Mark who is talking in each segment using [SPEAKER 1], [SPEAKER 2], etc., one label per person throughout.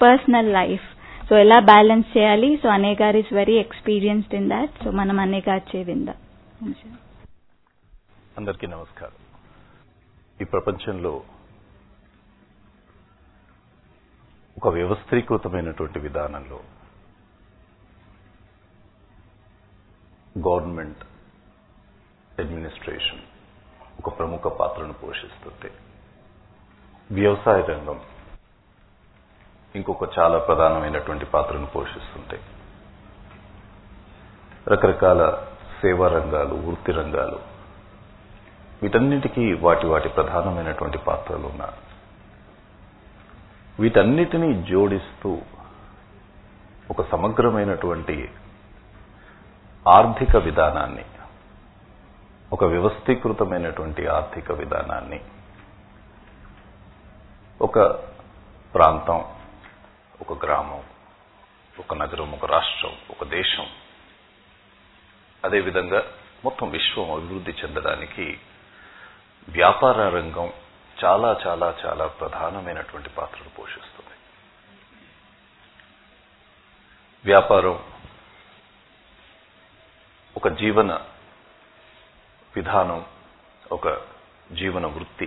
[SPEAKER 1] Personal life so ఎలా balance చేయాలి so అనే గారు is very experienced in that so మనం అనే గారు చేవిందా
[SPEAKER 2] అందరికీ నమస్కారం ఈ ప్రపంచంలో ఒక వ్యవస్థీకృతమైనటువంటి విధానంలో గవర్నమెంట్ అడ్మినిస్ట్రేషన్ ఒక ప్రముఖ పాత్రను పోషిస్తుంది వ్యవసాయ రంగం ఇంకొక చాలా ప్రధానమైనటువంటి పాత్రను పోషిస్తుంటాయి రకరకాల సేవా రంగాలు వృత్తి రంగాలు వీటన్నిటికీ వాటి వాటి ప్రధానమైనటువంటి పాత్రలు ఉన్నాయి వీటన్నిటినీ జోడిస్తూ ఒక సమగ్రమైనటువంటి ఆర్థిక విధానాన్ని ఒక వ్యవస్థీకృతమైనటువంటి ఆర్థిక విధానాన్ని ఒక ప్రాంతం ఒక గ్రామం ఒక నగరం ఒక రాష్ట్రం ఒక దేశం అదేవిధంగా మొత్తం విశ్వం అభివృద్ధి చెందడానికి వ్యాపార రంగం చాలా చాలా చాలా ప్రధానమైనటువంటి పాత్రను పోషిస్తుంది వ్యాపారం ఒక జీవన విధానం ఒక జీవన వృత్తి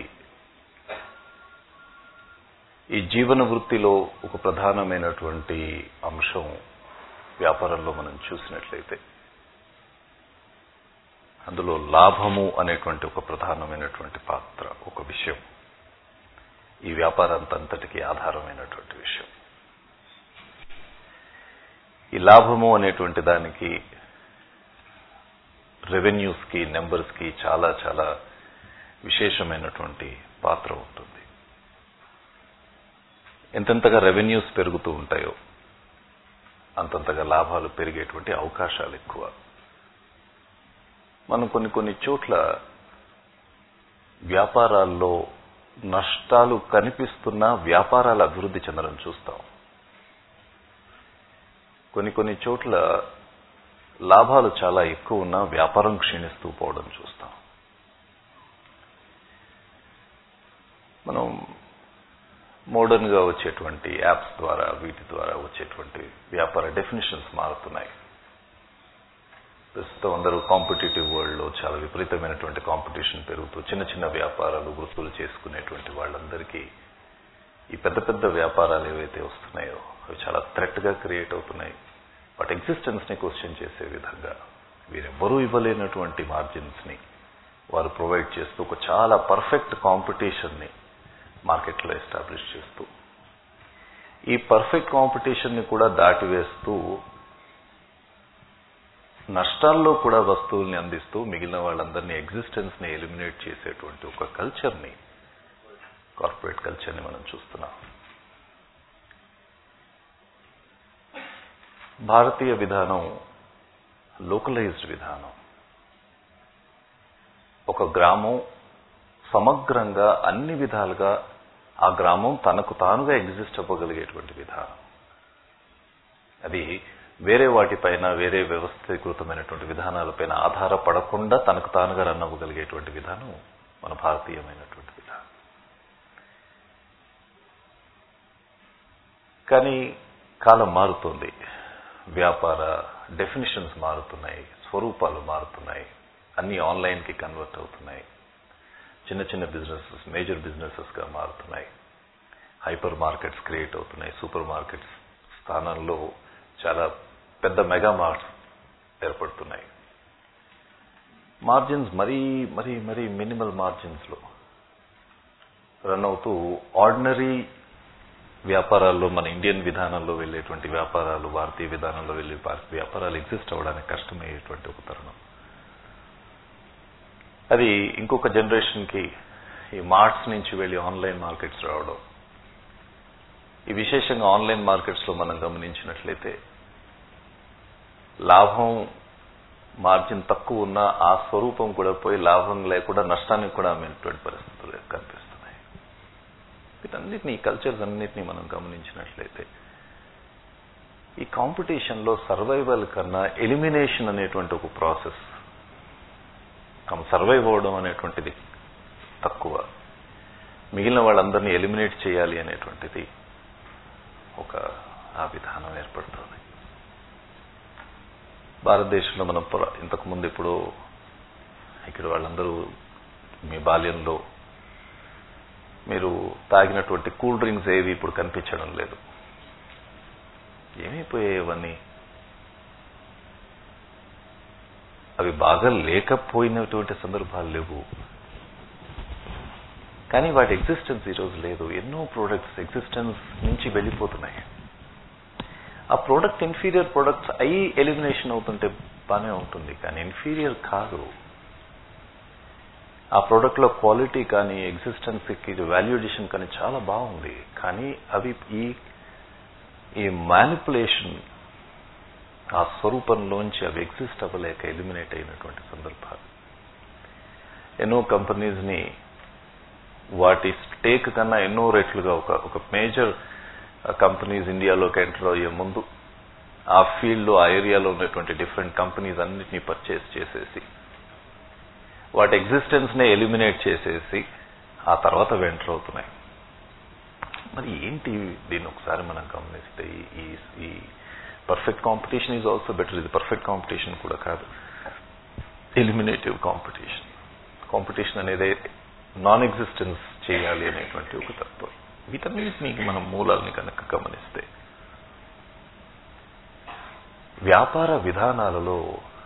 [SPEAKER 2] ఈ జీవన వృత్తిలో ఒక ప్రధానమైనటువంటి అంశం వ్యాపారంలో మనం చూసినట్లయితే అందులో లాభము అనేటువంటి ఒక ప్రధానమైనటువంటి పాత్ర ఒక విషయం ఈ వ్యాపారంతంతటికి ఆధారమైనటువంటి విషయం ఈ లాభము అనేటువంటి దానికి రెవెన్యూస్ కి నెంబర్స్ కి చాలా చాలా విశేషమైనటువంటి పాత్ర ఉంటుంది ఎంతెంతగా రెవెన్యూస్ పెరుగుతూ ఉంటాయో అంతంతగా లాభాలు పెరిగేటువంటి అవకాశాలు ఎక్కువ మనం కొన్ని కొన్ని చోట్ల వ్యాపారాల్లో నష్టాలు కనిపిస్తున్నా వ్యాపారాలు అభివృద్ధి చెందడం చూస్తాం కొన్ని కొన్ని చోట్ల లాభాలు చాలా ఎక్కువ ఉన్నా వ్యాపారం క్షీణిస్తూ పోవడం చూస్తాం మనం మోడర్న్ గా వచ్చేటువంటి యాప్స్ ద్వారా వీటి ద్వారా వచ్చేటువంటి వ్యాపార డెఫినేషన్స్ మారుతున్నాయి ప్రస్తుతం అందరూ కాంపిటేటివ్ వరల్డ్ లో చాలా విపరీతమైనటువంటి కాంపిటీషన్ పెరుగుతూ చిన్న చిన్న వ్యాపారాలు వృత్తులు చేసుకునేటువంటి వాళ్ళందరికీ ఈ పెద్ద పెద్ద వ్యాపారాలు ఏవైతే వస్తున్నాయో అవి చాలా థ్రెట్ గా క్రియేట్ అవుతున్నాయి వాటి ఎగ్జిస్టెన్స్ ని క్వశ్చన్ చేసే విధంగా వీరెవ్వరూ ఇవ్వలేనటువంటి మార్జిన్స్ ని వారు ప్రొవైడ్ చేస్తూ ఒక చాలా పర్ఫెక్ట్ కాంపిటీషన్ ని మార్కెట్లో ఎస్టాబ్లిష్ చేస్తూ ఈ పర్ఫెక్ట్ కాంపిటీషన్ ని కూడా దాటివేస్తూ నష్టాల్లో కూడా వస్తువుల్ని అందిస్తూ మిగిలిన వాళ్ళందరినీ ఎగ్జిస్టెన్స్ ని ఎలిమినేట్ చేసేటువంటి ఒక కల్చర్ ని కార్పొరేట్ కల్చర్ ని మనం చూస్తున్నాం భారతీయ విధానం లోకలైజ్డ్ విధానం ఒక గ్రామం సమగ్రంగా అన్ని విధాలుగా ఆ గ్రామం తనకు తానుగా ఎగ్జిస్ట్ అవ్వగలిగేటువంటి విధానం అది వేరే వాటిపైన వేరే వ్యవస్థీకృతమైనటువంటి విధానాలపైన ఆధారపడకుండా తనకు తానుగా రన్ అవ్వగలిగేటువంటి విధానం మన భారతీయమైనటువంటి విధానం కానీ కాలం మారుతోంది వ్యాపార డెఫినిషన్స్ మారుతున్నాయి స్వరూపాలు మారుతున్నాయి అన్ని ఆన్లైన్ కి కన్వర్ట్ అవుతున్నాయి చిన్న చిన్న బిజినెసెస్ మేజర్ బిజినెసెస్ గా మారుతున్నాయి హైపర్ మార్కెట్స్ క్రియేట్ అవుతున్నాయి సూపర్ మార్కెట్స్ స్థానంలో చాలా పెద్ద మెగా మార్ట్స్ ఏర్పడుతున్నాయి మార్జిన్స్ మరీ మరీ మరీ మినిమల్ మార్జిన్స్ లో రన్ అవుతూ ఆర్డినరీ వ్యాపారాల్లో మన ఇండియన్ విధానంలో వెళ్ళేటువంటి వ్యాపారాలు భారతీయ విధానంలో వెళ్ళే వ్యాపారాలు ఎగ్జిస్ట్ అవ్వడానికి కష్టమయ్యేటువంటి ఒక తరుణం అది ఇంకొక జనరేషన్ కి ఈ మార్ట్స్ నుంచి వెళ్ళి ఆన్లైన్ మార్కెట్స్ రావడం ఈ విశేషంగా ఆన్లైన్ మార్కెట్స్ లో మనం గమనించినట్లయితే లాభం మార్జిన్ తక్కువ ఉన్న ఆ స్వరూపం కూడా పోయి లాభం లేకుండా నష్టానికి కూడా అమ్మేటువంటి పరిస్థితులు కనిపిస్తున్నాయి వీటన్నిటిని ఈ కల్చర్స్ అన్నిటినీ మనం గమనించినట్లయితే ఈ కాంపిటీషన్ లో సర్వైవల్ కన్నా ఎలిమినేషన్ అనేటువంటి ఒక ప్రాసెస్ సర్వైవ్ అవడం అనేటువంటిది తక్కువ మిగిలిన వాళ్ళందరినీ ఎలిమినేట్ చేయాలి అనేటువంటిది ఒక ఆ విధానం ఏర్పడుతుంది భారతదేశంలో మనం పుర- ఇంతకు ముందు ఇప్పుడు ఇక్కడ వాళ్ళందరూ మీ బాల్యంలో మీరు తాగినటువంటి కూల్ డ్రింక్స్ ఏవి ఇప్పుడు కనిపించడం లేదు ఏమైపోయాయి ఇవన్నీ అవి బాగా లేకపోయినటువంటి సందర్భాలు లేవు కానీ వాటి ఎగ్జిస్టెన్స్ ఈరోజు లేదు ఎన్నో ప్రోడక్ట్స్ ఎగ్జిస్టెన్స్ నుంచి వెళ్ళిపోతున్నాయి ఆ ప్రోడక్ట్ ఇన్ఫీరియర్ ప్రోడక్ట్స్ అయి ఎలిమినేషన్ అవుతుంటే బాగానే ఉంటుంది కానీ ఇన్ఫీరియర్ కాదు ఆ ప్రోడక్ట్ లో క్వాలిటీ కానీ ఎగ్జిస్టెన్స్ కి వాల్యూ ఎడిషన్ కానీ చాలా బాగుంది కానీ అవి ఈ ఈ మ్యానిపులేషన్ ఆ స్వరూపంలోంచి అవి ఎగ్జిస్ట్ అవ్వలేక ఎలిమినేట్ అయినటువంటి సందర్భాలు ఎన్నో కంపెనీస్ ని వాటి స్టేక్ కన్నా ఎన్నో రెట్లుగా ఒక ఒక మేజర్ కంపెనీస్ ఇండియాలోకి ఎంటర్ అయ్యే ముందు ఆ ఫీల్డ్ ఆ ఏరియాలో ఉన్నటువంటి డిఫరెంట్ కంపెనీస్ అన్నిటినీ పర్చేస్ చేసేసి వాటి ఎగ్జిస్టెన్స్ నే ఎలిమినేట్ చేసేసి ఆ తర్వాత వెంటర్ అవుతున్నాయి మరి ఏంటి దీన్ని ఒకసారి మనం గమనిస్తే ఈ- ఈ ఈ perfect competition is also better ఇది పర్ఫెక్ట్ కాంపిటీషన్ కూడా కాదు ఎలిమినేటివ్ కాంపిటీషన్ కాంపిటీషన్ అనేది నాన్ ఎగ్జిస్టెన్స్ చేయాలి అనేటువంటి ఒక తత్వం వీటన్నిటినీ మనం మూలాల్ని కనుక గమనిస్తే వ్యాపార విధానాలలో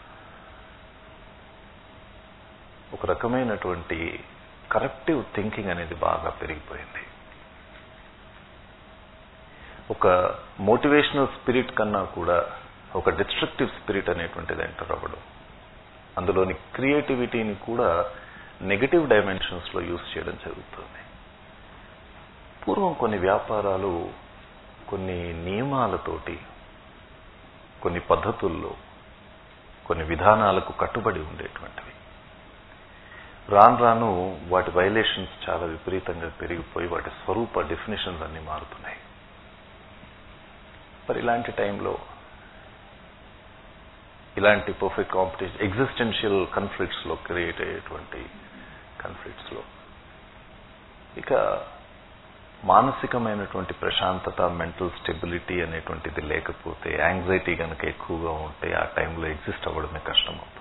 [SPEAKER 2] ఒక రకమైనటువంటి కరెక్టివ్ థింకింగ్ అనేది బాగా పెరిగిపోయింది ఒక మోటివేషనల్ స్పిరిట్ కన్నా కూడా ఒక డిస్ట్రక్టివ్ స్పిరిట్ అనేటువంటిది ఎంటర్ అవ్వడం అందులోని క్రియేటివిటీని కూడా నెగటివ్ డైమెన్షన్స్ లో యూస్ చేయడం జరుగుతుంది పూర్వం కొన్ని వ్యాపారాలు కొన్ని నియమాలతోటి కొన్ని పద్ధతుల్లో కొన్ని విధానాలకు కట్టుబడి ఉండేటువంటివి రాను రాను వాటి వైలేషన్స్ చాలా విపరీతంగా పెరిగిపోయి వాటి స్వరూప డెఫినేషన్స్ అన్ని మారుతున్నాయి మరి ఇలాంటి టైంలో ఇలాంటి పర్ఫెక్ట్ కాంపిటీషన్ ఎగ్జిస్టెన్షియల్ కన్ఫ్లిక్ట్స్ లో క్రియేట్ అయ్యేటువంటి కన్ఫ్లిక్ట్స్ లో ఇక మానసికమైనటువంటి ప్రశాంతత మెంటల్ స్టెబిలిటీ అనేటువంటిది లేకపోతే యాంగ్జైటీ కనుక ఎక్కువగా ఉంటే ఆ టైంలో ఎగ్జిస్ట్ అవ్వడమే కష్టం అవుతుంది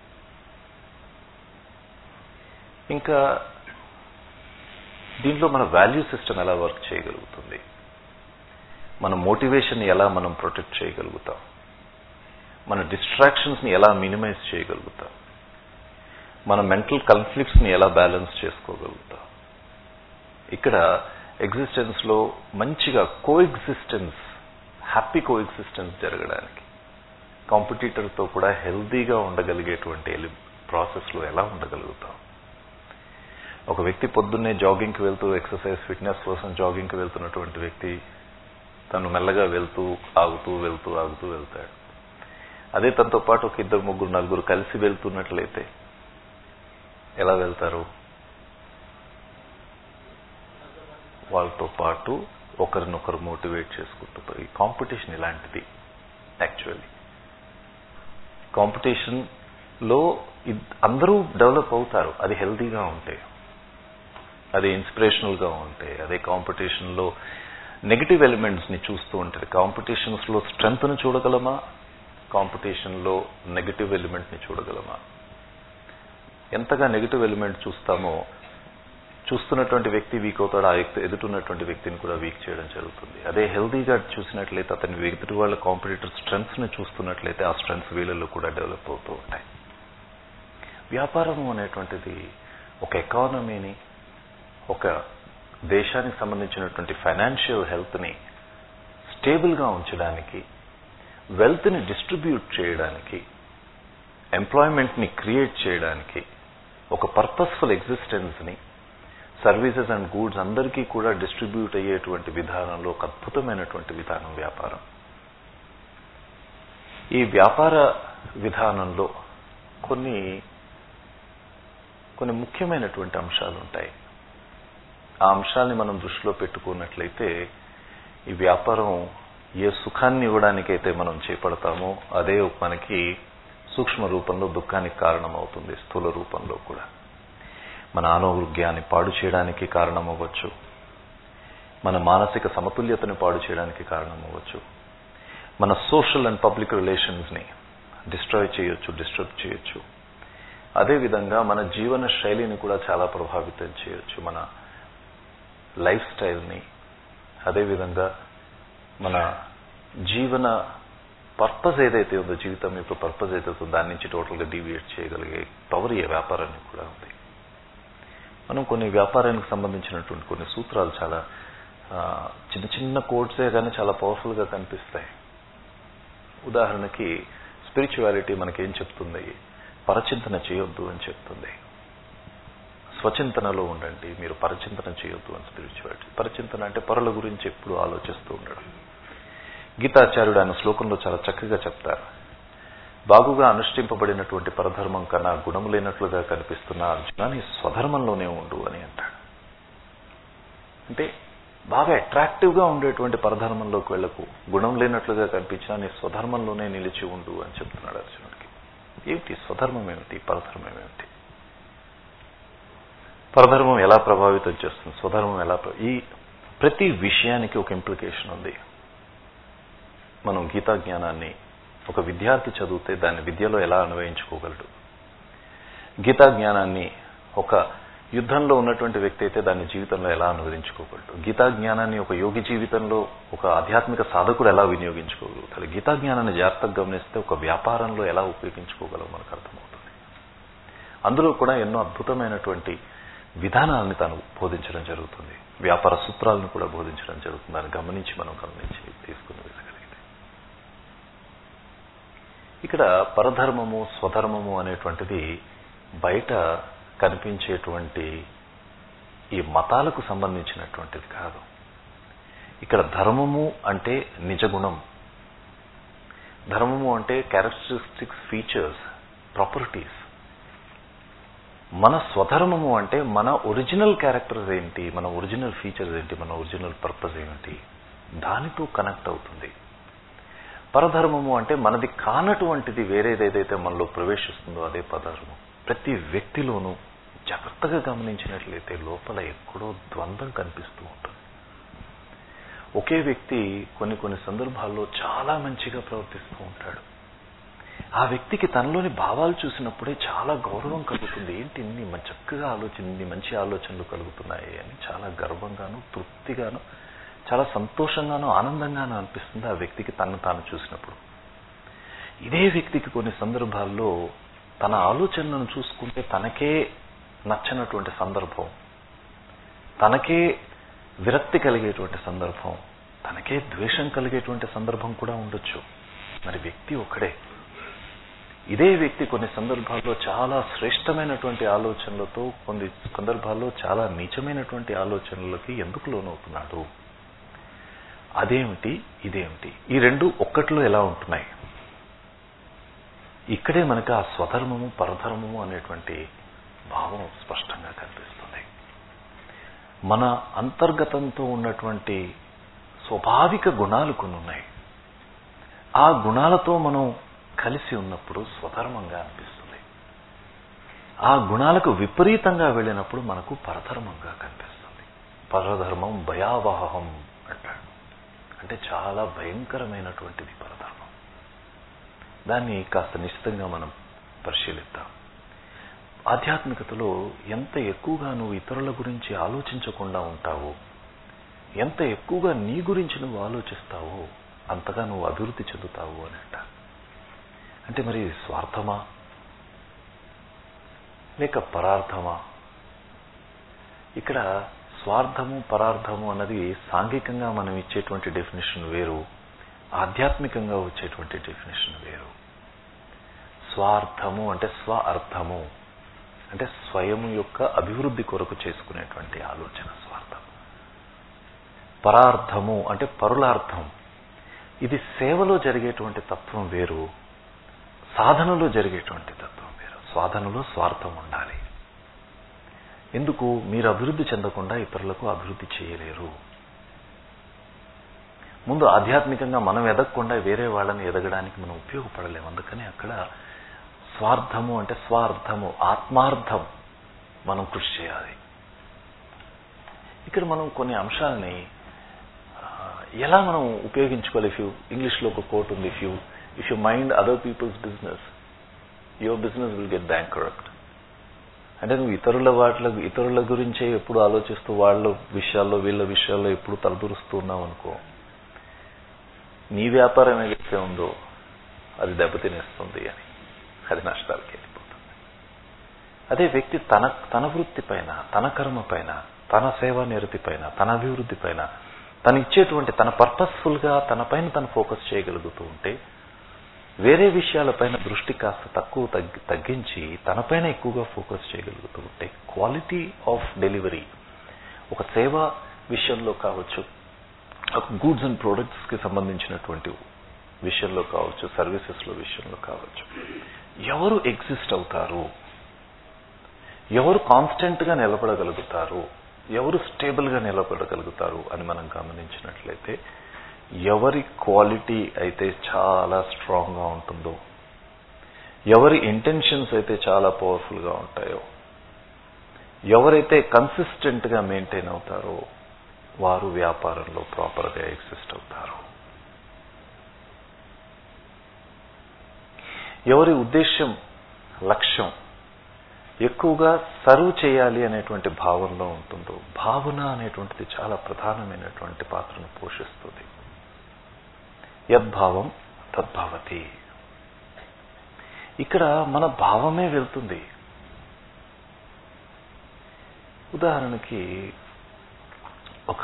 [SPEAKER 2] ఇంకా దీంట్లో మన వాల్యూ సిస్టమ్ ఎలా వర్క్ చేయగలుగుతుంది మన మోటివేషన్ ఎలా మనం ప్రొటెక్ట్ చేయగలుగుతాం మన డిస్ట్రాక్షన్స్ ని ఎలా మినిమైజ్ చేయగలుగుతాం మన మెంటల్ కన్ఫ్లిక్ట్స్ ని ఎలా బ్యాలెన్స్ చేసుకోగలుగుతాం ఇక్కడ ఎగ్జిస్టెన్స్ లో మంచిగా coexistence happy coexistence జరగడానికి కాంపిటీటర్ తో కూడా హెల్దీగా ఉండగలిగేటువంటి ప్రాసెస్ లో ఎలా ఉండగలుగుతాం ఒక వ్యక్తి పొద్దున్నే జాగింగ్ కి వెళ్తూ ఎక్సర్సైజ్ ఫిట్నెస్ కోసం జాగింగ్ కి వెళ్తున్నటువంటి వ్యక్తి తను మెల్లగా వెళ్తూ ఆగుతూ వెళ్తూ ఆగుతూ వెళ్తాడు అదే తనతో పాటు ఒక ఇద్దరు ముగ్గురు నలుగురు కలిసి వెళ్తున్నట్లయితే ఎలా వెళ్తారు వాళ్ళతో పాటు ఒకరినొకరు మోటివేట్ చేసుకుంటూ ఈ కాంపిటీషన్ ఇలాంటిది యాక్చువల్లీ కాంపిటీషన్ లో ఇద్- అందరూ డెవలప్ అవుతారు అది హెల్తీగా ఉంటే అది ఇన్స్పిరేషనల్ గా ఉంటే అదే కాంపిటీషన్ లో నెగిటివ్ ఎలిమెంట్స్ ని చూస్తూ ఉంటుంది కాంపిటీషన్స్ లో స్ట్రెంగ్త్ ని చూడగలమా కాంపిటీషన్ లో నెగిటివ్ ఎలిమెంట్ ని చూడగలమా ఎంతగా నెగిటివ్ ఎలిమెంట్ చూస్తామో చూస్తున్నటువంటి వ్యక్తి వీక్ అవుతాడు ఆ వ్యక్తి ఎదుటున్నటువంటి వ్యక్తిని కూడా వీక్ చేయడం జరుగుతుంది అదే హెల్దీగా చూసినట్లయితే అతని ఎదుటి వాళ్ళ కాంపిటేటర్ స్ట్రెంగ్స్ ని చూస్తున్నట్లయితే ఆ స్ట్రెంగ్స్ వీళ్ళలో కూడా డెవలప్ అవుతూ ఉంటాయి వ్యాపారం అనేటువంటిది ఒక ఎకానమీని ఒక దేశానికి సంబంధించినటువంటి ఫైనాన్షియల్ హెల్త్ని స్టేబుల్గా ఉంచడానికి వెల్త్ని డిస్ట్రిబ్యూట్ చేయడానికి ఎంప్లాయ్మెంట్ని క్రియేట్ చేయడానికి ఒక పర్పస్ఫుల్ ఎగ్జిస్టెన్స్ని సర్వీసెస్ అండ్ గూడ్స్ అందరికీ కూడా డిస్ట్రిబ్యూట్ అయ్యేటువంటి విధానంలో ఒక అద్భుతమైనటువంటి విధానం వ్యాపారం ఈ వ్యాపార విధానంలో కొన్ని కొన్ని ముఖ్యమైనటువంటి అంశాలు ఉంటాయి ఆ అంశాల్ని మనం దృష్టిలో పెట్టుకున్నట్లయితే ఈ వ్యాపారం ఏ సుఖాన్ని ఇవ్వడానికైతే మనం చేపడతామో అదే మనకి సూక్ష్మ రూపంలో దుఃఖానికి కారణమవుతుంది స్థూల రూపంలో కూడా మన ఆరోగ్యాన్ని పాడు చేయడానికి కారణమవ్వచ్చు మన మానసిక సమతుల్యతను పాడు చేయడానికి కారణం అవ్వచ్చు మన సోషల్ అండ్ పబ్లిక్ రిలేషన్స్ని డిస్ట్రాయ్ చేయొచ్చు డిస్టర్బ్ చేయొచ్చు అదేవిధంగా మన జీవన శైలిని కూడా చాలా ప్రభావితం చేయొచ్చు మన లైఫ్ స్టైల్ని అదేవిధంగా మన జీవన పర్పస్ ఏదైతే ఉందో జీవితం యొక్క పర్పస్ ఏదైతే ఉందో దాని నుంచి టోటల్గా డీవియేట్ చేయగలిగే పవర్ ఏ వ్యాపారానికి కూడా ఉంది మనం కొన్ని వ్యాపారానికి సంబంధించినటువంటి కొన్ని సూత్రాలు చాలా చిన్న చిన్న కోడ్సే కానీ చాలా పవర్ఫుల్గా కనిపిస్తాయి ఉదాహరణకి స్పిరిచువాలిటీ మనకేం చెప్తుంది పరచింతన చేయొద్దు అని చెప్తుంది స్వచింతనలో ఉండండి మీరు పరచింతన చేయొద్దు అని స్పిరిచువాలిటీ పరచింతన అంటే పరుల గురించి ఎప్పుడు ఆలోచిస్తూ ఉండడం గీతాచార్యుడు ఆయన శ్లోకంలో చాలా చక్కగా చెప్తారు బాగుగా అనుష్ఠింపబడినటువంటి పరధర్మం కన్నా గుణము లేనట్లుగా కనిపిస్తున్న అర్జున నీ స్వధర్మంలోనే ఉండు అని అంటాడు అంటే బాగా అట్రాక్టివ్గా ఉండేటువంటి పరధర్మంలోకి వెళ్లకు గుణం లేనట్లుగా కనిపించినా నీ స్వధర్మంలోనే నిలిచి ఉండు అని చెప్తున్నాడు అర్జునుడికి ఏమిటి స్వధర్మం ఏమిటి పరధర్మం ఏమిటి పరధర్మం ఎలా ప్రభావితం చేస్తుంది స్వధర్మం ఎలా ఈ ప్రతి విషయానికి ఒక ఇంప్లికేషన్ ఉంది మనం గీతా జ్ఞానాన్ని ఒక విద్యార్థి చదివితే దాన్ని విద్యలో ఎలా అన్వయించుకోగలడు గీతా జ్ఞానాన్ని ఒక యుద్ధంలో ఉన్నటువంటి వ్యక్తి అయితే దాన్ని జీవితంలో ఎలా అనువదించుకోగలడు గీతా జ్ఞానాన్ని ఒక యోగి జీవితంలో ఒక ఆధ్యాత్మిక సాధకుడు ఎలా వినియోగించుకోగలుగుతాడు గీతా జ్ఞానాన్ని జాగ్రత్తగా గమనిస్తే ఒక వ్యాపారంలో ఎలా ఉపయోగించుకోగలవు మనకు అర్థమవుతుంది అందులో కూడా ఎన్నో అద్భుతమైనటువంటి విధానాలను తాను బోధించడం జరుగుతుంది వ్యాపార సూత్రాలను కూడా బోధించడం జరుగుతుంది దాన్ని గమనించి మనం గమనించి తీసుకుని వెళ్ళగలిగితే ఇక్కడ పరధర్మము స్వధర్మము అనేటువంటిది బయట కనిపించేటువంటి ఈ మతాలకు సంబంధించినటువంటిది కాదు ఇక్కడ ధర్మము అంటే నిజగుణం ధర్మము అంటే క్యారెక్టరిస్టిక్స్ ఫీచర్స్ ప్రాపర్టీస్ మన స్వధర్మము అంటే మన ఒరిజినల్ క్యారెక్టర్స్ ఏంటి మన ఒరిజినల్ ఫీచర్స్ ఏంటి మన ఒరిజినల్ పర్పస్ ఏమిటి దానితో కనెక్ట్ అవుతుంది పరధర్మము అంటే మనది కానటువంటిది వేరేదేదైతే మనలో ప్రవేశిస్తుందో అదే పరధర్మం ప్రతి వ్యక్తిలోనూ జాగ్రత్తగా గమనించినట్లయితే లోపల ఎక్కడో ద్వంద్వం కనిపిస్తూ ఉంటుంది ఒకే వ్యక్తి కొన్ని కొన్ని సందర్భాల్లో చాలా మంచిగా ప్రవర్తిస్తూ ఉంటాడు ఆ వ్యక్తికి తనలోని భావాలు చూసినప్పుడే చాలా గౌరవం కలుగుతుంది ఏంటి ఇన్ని చక్కగా ఆలోచన ఇన్ని మంచి ఆలోచనలు కలుగుతున్నాయి అని చాలా గర్వంగాను తృప్తిగాను చాలా సంతోషంగాను ఆనందంగాను అనిపిస్తుంది ఆ వ్యక్తికి తను తాను చూసినప్పుడు ఇదే వ్యక్తికి కొన్ని సందర్భాల్లో తన ఆలోచనలను చూసుకుంటే తనకే నచ్చనటువంటి సందర్భం తనకే విరక్తి కలిగేటువంటి సందర్భం తనకే ద్వేషం కలిగేటువంటి సందర్భం కూడా ఉండొచ్చు మరి వ్యక్తి ఒక్కడే ఇదే వ్యక్తి కొన్ని సందర్భాల్లో చాలా శ్రేష్టమైనటువంటి ఆలోచనలతో కొన్ని సందర్భాల్లో చాలా నీచమైనటువంటి ఆలోచనలకి ఎందుకు లోనవుతున్నాడు అదేమిటి ఇదేమిటి ఈ రెండు ఒక్కట్లో ఎలా ఉంటున్నాయి ఇక్కడే మనకు ఆ స్వధర్మము పరధర్మము అనేటువంటి భావం స్పష్టంగా కనిపిస్తుంది మన అంతర్గతంతో ఉన్నటువంటి స్వాభావిక గుణాలు కొన్ని ఉన్నాయి ఆ గుణాలతో మనం కలిసి ఉన్నప్పుడు స్వధర్మంగా అనిపిస్తుంది ఆ గుణాలకు విపరీతంగా వెళ్ళినప్పుడు మనకు పరధర్మంగా కనిపిస్తుంది పరధర్మం భయావహం అంటాడు అంటే చాలా భయంకరమైనటువంటిది పరధర్మం దాన్ని కాస్త నిశ్చితంగా మనం పరిశీలిద్దాం ఆధ్యాత్మికతలో ఎంత ఎక్కువగా నువ్వు ఇతరుల గురించి ఆలోచించకుండా ఉంటావో ఎంత ఎక్కువగా నీ గురించి నువ్వు ఆలోచిస్తావో అంతగా నువ్వు అభివృద్ధి చెందుతావు అని అంట అంటే మరి స్వార్థమా లేక పరార్థమా ఇక్కడ స్వార్థము పరార్థము అన్నది సాంఘికంగా మనం ఇచ్చేటువంటి డెఫినేషన్ వేరు ఆధ్యాత్మికంగా వచ్చేటువంటి డెఫినేషన్ వేరు స్వార్థము అంటే స్వ అర్థము అంటే స్వయం యొక్క అభివృద్ధి కొరకు చేసుకునేటువంటి ఆలోచన స్వార్థం పరార్థము అంటే పరులార్థం ఇది సేవలో జరిగేటువంటి తత్వం వేరు సాధనలో జరిగేటువంటి తత్వం వేరు సాధనలో స్వార్థం ఉండాలి ఎందుకు మీరు అభివృద్ధి చెందకుండా ఇతరులకు అభివృద్ధి చేయలేరు ముందు ఆధ్యాత్మికంగా మనం ఎదగకుండా వేరే వాళ్ళని ఎదగడానికి మనం ఉపయోగపడలేము అందుకని అక్కడ స్వార్థము అంటే స్వార్థము ఆత్మార్థం మనం కృషి చేయాలి ఇక్కడ మనం కొన్ని అంశాలని ఎలా మనం ఉపయోగించుకోవాలి ఇఫ్ యూ ఇంగ్లీష్లో ఒక కోట్ ఉంది if you if you mind other people's business your business will get bank corrupt అంటే నువ్వు ఇతరుల వాటిలో ఇతరుల గురించే ఎప్పుడు ఆలోచిస్తూ వాళ్ళ విషయాల్లో వీళ్ళ విషయాల్లో ఎప్పుడు తలదూరుస్తూ ఉన్నావు అనుకో నీ వ్యాపారం ఏదైతే ఉందో అది దెబ్బతినేస్తుంది అని అది నష్టాలకి వెళ్ళిపోతుంది అదే వ్యక్తి తన తన వృత్తి పైన తన కర్మ పైన తన సేవా నిరతి పైన తన అభివృద్ధి పైన తను ఇచ్చేటువంటి తన పర్పస్ఫుల్ గా తన పైన తను ఫోకస్ చేయగలుగుతూ ఉంటే వేరే విషయాలపైన దృష్టి కాస్త తక్కువ తగ్గి తగ్గించి తనపైన ఎక్కువగా ఫోకస్ చేయగలుగుతూ ఉంటే క్వాలిటీ ఆఫ్ డెలివరీ ఒక సేవా విషయంలో కావచ్చు ఒక గూడ్స్ అండ్ ప్రొడక్ట్స్ కి సంబంధించినటువంటి విషయంలో కావచ్చు సర్వీసెస్లో విషయంలో కావచ్చు ఎవరు ఎగ్జిస్ట్ అవుతారు ఎవరు కాన్స్టెంట్ గా నిలబడగలుగుతారు ఎవరు స్టేబుల్ గా నిలబడగలుగుతారు అని మనం గమనించినట్లయితే ఎవరి క్వాలిటీ అయితే చాలా స్ట్రాంగ్ గా ఉంటుందో ఎవరి ఇంటెన్షన్స్ అయితే చాలా పవర్ఫుల్ గా ఉంటాయో ఎవరైతే కన్సిస్టెంట్ గా మెయింటైన్ అవుతారో వారు వ్యాపారంలో ప్రాపర్ గా ఎగ్జిస్ట్ అవుతారు ఎవరి ఉద్దేశం లక్ష్యం ఎక్కువగా సర్వ్ చేయాలి అనేటువంటి భావనలో ఉంటుందో భావన అనేటువంటిది చాలా ప్రధానమైనటువంటి పాత్రను పోషిస్తుంది యద్భావం తద్భావతి ఇక్కడ మన భావమే వెళ్తుంది ఉదాహరణకి ఒక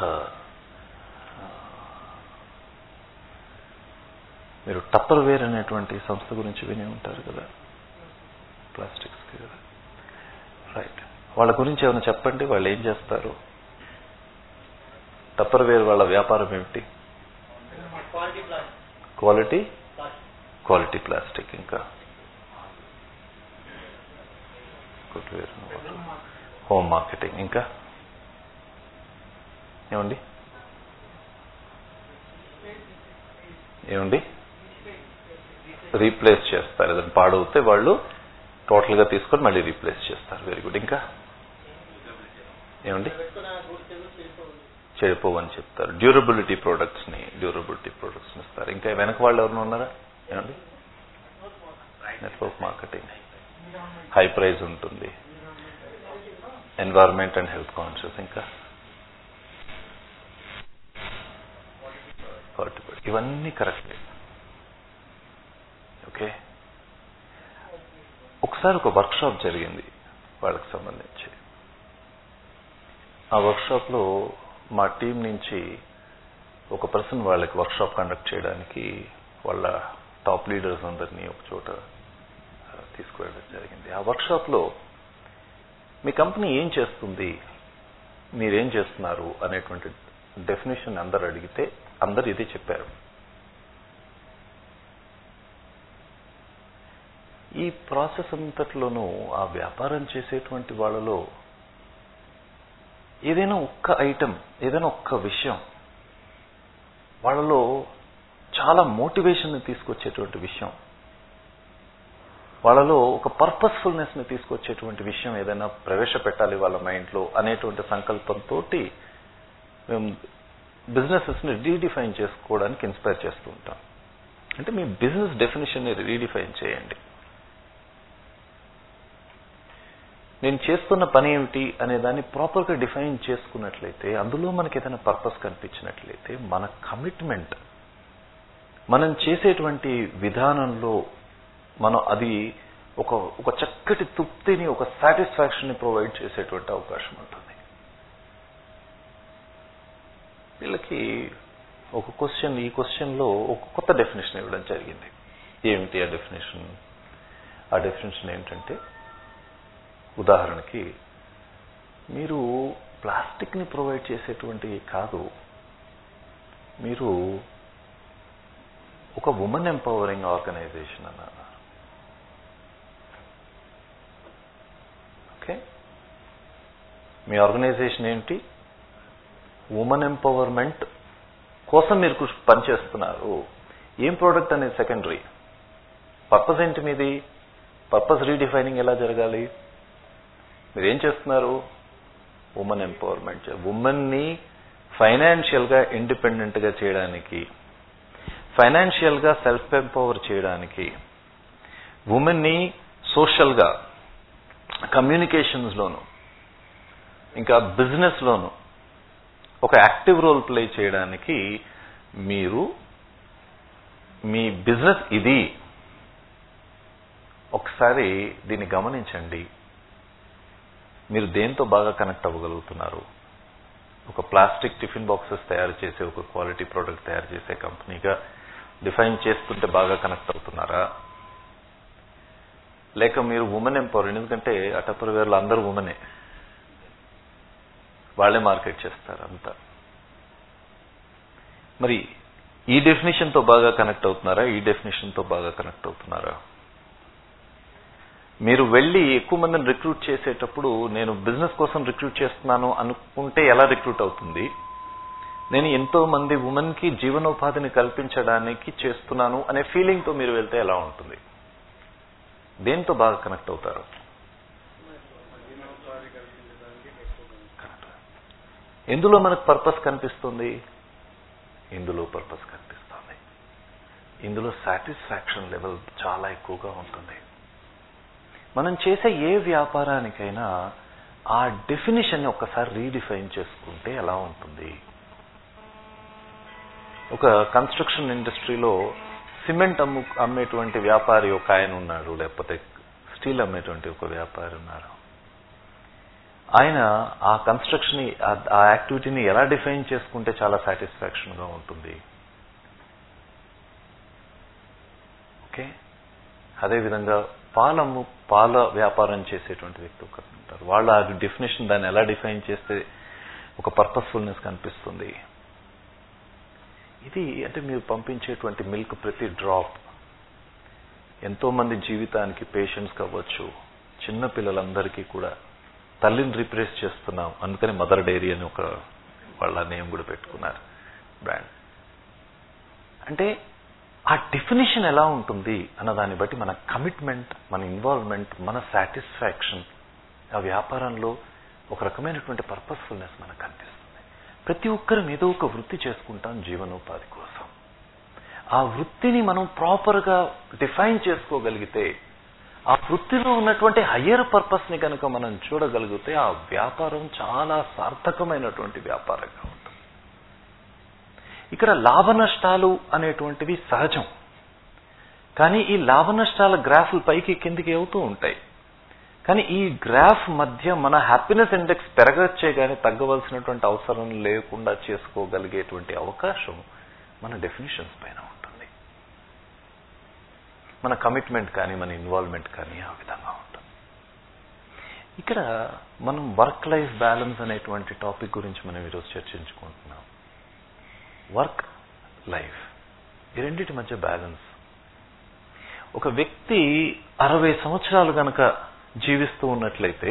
[SPEAKER 2] మీరు టప్పర్ వేర్ అనేటువంటి సంస్థ గురించి విని ఉంటారు కదా ప్లాస్టిక్స్ కదా రైట్ వాళ్ళ గురించి ఏమైనా చెప్పండి వాళ్ళు ఏం చేస్తారు టప్పర్ వేర్ వాళ్ళ వ్యాపారం ఏమిటి క్వాలిటీ క్వాలిటీ ప్లాస్టిక్ ఇంకా హోమ్ మార్కెటింగ్ ఇంకా ఏమండి ఏమండి రీప్లేస్ చేస్తారు ఏదైనా పాడవుతే వాళ్ళు టోటల్ గా తీసుకొని మళ్ళీ రీప్లేస్ చేస్తారు వెరీ గుడ్ ఇంకా ఏమండి చెడిపోవని చెప్తారు డ్యూరబిలిటీ ప్రొడక్ట్స్ ని డ్యూరబిలిటీ ప్రొడక్ట్స్ ని ఇస్తారు ఇంకా వెనక వాళ్ళు ఎవరైనా ఉన్నారా ఏమండి నెట్వర్క్ మార్కెటింగ్ హై ప్రైస్ ఉంటుంది ఎన్వైర్న్మెంట్ అండ్ హెల్త్ కాన్షియస్ ఇంకా ఇవన్నీ కరెక్టే ఓకే ఒకసారి ఒక వర్క్షాప్ జరిగింది వాళ్ళకి సంబంధించి ఆ వర్క్షాప్లో మా టీం నుంచి ఒక పర్సన్ వాళ్ళకి వర్క్షాప్ కండక్ట్ చేయడానికి వాళ్ళ టాప్ లీడర్స్ అందరినీ ఒక చోట తీసుకువెళ్ళడం జరిగింది ఆ వర్క్షాప్లో మీ కంపెనీ ఏం చేస్తుంది మీరేం చేస్తున్నారు అనేటువంటి డెఫినేషన్ అందరు అడిగితే అందరు ఇదే చెప్పారు ఈ ప్రాసెస్ అంతట్లోనూ ఆ వ్యాపారం చేసేటువంటి వాళ్ళలో ఏదైనా ఒక్క ఐటెం ఏదైనా ఒక్క విషయం వాళ్ళలో చాలా మోటివేషన్ తీసుకొచ్చేటువంటి విషయం వాళ్ళలో ఒక పర్పస్ఫుల్నెస్ ని తీసుకొచ్చేటువంటి విషయం ఏదైనా ప్రవేశపెట్టాలి వాళ్ళ మైండ్లో అనేటువంటి సంకల్పంతో మేము బిజినెసెస్ ని రీడిఫైన్ చేసుకోవడానికి ఇన్స్పైర్ చేస్తూ ఉంటాం అంటే మీ బిజినెస్ డెఫినేషన్ ని రీడిఫైన్ చేయండి నేను చేస్తున్న పని ఏమిటి అనే దాన్ని ప్రాపర్గా డిఫైన్ చేసుకున్నట్లయితే అందులో మనకి ఏదైనా పర్పస్ కనిపించినట్లయితే మన కమిట్మెంట్ మనం చేసేటువంటి విధానంలో మనం అది ఒక ఒక చక్కటి తృప్తిని ఒక సాటిస్ఫాక్షన్ ని ప్రొవైడ్ చేసేటువంటి అవకాశం ఉంటుంది వీళ్ళకి ఒక క్వశ్చన్ ఈ క్వశ్చన్లో ఒక కొత్త డెఫినేషన్ ఇవ్వడం జరిగింది ఏమిటి ఆ డెఫినేషన్ ఆ డెఫినేషన్ ఏంటంటే ఉదాహరణకి మీరు ప్లాస్టిక్ని ప్రొవైడ్ చేసేటువంటి కాదు మీరు ఒక ఉమెన్ ఎంపవరింగ్ ఆర్గనైజేషన్ అన్నారు ఓకే మీ ఆర్గనైజేషన్ ఏంటి ఉమెన్ ఎంపవర్మెంట్ కోసం మీరు కృషి పనిచేస్తున్నారు ఏం ప్రోడక్ట్ అనేది సెకండరీ పర్పస్ ఏంటి మీది పర్పస్ రీడిఫైనింగ్ ఎలా జరగాలి మీరు ఏం చేస్తున్నారు ఉమెన్ ఎంపవర్మెంట్ ఉమెన్ ని ఫైనాన్షియల్గా ఇండిపెండెంట్గా చేయడానికి ఫైనాన్షియల్గా సెల్ఫ్ ఎంపవర్ చేయడానికి ఉమెన్ని సోషల్గా కమ్యూనికేషన్స్లోను ఇంకా బిజినెస్లోను ఒక యాక్టివ్ రోల్ ప్లే చేయడానికి మీరు మీ బిజినెస్ ఇది ఒకసారి దీన్ని గమనించండి మీరు దేంతో బాగా కనెక్ట్ అవ్వగలుగుతున్నారు ఒక ప్లాస్టిక్ టిఫిన్ బాక్సెస్ తయారు చేసే ఒక క్వాలిటీ ప్రోడక్ట్ తయారు చేసే కంపెనీగా డిఫైన్ చేసుకుంటే బాగా కనెక్ట్ అవుతున్నారా లేక మీరు ఉమెన్ ఎంపవర్ ఎందుకంటే అటప్పర్ వేర్లు అందరూ ఉమెనే వాళ్ళే మార్కెట్ చేస్తారు అంతా మరి ఈ డెఫినేషన్తో బాగా కనెక్ట్ అవుతున్నారా ఈ డెఫినేషన్తో బాగా కనెక్ట్ అవుతున్నారా మీరు వెళ్ళి ఎక్కువ మందిని రిక్రూట్ చేసేటప్పుడు నేను బిజినెస్ కోసం రిక్రూట్ చేస్తున్నాను అనుకుంటే ఎలా రిక్రూట్ అవుతుంది నేను ఎంతో మంది ఉమెన్ కి జీవనోపాధిని కల్పించడానికి చేస్తున్నాను అనే ఫీలింగ్ తో మీరు వెళ్తే ఎలా ఉంటుంది దేంతో బాగా కనెక్ట్ అవుతారు ఎందులో మనకు పర్పస్ కనిపిస్తుంది ఇందులో పర్పస్ కనిపిస్తుంది ఇందులో సాటిస్ఫాక్షన్ లెవెల్ చాలా ఎక్కువగా ఉంటుంది మనం చేసే ఏ వ్యాపారానికైనా ఆ డెఫినేషన్ ఒక్కసారి రీడిఫైన్ చేసుకుంటే ఎలా ఉంటుంది ఒక కన్స్ట్రక్షన్ ఇండస్ట్రీలో సిమెంట్ అమ్ము అమ్మేటువంటి వ్యాపారి ఒక ఆయన ఉన్నాడు లేకపోతే స్టీల్ అమ్మేటువంటి ఒక వ్యాపారి ఉన్నారు ఆయన ఆ కన్స్ట్రక్షన్ ఆ యాక్టివిటీని ఎలా డిఫైన్ చేసుకుంటే చాలా సాటిస్ఫాక్షన్ గా ఉంటుంది ఓకే అదేవిధంగా పాలము పాల వ్యాపారం చేసేటువంటి వ్యక్తి ఒకరు ఉంటారు వాళ్ళ ఆ డెఫినేషన్ దాన్ని ఎలా డిఫైన్ చేస్తే ఒక పర్పస్ఫుల్నెస్ కనిపిస్తుంది ఇది అంటే మీరు పంపించేటువంటి మిల్క్ ప్రతి డ్రాప్ ఎంతో మంది జీవితానికి పేషెంట్స్ కావచ్చు చిన్న పిల్లలందరికీ కూడా తల్లిని రీప్లేస్ చేస్తున్నాం అందుకని మదర్ డైరీ అని ఒక వాళ్ళ నేమ్ కూడా పెట్టుకున్నారు బ్రాండ్ అంటే ఆ డెఫినేషన్ ఎలా ఉంటుంది అన్న దాన్ని బట్టి మన కమిట్మెంట్ మన ఇన్వాల్వ్మెంట్ మన సాటిస్ఫాక్షన్ ఆ వ్యాపారంలో ఒక రకమైనటువంటి పర్పస్ఫుల్నెస్ మనకు కనిపిస్తుంది ప్రతి ఒక్కరం ఏదో ఒక వృత్తి చేసుకుంటాం జీవనోపాధి కోసం ఆ వృత్తిని మనం ప్రాపర్గా డిఫైన్ చేసుకోగలిగితే ఆ వృత్తిలో ఉన్నటువంటి హయ్యర్ పర్పస్ ని కనుక మనం చూడగలిగితే ఆ వ్యాపారం చాలా సార్థకమైనటువంటి వ్యాపారంగా ఉంటుంది ఇక్కడ లాభ నష్టాలు అనేటువంటివి సహజం కానీ ఈ లాభ నష్టాల గ్రాఫ్లు పైకి కిందికి అవుతూ ఉంటాయి కానీ ఈ గ్రాఫ్ మధ్య మన హ్యాపీనెస్ ఇండెక్స్ పెరగచ్చే కానీ తగ్గవలసినటువంటి అవసరం లేకుండా చేసుకోగలిగేటువంటి అవకాశం మన డెఫినేషన్స్ పైన ఉంటుంది మన కమిట్మెంట్ కానీ మన ఇన్వాల్వ్మెంట్ కానీ ఆ విధంగా ఉంటుంది ఇక్కడ మనం వర్క్ లైఫ్ బ్యాలెన్స్ అనేటువంటి టాపిక్ గురించి మనం ఈరోజు చర్చించుకుంటున్నాం వర్క్ లైఫ్ ఈ రెండింటి మధ్య బ్యాలెన్స్ ఒక వ్యక్తి అరవై సంవత్సరాలు గనక జీవిస్తూ ఉన్నట్లయితే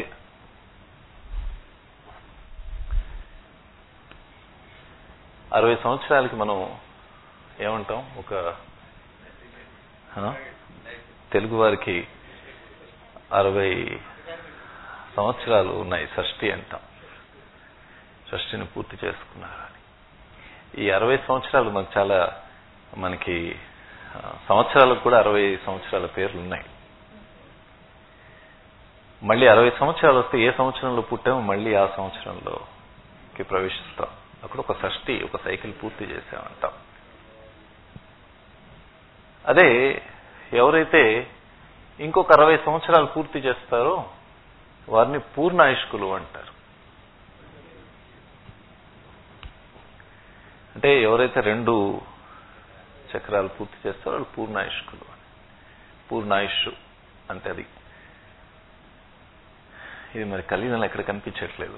[SPEAKER 2] అరవై సంవత్సరాలకి మనం ఏమంటాం ఒక తెలుగు వారికి అరవై సంవత్సరాలు ఉన్నాయి షష్ఠి అంటాం షష్ఠిని పూర్తి చేసుకున్నారని ఈ అరవై సంవత్సరాలు మనకు చాలా మనకి సంవత్సరాలకు కూడా అరవై సంవత్సరాల పేర్లు ఉన్నాయి మళ్ళీ అరవై సంవత్సరాలు వస్తే ఏ సంవత్సరంలో పుట్టామో మళ్ళీ ఆ సంవత్సరంలోకి ప్రవేశిస్తాం అక్కడ ఒక షష్ఠి ఒక సైకిల్ పూర్తి చేసామంటాం అదే ఎవరైతే ఇంకొక అరవై సంవత్సరాలు పూర్తి చేస్తారో వారిని పూర్ణాయుష్కులు అంటారు అంటే ఎవరైతే రెండు చక్రాలు పూర్తి చేస్తారో వాళ్ళు పూర్ణాయుష్కులు పూర్ణాయుష్ అంటే అది ఇది మరి కలిగిన ఎక్కడ కనిపించట్లేదు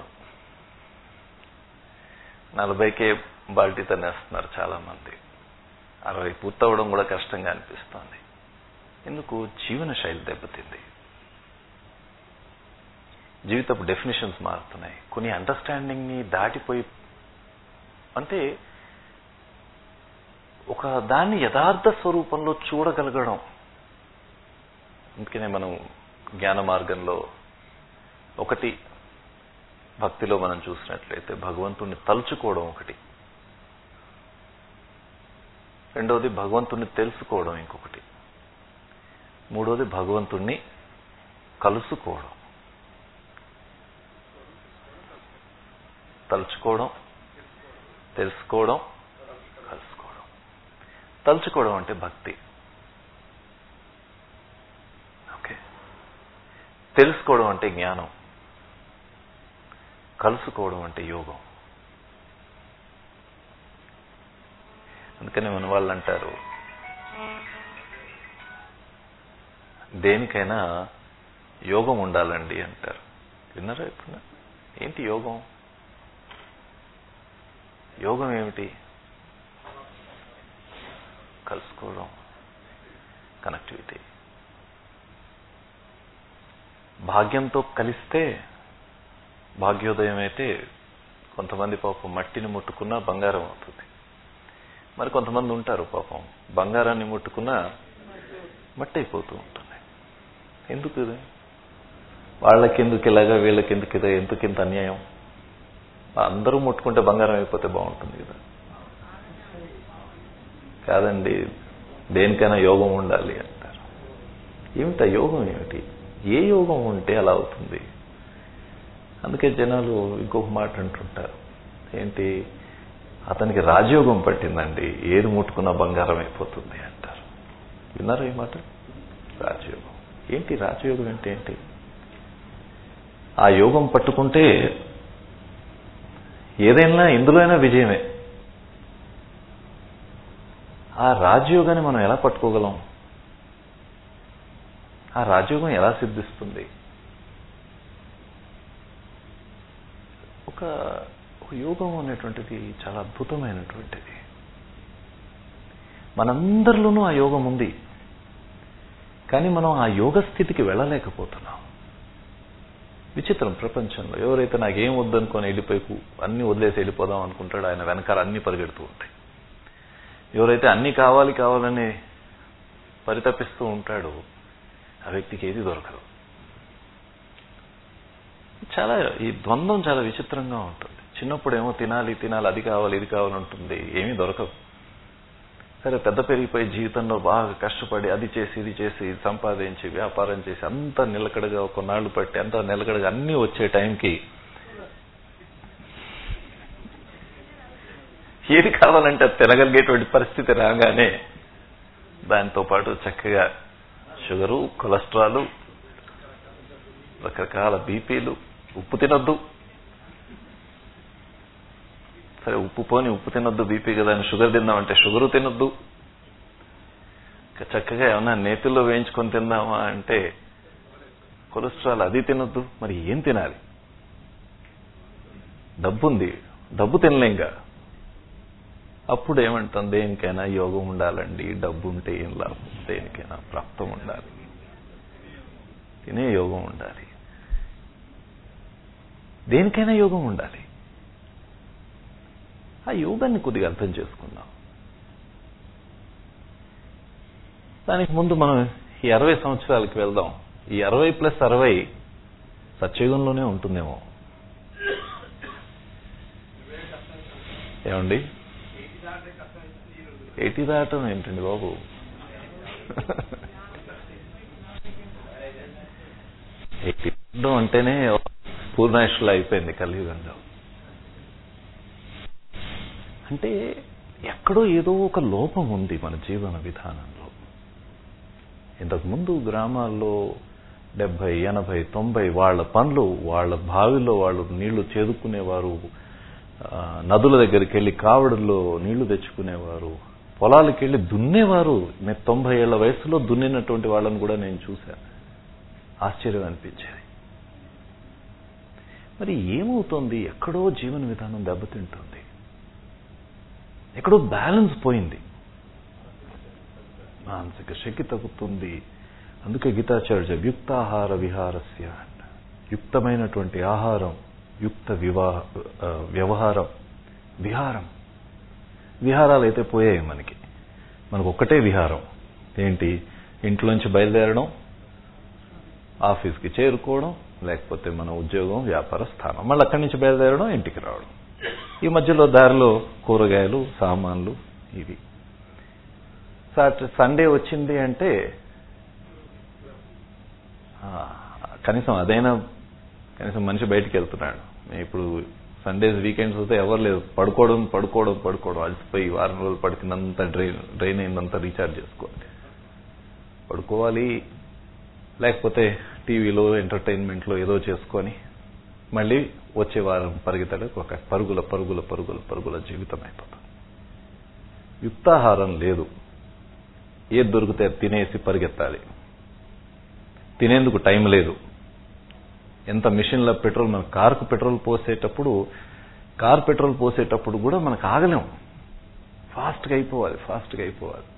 [SPEAKER 2] నలభైకే బాల్టీ తనేస్తున్నారు చాలా మంది అరవై పూర్తవడం కూడా కష్టంగా అనిపిస్తోంది ఎందుకు జీవన శైలి దెబ్బతింది జీవితపు డెఫినేషన్స్ మారుతున్నాయి కొన్ని అండర్స్టాండింగ్ ని దాటిపోయి అంటే ఒక దాన్ని యథార్థ స్వరూపంలో చూడగలగడం అందుకనే మనం జ్ఞాన మార్గంలో ఒకటి భక్తిలో మనం చూసినట్లయితే భగవంతుణ్ణి తలుచుకోవడం ఒకటి రెండవది భగవంతుణ్ణి తెలుసుకోవడం ఇంకొకటి మూడవది భగవంతుణ్ణి కలుసుకోవడం తలుచుకోవడం తెలుసుకోవడం కలుసుకోవడం తలుచుకోవడం అంటే భక్తి ఓకే తెలుసుకోవడం అంటే జ్ఞానం కలుసుకోవడం అంటే యోగం అందుకని మన వాళ్ళు అంటారు దేనికైనా యోగం ఉండాలండి అంటారు విన్నారా ఇప్పుడు ఏంటి యోగం యోగం ఏమిటి కలుసుకోవడం కనెక్టివిటీ భాగ్యంతో కలిస్తే భాగ్యోదయం అయితే కొంతమంది పాపం మట్టిని ముట్టుకున్నా బంగారం అవుతుంది మరి కొంతమంది ఉంటారు పాపం బంగారాన్ని ముట్టుకున్నా మట్టి అయిపోతూ ఉంటుంది ఎందుకు ఇది వాళ్ళకెందుకు ఇలాగా వీళ్ళకెందుకు ఇదా ఎందుకు ఇంత అన్యాయం అందరూ ముట్టుకుంటే బంగారం అయిపోతే బాగుంటుంది కదా కాదండి దేనికైనా యోగం ఉండాలి అంటారు ఏమిటా యోగం ఏమిటి ఏ యోగం ఉంటే అలా అవుతుంది అందుకే జనాలు ఇంకొక మాట అంటుంటారు ఏంటి అతనికి రాజయోగం పట్టిందండి ఏది ముట్టుకున్నా బంగారం అయిపోతుంది అంటారు విన్నారా ఈ మాట రాజయోగం ఏంటి రాజయోగం అంటే ఏంటి ఆ యోగం పట్టుకుంటే ఏదైనా ఇందులోనైనా విజయమే ఆ రాజయోగాన్ని మనం ఎలా పట్టుకోగలం ఆ రాజయోగం ఎలా సిద్ధిస్తుంది ఒక ఒక యోగం అనేటువంటిది చాలా అద్భుతమైనటువంటిది మనందరిలోనూ ఆ యోగం ఉంది కానీ మనం ఆ యోగ స్థితికి వెళ్ళలేకపోతున్నాం విచిత్రం ప్రపంచంలో ఎవరైతే నాకేం వద్దనుకొని వెళ్ళిపోయి అన్ని వదిలేసి వెళ్ళిపోదాం అనుకుంటాడో ఆయన వెనకాల అన్ని పరిగెడుతూ ఉంటాయి ఎవరైతే అన్ని కావాలి కావాలని పరితపిస్తూ ఉంటాడో ఆ వ్యక్తికి ఏది దొరకదు చాలా ఈ ద్వంద్వం చాలా విచిత్రంగా ఉంటుంది చిన్నప్పుడు ఏమో తినాలి తినాలి అది కావాలి ఇది కావాలంటుంది ఏమీ దొరకదు సరే పెద్ద పెరిగిపోయి జీవితంలో బాగా కష్టపడి అది చేసి ఇది చేసి సంపాదించి వ్యాపారం చేసి అంత నిలకడగా కొన్నాళ్ళు పట్టి అంత నిలకడగా అన్నీ వచ్చే టైంకి ఏది కావాలంటే అది తినగలిగేటువంటి పరిస్థితి రాగానే దాంతో పాటు చక్కగా షుగరు కొలెస్ట్రాల్ రకరకాల బీపీలు ఉప్పు తినొద్దు సరే ఉప్పు పోని ఉప్పు తినొద్దు బీపీ కదా అని షుగర్ తిందామంటే షుగరు తినొద్దు చక్కగా ఏమన్నా నేతిలో వేయించుకొని తిందామా అంటే కొలెస్ట్రాల్ అది తినొద్దు మరి ఏం తినాలి డబ్బుంది డబ్బు తినలేంగా అప్పుడు ఏమంటాం దేనికైనా యోగం ఉండాలండి డబ్బు ఉంటే ఏం లాభం దేనికైనా ప్రాప్తం ఉండాలి తినే యోగం ఉండాలి దేనికైనా యోగం ఉండాలి ఆ యోగాన్ని కొద్దిగా అర్థం చేసుకుందాం దానికి ముందు మనం ఈ అరవై సంవత్సరాలకి వెళ్దాం ఈ అరవై ప్లస్ అరవై సత్యయుగంలోనే ఉంటుందేమో ఏమండి ఎయిటీ దాటం ఏంటండి బాబు ఎయిటీ దాటం అంటేనే పూర్ణాయుషులు అయిపోయింది కలియుగంలో అంటే ఎక్కడో ఏదో ఒక లోపం ఉంది మన జీవన విధానంలో ఇంతకుముందు గ్రామాల్లో డెబ్బై ఎనభై తొంభై వాళ్ళ పనులు వాళ్ళ బావిలో వాళ్ళు నీళ్లు చేదుకునేవారు నదుల దగ్గరికి వెళ్ళి కావడుల్లో నీళ్లు తెచ్చుకునేవారు పొలాలకు వెళ్ళి దున్నేవారు నేను తొంభై ఏళ్ల వయసులో దున్నినటువంటి వాళ్ళని కూడా నేను చూశాను ఆశ్చర్యం అనిపించేది మరి ఏమవుతోంది ఎక్కడో జీవన విధానం దెబ్బతింటుంది ఎక్కడో బ్యాలెన్స్ పోయింది మానసిక శక్తి తగ్గుతుంది అందుకే గీతాచార్య యుక్తాహార విహారస్య యుక్తమైనటువంటి ఆహారం యుక్త వివాహ వ్యవహారం విహారం విహారాలు అయితే పోయాయి మనకి మనకు ఒక్కటే విహారం ఏంటి ఇంట్లోంచి బయలుదేరడం ఆఫీస్కి చేరుకోవడం లేకపోతే మన ఉద్యోగం వ్యాపార స్థానం మళ్ళీ అక్కడి నుంచి బయలుదేరడం ఇంటికి రావడం ఈ మధ్యలో దారిలో కూరగాయలు సామాన్లు ఇవి సాట- సండే వచ్చింది అంటే ఆ, కనీసం అదైనా కనీసం మనిషి బయటికి వెళ్తున్నాడు ఇప్పుడు సండేస్ వీకెండ్స్ వస్తే ఎవరు లేదు పడుకోవడం పడుకోవడం పడుకోవడం అలసిపోయి వారం రోజులు పడుకున్నంత డ్రైన్ డ్రైన్ అయిందంతా రీఛార్జ్ చేసుకోవాలి పడుకోవాలి లేకపోతే టీవీలో ఎంటర్టైన్మెంట్లో ఏదో చేసుకొని మళ్ళీ వచ్చే వారం పరిగెత్తడానికి ఒక పరుగుల పరుగుల పరుగుల పరుగుల జీవితం అయిపోతుంది యుక్తాహారం లేదు ఏది దొరికితే అది తినేసి పరిగెత్తాలి తినేందుకు టైం లేదు ఎంత మిషన్ల పెట్రోల్ మన కార్కు పెట్రోల్ పోసేటప్పుడు కార్ పెట్రోల్ పోసేటప్పుడు కూడా మనకు ఆగలేం ఫాస్ట్గా అయిపోవాలి ఫాస్ట్గా అయిపోవాలి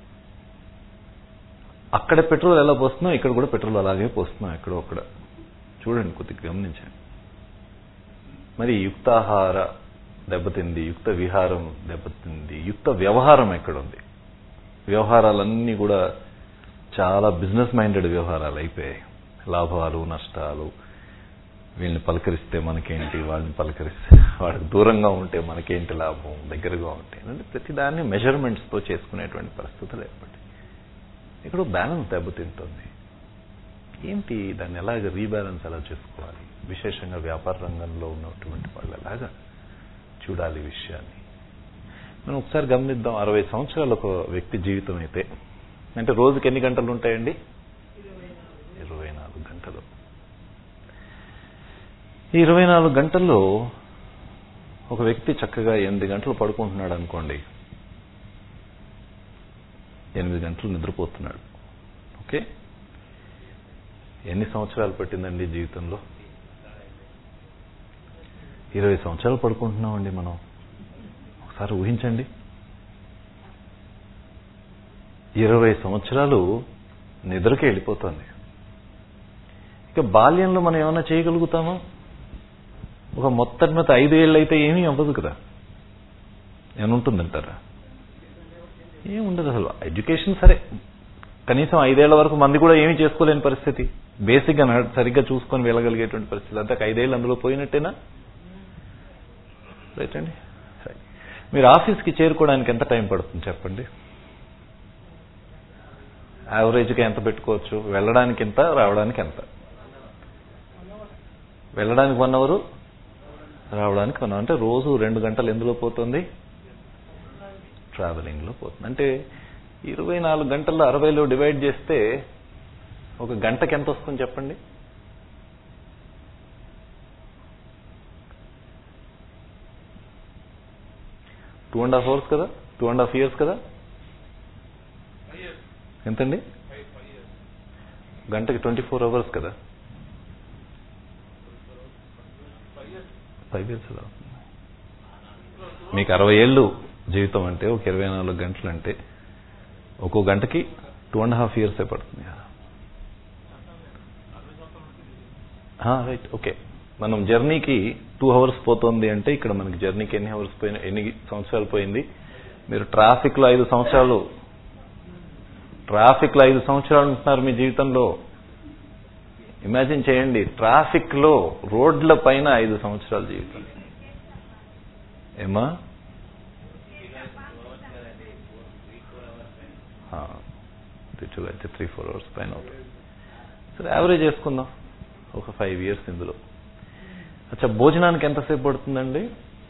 [SPEAKER 2] అక్కడ పెట్రోల్ ఎలా పోస్తున్నాం ఇక్కడ కూడా పెట్రోల్ అలాగే పోస్తున్నాం ఎక్కడో అక్కడ చూడండి కొద్దిగా గమనించండి మరి యుక్తాహార దెబ్బతింది యుక్త విహారం దెబ్బతింది యుక్త వ్యవహారం ఎక్కడుంది వ్యవహారాలన్నీ కూడా చాలా బిజినెస్ మైండెడ్ వ్యవహారాలు అయిపోయాయి లాభాలు నష్టాలు వీళ్ళని పలకరిస్తే మనకేంటి వాళ్ళని పలకరిస్తే వాళ్ళకి దూరంగా ఉంటే మనకేంటి లాభం దగ్గరగా ఉంటే అంటే ప్రతిదాన్ని మెజర్మెంట్స్తో చేసుకునేటువంటి పరిస్థితులు ఏర్పడ్డాయి ఇక్కడ బ్యాలెన్స్ దెబ్బతింటుంది ఏంటి దాన్ని ఎలాగ రీబ్యాలెన్స్ ఎలా చేసుకోవాలి విశేషంగా వ్యాపార రంగంలో ఉన్నటువంటి వాళ్ళు ఎలాగా చూడాలి ఈ విషయాన్ని మనం ఒకసారి గమనిద్దాం అరవై సంవత్సరాల ఒక వ్యక్తి జీవితం అయితే అంటే రోజుకి ఎన్ని గంటలు ఉంటాయండి ఇరవై నాలుగు గంటలు ఈ ఇరవై నాలుగు గంటల్లో ఒక వ్యక్తి చక్కగా ఎనిమిది గంటలు పడుకుంటున్నాడు అనుకోండి ఎనిమిది గంటలు నిద్రపోతున్నాడు ఓకే ఎన్ని సంవత్సరాలు పట్టిందండి జీవితంలో ఇరవై సంవత్సరాలు పడుకుంటున్నామండి మనం ఒకసారి ఊహించండి ఇరవై సంవత్సరాలు నిద్రకి వెళ్ళిపోతుంది ఇక బాల్యంలో మనం ఏమైనా చేయగలుగుతామా ఒక మొత్తం మీద ఐదు ఏళ్ళు అయితే ఏమీ అవ్వదు కదా ఏమైనా ఉంటుందంటారా ఏం ఉండదు అసలు ఎడ్యుకేషన్ సరే కనీసం ఐదేళ్ల వరకు మంది కూడా ఏమీ చేసుకోలేని పరిస్థితి బేసిక్గా నడ- సరిగ్గా చూసుకొని వెళ్ళగలిగేటువంటి పరిస్థితి అంతే ఐదేళ్ళు అందులో పోయినట్టేనా రైట్ అండి సరే మీరు ఆఫీస్కి చేరుకోవడానికి ఎంత టైం పడుతుంది చెప్పండి యావరేజ్గా ఎంత పెట్టుకోవచ్చు వెళ్ళడానికి ఎంత రావడానికి ఎంత వెళ్ళడానికి వన్ అవరు రావడానికి వన్ అవర్ అంటే రోజు రెండు గంటలు ఎందులో పోతుంది ట్రావెలింగ్లో పోతుంది అంటే ఇరవై నాలుగు గంటల్లో అరవైలో డివైడ్ చేస్తే ఒక గంటకి ఎంత వస్తుంది చెప్పండి టూ అండ్ హాఫ్ అవర్స్ కదా టూ అండ్ హాఫ్ ఇయర్స్ కదా ఎంతండి గంటకి ట్వంటీ ఫోర్ అవర్స్ కదా ఫైవ్ ఇయర్స్ ఎలా అవుతుంది మీకు అరవై ఏళ్ళు జీవితం అంటే ఒక ఇరవై నాలుగు గంటలు అంటే ఒక్కో గంటకి టూ అండ్ హాఫ్ ఇయర్సే పడుతుంది కదా రైట్ ఓకే మనం జర్నీకి టూ అవర్స్ పోతుంది అంటే ఇక్కడ మనకి జర్నీకి ఎన్ని అవర్స్ పోయిన ఎన్ని సంవత్సరాలు పోయింది మీరు ట్రాఫిక్లో ఐదు సంవత్సరాలు ట్రాఫిక్లో ఐదు సంవత్సరాలు ఉంటున్నారు మీ జీవితంలో ఇమాజిన్ చేయండి ట్రాఫిక్లో రోడ్ల పైన ఐదు సంవత్సరాల జీవితం ఏమా తెచ్చులు అయితే త్రీ ఫోర్ అవర్స్ పైన అవుతుంది సరే యావరేజ్ చేసుకుందాం ఒక ఫైవ్ ఇయర్స్ ఇందులో అచ్చా భోజనానికి ఎంతసేపు పడుతుందండి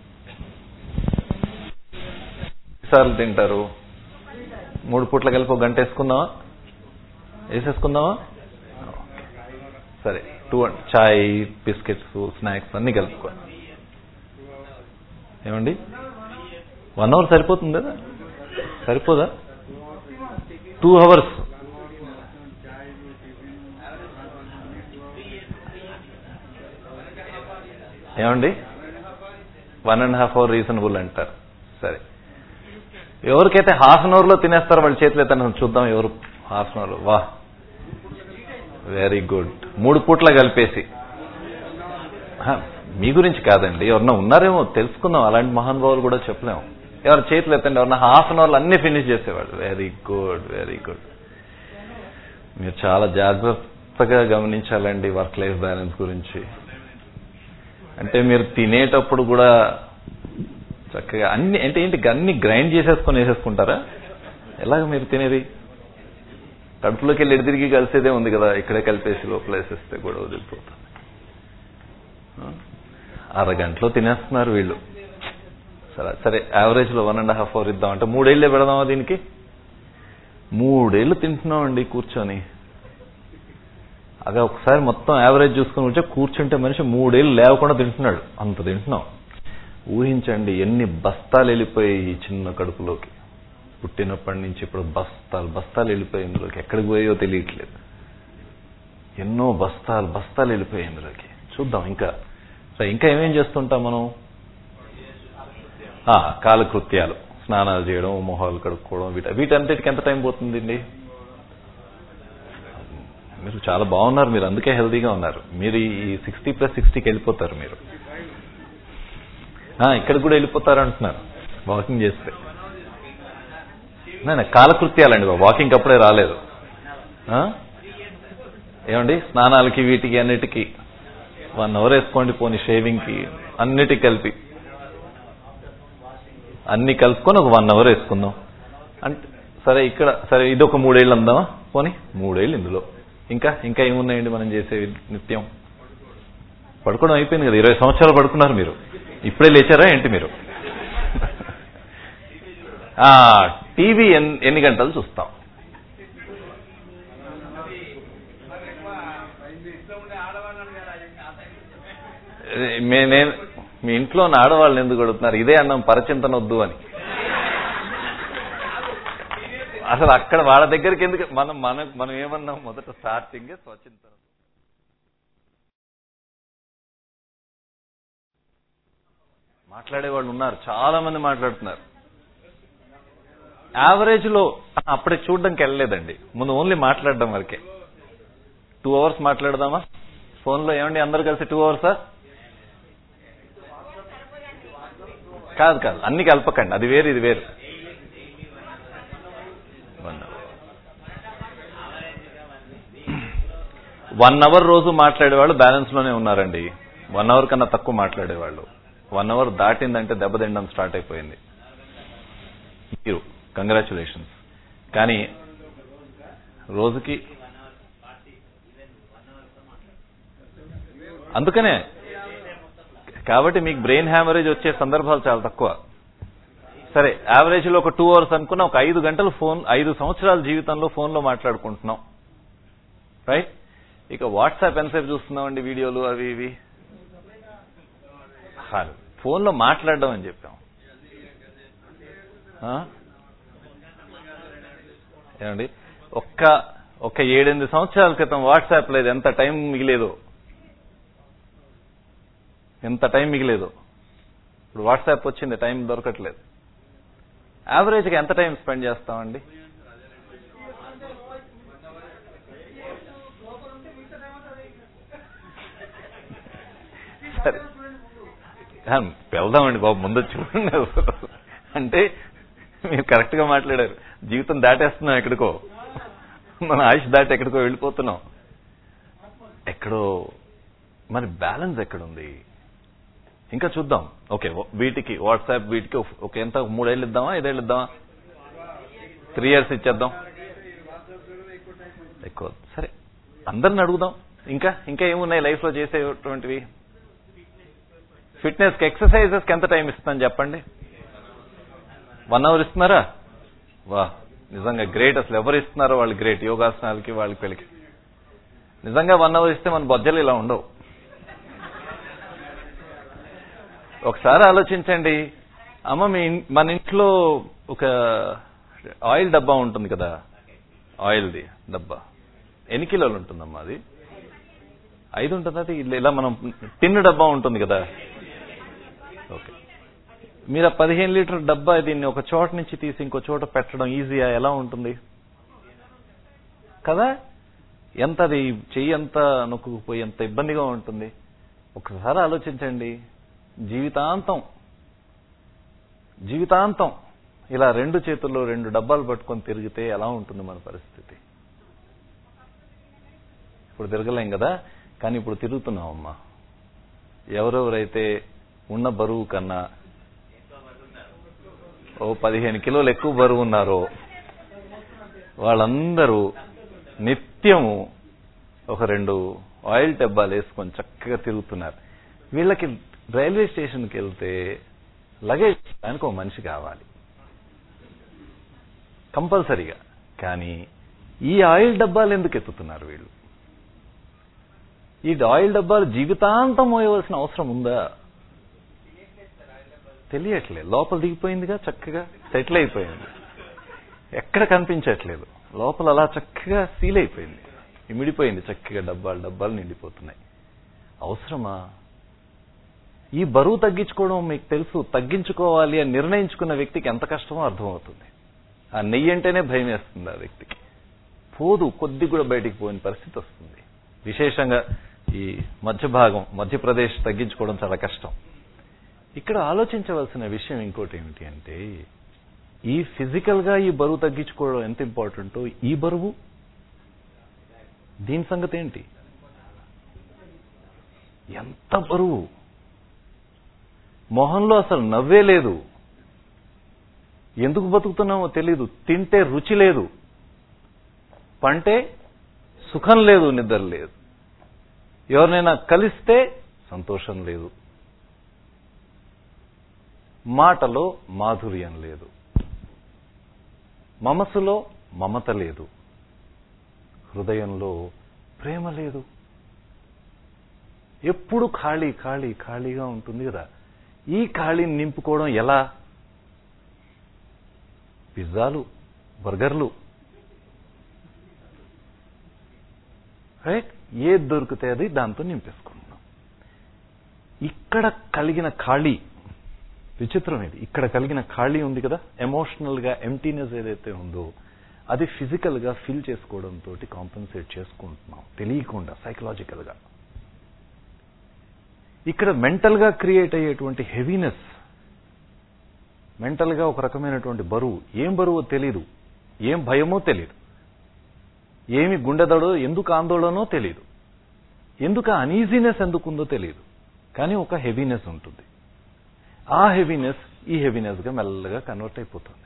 [SPEAKER 2] సార్లు తింటారు మూడు పూట్ల కలిపి ఒక గంట వేసుకుందామా వేసేసుకుందామా ఓకే. సరే టూ చాయ్ బిస్కెట్స్ స్నాక్స్ అన్నీ కలుపుకోండి ఏమండి వన్ అవర్ సరిపోతుంది కదా సరిపోదా టూ అవర్స్ ఏమండి one and half hour reasonable అంటారు సరే ఎవరికైతే హాఫ్ అన్ అవర్లో తినేస్తారో వాళ్ళ చేతులు అయితే చూద్దాం ఎవరు హాఫ్ అన్ అవర్ వా వెరీ గుడ్ మూడు పూట్ల కలిపేసి హ, మీ గురించి కాదండి ఎవరన్నా ఉన్నారేమో తెలుసుకుందాం అలాంటి మహానుభావులు కూడా చెప్పలేము ఎవరు చేతులు ఎత్తండి ఎవరన్నా హాఫ్ అన్ అవర్లో అన్ని ఫినిష్ చేసేవాడు వెరీ గుడ్ వెరీ గుడ్ మీరు చాలా జాగ్రత్త జాగ్రత్తగా గమనించాలండి వర్క్ లైఫ్ బ్యాలెన్స్ గురించి అంటే మీరు తినేటప్పుడు కూడా చక్కగా అన్ని అంటే ఏంటి అన్ని గ్రైండ్ చేసేసుకొని వేసేసుకుంటారా ఎలాగ మీరు తినేది కడుపులోకి వెళ్ళి ఎడు తిరిగి కలిసేదే ఉంది కదా ఇక్కడే కలిపేసి లోపల వేసేస్తే కూడా వదిలిపోతుంది అరగంటలో తినేస్తున్నారు వీళ్ళు సరే సరే యావరేజ్లో వన్ అండ్ హాఫ్ అవర్ ఇద్దాం అంటే మూడేళ్ళే పెడదామా దీనికి మూడేళ్ళు తింటున్నామండి కూర్చొని అదే ఒకసారి మొత్తం యావరేజ్ చూసుకుని వచ్చే కూర్చుంటే మనిషి మూడేళ్ళు లేవకుండా తింటున్నాడు అంత తింటున్నాం ఊహించండి ఎన్ని బస్తాలు వెళ్ళిపోయాయి ఈ చిన్న కడుపులోకి పుట్టినప్పటి నుంచి ఇప్పుడు బస్తాలు బస్తాలు వెళ్ళిపోయి ఇందులోకి ఎక్కడికి పోయో తెలియట్లేదు ఎన్నో బస్తాలు బస్తాలు వెళ్ళిపోయాయి ఇందులోకి చూద్దాం ఇంకా సో ఇంకా ఏమేం చేస్తుంటాం మనం ఆ, కాలకృత్యాలు స్నానాలు చేయడం మొహాలు కడుక్కోవడం వీట వీటన్నిటికి ఎంత టైం పోతుందండి మీరు చాలా బాగున్నారు మీరు అందుకే హెల్తీగా ఉన్నారు మీరు ఈ సిక్స్టీ ప్లస్ సిక్స్టీకి వెళ్ళిపోతారు మీరు ఆ, ఇక్కడికి కూడా వెళ్ళిపోతారు అంటున్నారు వాకింగ్ చేస్తే నేను కాలకృత్యాలండి బాబు వాకింగ్ అప్పుడే రాలేదు ఆ? ఏమండి స్నానాలకి వీటికి అన్నిటికీ వన్ అవర్ వేసుకోండి పోనీ షేవింగ్కి అన్నిటికి కలిపి అన్ని కలుపుకొని ఒక వన్ అవర్ వేసుకుందాం అంటే సరే ఇక్కడ సరే ఇది ఒక మూడేళ్ళు అందామా పోనీ మూడేళ్ళు ఇందులో ఇంకా ఇంకా ఏమున్నాయండి మనం చేసేవి నిత్యం పడుకోవడం అయిపోయింది కదా ఇరవై సంవత్సరాలు పడుకున్నారు మీరు ఇప్పుడే లేచారా ఏంటి మీరు ఆ, టీవీ ఎన్- ఎన్ని గంటలు చూస్తాం మే- నేను మీ ఇంట్లో ఉన్న ఆడవాళ్ళని ఎందుకు అడుగుతున్నారు ఇదే అన్నం పరచింతన వద్దు అని అసలు అక్కడ వాళ్ళ దగ్గరికి ఎందుకు మనం మనం మనం ఏమన్నాం మొదట స్టార్టింగ్ స్వచ్ఛంతన మాట్లాడే వాళ్ళు ఉన్నారు చాలా మంది మాట్లాడుతున్నారు యావరేజ్ లో అప్పుడే చూడడానికి వెళ్ళలేదండి ముందు ఓన్లీ మాట్లాడడం వరకే టూ అవర్స్ మాట్లాడదామా ఫోన్ లో ఏమండి అందరు కలిసి టూ అవర్సా కాదు కాదు అన్ని కలపకండి అది వేరు ఇది వేరు వన్ అవర్ రోజు మాట్లాడేవాళ్ళు బ్యాలెన్స్ లోనే ఉన్నారండి వన్ అవర్ కన్నా తక్కువ మాట్లాడేవాళ్ళు వన్ అవర్ దాటిందంటే దెబ్బతిండం స్టార్ట్ అయిపోయింది మీరు కంగ్రాచులేషన్స్ కానీ రోజుకి అందుకనే కాబట్టి మీకు బ్రెయిన్ హ్యామరేజ్ వచ్చే సందర్భాలు చాలా తక్కువ సరే యావరేజ్ లో ఒక టూ అవర్స్ అనుకున్న ఒక ఐదు గంటలు ఫోన్ ఐదు సంవత్సరాల జీవితంలో ఫోన్లో మాట్లాడుకుంటున్నాం రైట్ ఇక వాట్సాప్ ఎంతసేపు చూస్తున్నామండి వీడియోలు అవి ఇవి కాదు ఫోన్లో మాట్లాడడం అని చెప్పాం ఆ? ఏమండి ఒక్క ఒక్క ఏడెనిమిది సంవత్సరాల క్రితం వాట్సాప్ లేదు ఎంత టైం మిగిలేదో ఎంత టైం మిగిలేదు ఇప్పుడు వాట్సాప్ వచ్చింది టైం దొరకట్లేదు యావరేజ్గా ఎంత టైం స్పెండ్ చేస్తామండి సరే ఆ, వెళ్దామండి బాబు ముందు చూడండి అంటే మీరు కరెక్ట్ గా మాట్లాడారు జీవితం దాటేస్తున్నాం ఎక్కడికో మన ఆయుష్ దాటి ఎక్కడికో వెళ్ళిపోతున్నాం ఎక్కడో మరి బ్యాలెన్స్ ఎక్కడుంది ఇంకా చూద్దాం ఓకే వీటికి వాట్సాప్ వీటికి ఒక ఎంత మూడేళ్ళు ఇద్దామా ఐదేళ్ళు ఇద్దామా త్రీ ఇయర్స్ ఇచ్చేద్దాం ఎక్కువ సరే అందరిని అడుగుదాం ఇంకా ఇంకా ఏమున్నాయి లైఫ్ లో చేసేటువంటివి ఫిట్నెస్ కి ఎక్సర్సైజెస్ కి ఎంత టైం ఇస్తున్నాను చెప్పండి వన్ అవర్ ఇస్తున్నారా వా నిజంగా గ్రేట్ అసలు ఎవరు ఇస్తున్నారో వాళ్ళు గ్రేట్ యోగాసనాలకి వాళ్ళకి వీళ్ళకి నిజంగా వన్ అవర్ ఇస్తే మన బొజ్జలు ఇలా ఉండవు ఒకసారి ఆలోచించండి అమ్మ మీ ఇన్- మన ఇంట్లో ఒక ఆయిల్ డబ్బా ఉంటుంది కదా ఆయిల్ది డబ్బా ఎన్ని కిలోలు ఉంటుందమ్మా అది ఐదు ఉంటుంది అది ఇలా- ఇలా మనం టిన్ను డబ్బా ఉంటుంది కదా ఓకే మీరు ఆ పదిహేను లీటర్ డబ్బా దీన్ని ఒక చోట నుంచి తీసి ఇంకో చోట పెట్టడం ఈజీయా ఎలా ఉంటుంది కదా ఎంత అది చెయ్యి ఎంత నొక్కుకుపోయి ఎంత ఇబ్బందిగా ఉంటుంది ఒకసారి ఆలోచించండి జీవితాంతం జీవితాంతం ఇలా రెండు చేతుల్లో రెండు డబ్బాలు పట్టుకొని తిరిగితే ఎలా ఉంటుంది మన పరిస్థితి ఇప్పుడు తిరగలేం కదా కానీ ఇప్పుడు తిరుగుతున్నామమ్మా ఎవరెవరైతే ఉన్న బరువు కన్నా ఓ పదిహేను కిలోలు ఎక్కువ బరువు ఉన్నారో వాళ్ళందరూ నిత్యము ఒక రెండు ఆయిల్ డబ్బాలు వేసుకొని చక్కగా తిరుగుతున్నారు వీళ్ళకి రైల్వే స్టేషన్కి వెళ్తే లగేజ్ దానికి ఒక మనిషి కావాలి కంపల్సరీగా కానీ ఈ ఆయిల్ డబ్బాలు ఎందుకు ఎత్తుతున్నారు వీళ్ళు ఈ ఆయిల్ డబ్బాలు జీవితాంతం మోయవలసిన అవసరం ఉందా తెలియట్లేదు లోపల దిగిపోయిందిగా చక్కగా సెటిల్ అయిపోయింది ఎక్కడ కనిపించట్లేదు లోపల అలా చక్కగా సీల్ అయిపోయింది ఇమిడిపోయింది చక్కగా డబ్బాలు డబ్బాలు నిండిపోతున్నాయి అవసరమా ఈ బరువు తగ్గించుకోవడం మీకు తెలుసు తగ్గించుకోవాలి అని నిర్ణయించుకున్న వ్యక్తికి ఎంత కష్టమో అర్థమవుతుంది ఆ నెయ్యి అంటేనే భయం వేస్తుంది ఆ వ్యక్తికి పోదు కొద్ది కూడా బయటికి పోయిన పరిస్థితి వస్తుంది విశేషంగా ఈ మధ్య భాగం మధ్యప్రదేశ్ తగ్గించుకోవడం చాలా కష్టం ఇక్కడ ఆలోచించవలసిన విషయం ఇంకోటి ఏమిటి అంటే ఈ ఫిజికల్ గా ఈ బరువు తగ్గించుకోవడం ఎంత ఇంపార్టెంటో ఈ బరువు దీని సంగతి ఏంటి ఎంత బరువు మొహంలో అసలు నవ్వే లేదు ఎందుకు బతుకుతున్నామో తెలీదు తింటే రుచి లేదు పంటే సుఖం లేదు నిద్ర లేదు ఎవరినైనా కలిస్తే సంతోషం లేదు మాటలో మాధుర్యం లేదు మనసులో మమత లేదు హృదయంలో ప్రేమ లేదు ఎప్పుడు ఖాళీ ఖాళీ ఖాళీగా ఉంటుంది కదా ఈ ఖాళీని నింపుకోవడం ఎలా పిజ్జాలు బర్గర్లు రైట్ ఏది దొరికితే అది దాంతో నింపేసుకుంటున్నాం ఇక్కడ కలిగిన ఖాళీ విచిత్రం ఇది ఇక్కడ కలిగిన ఖాళీ ఉంది కదా ఎమోషనల్ గా ఎంటీనెస్ ఏదైతే ఉందో అది ఫిజికల్ గా ఫిల్ చేసుకోవడంతో కాంపన్సేట్ చేసుకుంటున్నాం తెలియకుండా సైకలాజికల్ గా ఇక్కడ మెంటల్ గా క్రియేట్ అయ్యేటువంటి హెవీనెస్ మెంటల్ గా ఒక రకమైనటువంటి బరువు ఏం బరువో తెలీదు ఏం భయమో తెలీదు ఏమి గుండెదడో ఎందుకు ఆందోళనో తెలీదు ఎందుకు అనీజీనెస్ ఎందుకుందో తెలియదు కానీ ఒక హెవీనెస్ ఉంటుంది ఆ హెవీనెస్ ఈ హెవీనెస్ గా మెల్లగా కన్వర్ట్ అయిపోతుంది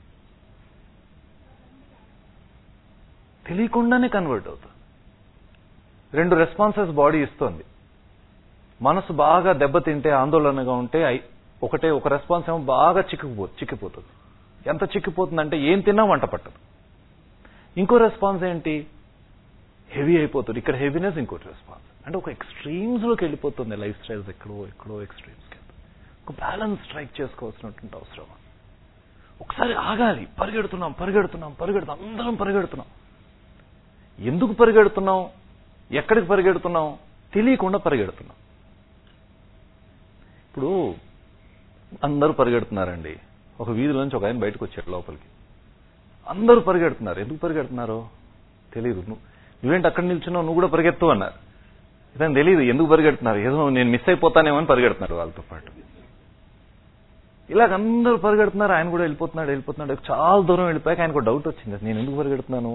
[SPEAKER 2] తెలియకుండానే కన్వర్ట్ అవుతుంది రెండు రెస్పాన్సెస్ బాడీ ఇస్తోంది మనసు బాగా దెబ్బతింటే ఆందోళనగా ఉంటే ఐ- ఒకటే ఒక రెస్పాన్స్ ఏమో బాగా చిక్కిపో చిక్కిపోతుంది ఎంత చిక్కిపోతుందంటే ఏం తిన్నా వంట పట్టదు ఇంకో రెస్పాన్స్ ఏంటి హెవీ అయిపోతుంది ఇక్కడ హెవీనెస్ ఇంకోటి రెస్పాన్స్ అంటే ఒక ఎక్స్ట్రీమ్స్ లోకి వెళ్ళిపోతుంది లైఫ్ స్టైల్స్ ఎక్కడో ఎక్కడో ఎక్స్ట్రీమ్స్ కి ఒక బ్యాలెన్స్ స్ట్రైక్ చేసుకోవాల్సినటువంటి అవసరం ఒకసారి ఆగాలి పరిగెడుతున్నాం పరిగెడుతున్నాం పరిగెడుతున్నాం అందరం పరిగెడుతున్నాం ఎందుకు పరిగెడుతున్నాం ఎక్కడికి పరిగెడుతున్నాం తెలియకుండా పరిగెడుతున్నాం ఇప్పుడు అందరూ పరిగెడుతున్నారండి ఒక వీధిలోంచి ఒక ఆయన బయటకు వచ్చాడు లోపలికి అందరూ పరిగెడుతున్నారు ఎందుకు పరిగెడుతున్నారో తెలియదు నువ్వు నువ్వేంటి అక్కడ నిల్చున్నావు నువ్వు కూడా పరిగెత్తు అన్నారు ఇదని తెలియదు ఎందుకు పరిగెడుతున్నారు ఏదో నేను మిస్ అయిపోతానేమో అని పరిగెడుతున్నారు వాళ్ళతో పాటు ఇలాగ అందరూ పరిగెడుతున్నారు ఆయన కూడా వెళ్ళిపోతున్నాడు వెళ్ళిపోతున్నాడు చాలా దూరం వెళ్ళిపోయాక ఆయనకు డౌట్ వచ్చింది నేను ఎందుకు పరిగెడుతున్నాను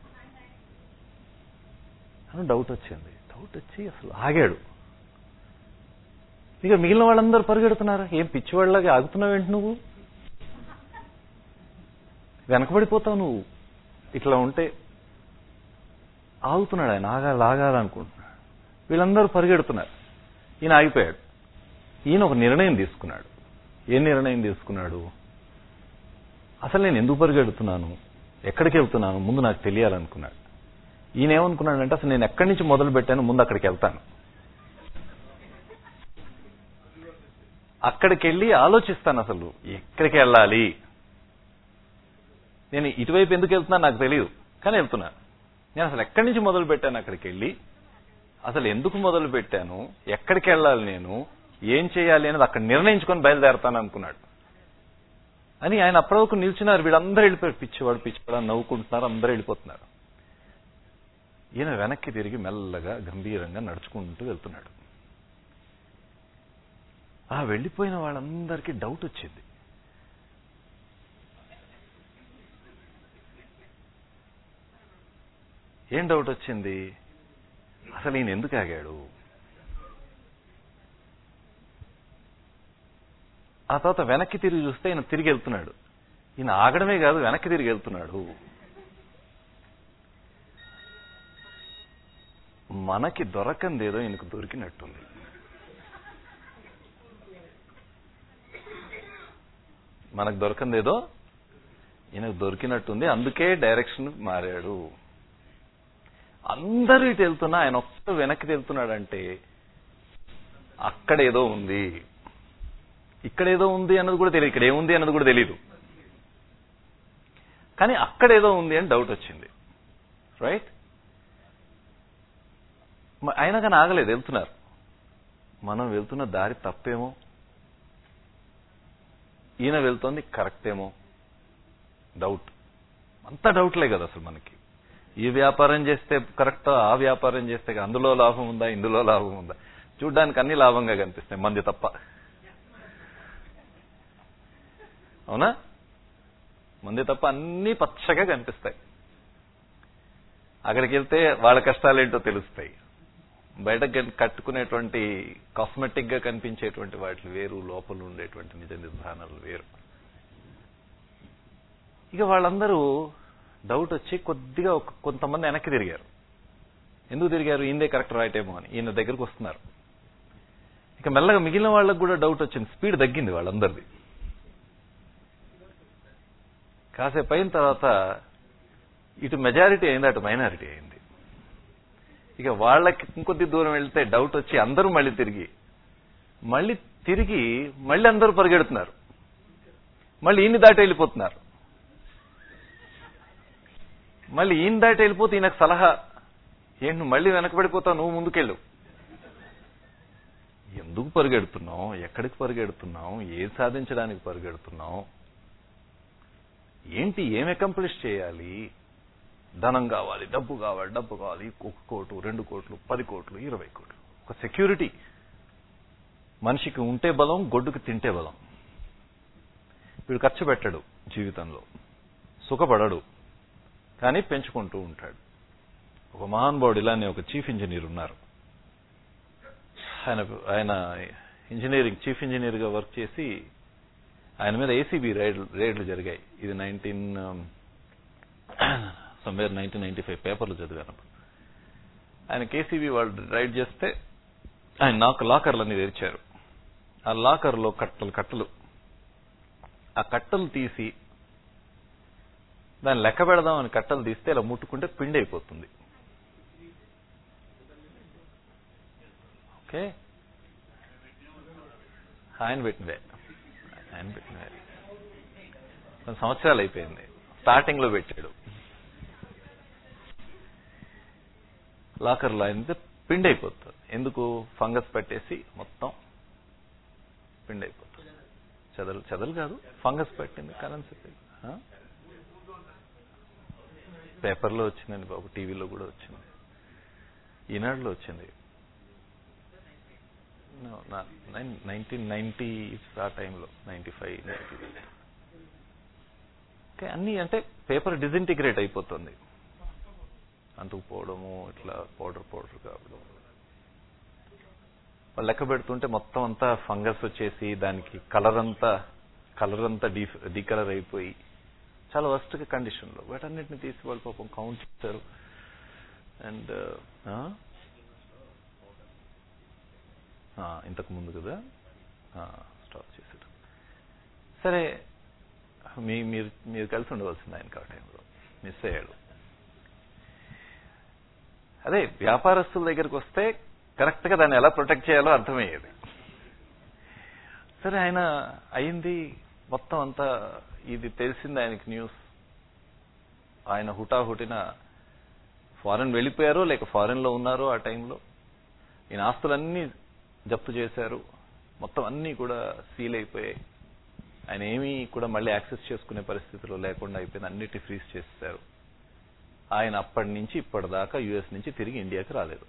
[SPEAKER 2] అని డౌట్ వచ్చింది డౌట్ వచ్చి అసలు ఆగాడు ఇక మిగిలిన వాళ్ళందరూ పరిగెడుతున్నారు ఏం పిచ్చివాళ్ళగా ఆగుతున్నావు ఏంటి నువ్వు వెనకబడిపోతావు నువ్వు ఇట్లా ఉంటే ఆగుతున్నాడు ఆయన ఆగాలి ఆగాలనుకుంటున్నాడు వీళ్ళందరూ పరిగెడుతున్నారు ఈయన ఆగిపోయాడు ఈయన ఒక నిర్ణయం తీసుకున్నాడు ఏ నిర్ణయం తీసుకున్నాడు అసలు నేను ఎందుకు పరిగెడుతున్నాను ఎక్కడికి వెళ్తున్నాను ముందు నాకు తెలియాలనుకున్నాడు ఈయన ఏమనుకున్నాడంటే అసలు నేను ఎక్కడి నుంచి మొదలు పెట్టాను ముందు అక్కడికి వెళ్తాను అక్కడికి వెళ్ళి ఆలోచిస్తాను అసలు ఎక్కడికి వెళ్ళాలి నేను ఇటువైపు ఎందుకు వెళ్తున్నాను నాకు తెలియదు కానీ వెళ్తున్నాను నేను అసలు ఎక్కడి నుంచి మొదలు పెట్టాను అక్కడికి వెళ్ళి అసలు ఎందుకు మొదలు పెట్టాను ఎక్కడికి వెళ్ళాలి నేను ఏం చేయాలి అనేది అక్కడ నిర్ణయించుకొని బయలుదేరతాను అనుకున్నాడు అని ఆయన అప్పటివరకు నిల్చున్నారు వీళ్ళందరూ వెళ్ళిపోయారు పిచ్చివాడు పిచ్చివాడు అని నవ్వుకుంటున్నారు అందరూ వెళ్ళిపోతున్నారు ఈయన వెనక్కి తిరిగి మెల్లగా గంభీరంగా నడుచుకుంటూ వెళ్తున్నాడు ఆ వెళ్ళిపోయిన వాళ్ళందరికీ డౌట్ వచ్చింది ఏం డౌట్ వచ్చింది అసలు ఈయన ఎందుకు ఆగాడు ఆ తర్వాత వెనక్కి తిరిగి చూస్తే ఈయన తిరిగి వెళ్తున్నాడు ఈయన ఆగడమే కాదు వెనక్కి తిరిగి వెళ్తున్నాడు మనకి దొరకందేదో ఈయనకు దొరికినట్టుంది మనకు దొరకందేదో ఈయనకు దొరికినట్టుంది అందుకే డైరెక్షన్ మారాడు అందరూ ఇటు వెళ్తున్నా ఆయన ఒక్క వెనక్కి వెళ్తున్నాడంటే అక్కడ ఏదో ఉంది ఇక్కడ ఏదో ఉంది అన్నది కూడా తెలియదు ఇక్కడ ఏముంది అన్నది కూడా తెలియదు కానీ అక్కడ ఏదో ఉంది అని డౌట్ వచ్చింది రైట్ అయినా కానీ ఆగలేదు వెళ్తున్నారు మనం వెళ్తున్న దారి తప్పేమో ఈయన వెళ్తోంది కరెక్ట్ ఏమో డౌట్ అంత డౌట్లే కదా అసలు మనకి ఈ వ్యాపారం చేస్తే కరెక్ట్ ఆ వ్యాపారం చేస్తే అందులో లాభం ఉందా ఇందులో లాభం ఉందా చూడ్డానికి అన్ని లాభంగా కనిపిస్తాయి మంది తప్ప అవునా మంది తప్ప అన్ని పచ్చగా కనిపిస్తాయి అక్కడికి వెళ్తే వాళ్ళ కష్టాలేంటో తెలుస్తాయి బయట కట్టుకునేటువంటి కాస్మెటిక్ గా కనిపించేటువంటి వాటి వేరు లోపల ఉండేటువంటి నిజ నిర్ధారణలు వేరు ఇక వాళ్ళందరూ డౌట్ వచ్చి కొద్దిగా ఒక కొంతమంది వెనక్కి తిరిగారు ఎందుకు తిరిగారు ఈయనదే కరెక్ట్ రైట్ ఏమో అని ఈయన దగ్గరకు వస్తున్నారు ఇక మెల్లగా మిగిలిన వాళ్ళకు కూడా డౌట్ వచ్చింది స్పీడ్ తగ్గింది వాళ్ళందరిది కాసేపు అయిన తర్వాత ఇటు మెజారిటీ అయింది అటు మైనారిటీ అయింది ఇక వాళ్ళకి ఇంకొద్ది దూరం వెళ్తే డౌట్ వచ్చి అందరూ మళ్ళీ తిరిగి మళ్ళీ తిరిగి మళ్ళీ అందరూ పరిగెడుతున్నారు మళ్ళీ ఈయన్ని దాటి వెళ్ళిపోతున్నారు మళ్ళీ ఈయన దాటి వెళ్ళిపోతే ఈయనకు సలహా ఏంటి నువ్వు మళ్ళీ వెనకబడిపోతావు నువ్వు ముందుకెళ్ళు ఎందుకు పరిగెడుతున్నావు ఎక్కడికి పరిగెడుతున్నావు ఏం సాధించడానికి పరిగెడుతున్నావు ఏంటి ఏం అకంప్లిష్ చేయాలి ధనం కావాలి డబ్బు కావాలి డబ్బు కావాలి ఒక కోటు రెండు కోట్లు పది కోట్లు ఇరవై కోట్లు ఒక సెక్యూరిటీ మనిషికి ఉంటే బలం గొడ్డుకి తింటే బలం వీడు ఖర్చు పెట్టడు జీవితంలో సుఖపడడు కానీ పెంచుకుంటూ ఉంటాడు ఒక మహానుభావుడు ఇలానే ఒక చీఫ్ ఇంజనీర్ ఉన్నారు ఆయన ఆయన ఇంజనీరింగ్ చీఫ్ ఇంజనీర్గా వర్క్ చేసి ఆయన మీద ఏసీబీ రైడ్లు రైడ్లు జరిగాయి ఇది nineteen somewhere nineteen ninety five పేపర్లు చదివాను ఆయన కేసీబీ వాళ్ళు రైడ్ చేస్తే ఆయన నాకు లాకర్లన్నీ తెరిచారు ఆ లాకర్లో కట్టలు కట్టలు ఆ కట్టలు తీసి దాన్ని లెక్క పెడదామని కట్టలు తీస్తే ఇలా ముట్టుకుంటే పిండి అయిపోతుంది ఓకే ఆయన పెట్టినవే ఆయన పెట్టినవే కొన్ని సంవత్సరాలు అయిపోయింది స్టార్టింగ్ లో పెట్టాడు లాకర్లో అయితే పిండి అయిపోతుంది ఎందుకు ఫంగస్ పెట్టేసి మొత్తం పిండి అయిపోతుంది చెదలు చెదలు కాదు ఫంగస్ పెట్టింది కరెన్సీ పేపర్లో వచ్చిందండి బాబు టీవీలో కూడా వచ్చింది ఈనాడులో వచ్చింది నైన్టీన్ నైన్టీ ఆ టైంలో నైన్టీ ఫైవ్ నైన్టీ ఓకే అన్నీ అంటే పేపర్ డిజింటిగ్రేట్ అయిపోతుంది అంటుకుపోవడము ఇట్లా పౌడర్ పౌడర్ కావడం వాళ్ళు లెక్క పెడుతుంటే మొత్తం అంతా ఫంగస్ వచ్చేసి దానికి కలర్ అంతా కలర్ అంతా డీ డీకలర్ అయిపోయి చాలా వర్స్ట్ కండిషన్ లో వాటన్నిటిని తీసి వాళ్ళు పాపం కౌంట్ చేస్తారు అండ్ ఇంతకు ముందు కదా స్టాప్ చేశారు సరే మీ మీరు మీరు కలిసి ఉండవలసింది ఆయనకి ఆ టైంలో మిస్ అయ్యాడు అదే వ్యాపారస్తుల దగ్గరికి వస్తే కరెక్ట్ గా దాన్ని ఎలా ప్రొటెక్ట్ చేయాలో అర్థమయ్యేది సరే ఆయన అయింది మొత్తం అంతా ఇది తెలిసింది ఆయనకి న్యూస్ ఆయన హుటాహుటిన ఫారెన్ వెళ్ళిపోయారో లేక ఫారెన్ లో ఉన్నారో ఆ టైంలో ఈయన ఆస్తులన్నీ జప్తు చేశారు మొత్తం అన్నీ కూడా సీల్ అయిపోయాయి ఆయన ఏమీ కూడా మళ్ళీ యాక్సెస్ చేసుకునే పరిస్థితిలో లేకుండా అయిపోయింది అన్నిటి ఫ్రీజ్ చేశారు ఆయన అప్పటి నుంచి ఇప్పటిదాకా యుఎస్ నుంచి తిరిగి ఇండియాకి రాలేదు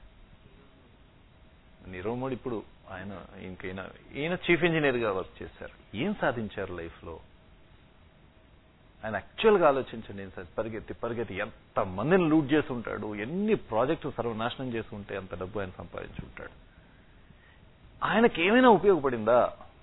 [SPEAKER 2] నీరవ్ మోడీ ఇప్పుడు ఆయన ఇంకైనా ఈయన చీఫ్ ఇంజనీర్ గా వర్క్ చేశారు ఏం సాధించారు లైఫ్ లో ఆయన యాక్చువల్గా ఆలోచించండి సార్ పరిగెత్తి పరిగెత్తి ఎంత మందిని లూట్ చేసి ఉంటాడు ఎన్ని ప్రాజెక్టులు సర్వనాశనం చేసి ఉంటే అంత డబ్బు ఆయన సంపాదించి ఉంటాడు ఆయనకి ఏమైనా ఉపయోగపడిందా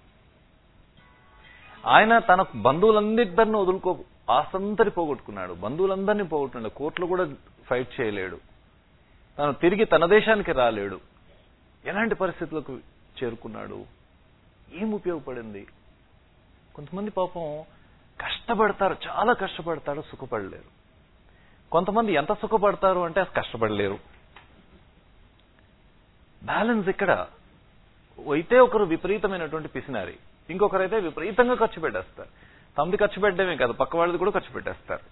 [SPEAKER 2] ఆయన తన బంధువులందరినీ వదులుకో ఆస్తంతరి పోగొట్టుకున్నాడు బంధువులందరినీ పోగొట్టుకున్నాడు కోర్టులో కూడా ఫైట్ చేయలేడు తను తిరిగి తన దేశానికి రాలేడు ఎలాంటి పరిస్థితులకు చేరుకున్నాడు ఏం ఉపయోగపడింది కొంతమంది పాపం కష్టపడతారు చాలా కష్టపడతారు సుఖపడలేరు కొంతమంది ఎంత సుఖపడతారు అంటే అసలు కష్టపడలేరు బ్యాలెన్స్ ఇక్కడ అయితే ఒకరు విపరీతమైనటువంటి పిసినారి ఇంకొకరైతే విపరీతంగా ఖర్చు పెట్టేస్తారు తమది ఖర్చు పెట్టడమే కాదు పక్క వాళ్ళది కూడా ఖర్చు పెట్టేస్తారు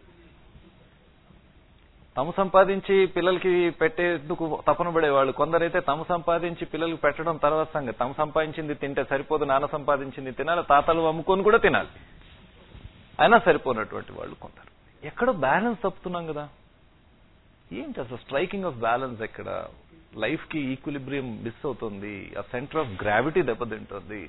[SPEAKER 2] తమ సంపాదించి పిల్లలకి పెట్టేందుకు తపన పడేవాళ్ళు కొందరైతే తమ సంపాదించి పిల్లలకి పెట్టడం తర్వాత సంగతి తమ సంపాదించింది తింటే సరిపోదు నాన్న సంపాదించింది తినాలి తాతలు అమ్ముకొని కూడా తినాలి అయినా సరిపోనటువంటి వాళ్ళు కొందరు ఎక్కడో బ్యాలెన్స్ తప్పుతున్నాం కదా ఏంటి అసలు స్ట్రైకింగ్ ఆఫ్ బ్యాలెన్స్ ఎక్కడ లైఫ్ కి ఈక్విలిబ్రియం మిస్ అవుతుంది ఆ సెంటర్ ఆఫ్ గ్రావిటీ దెబ్బతింటుంది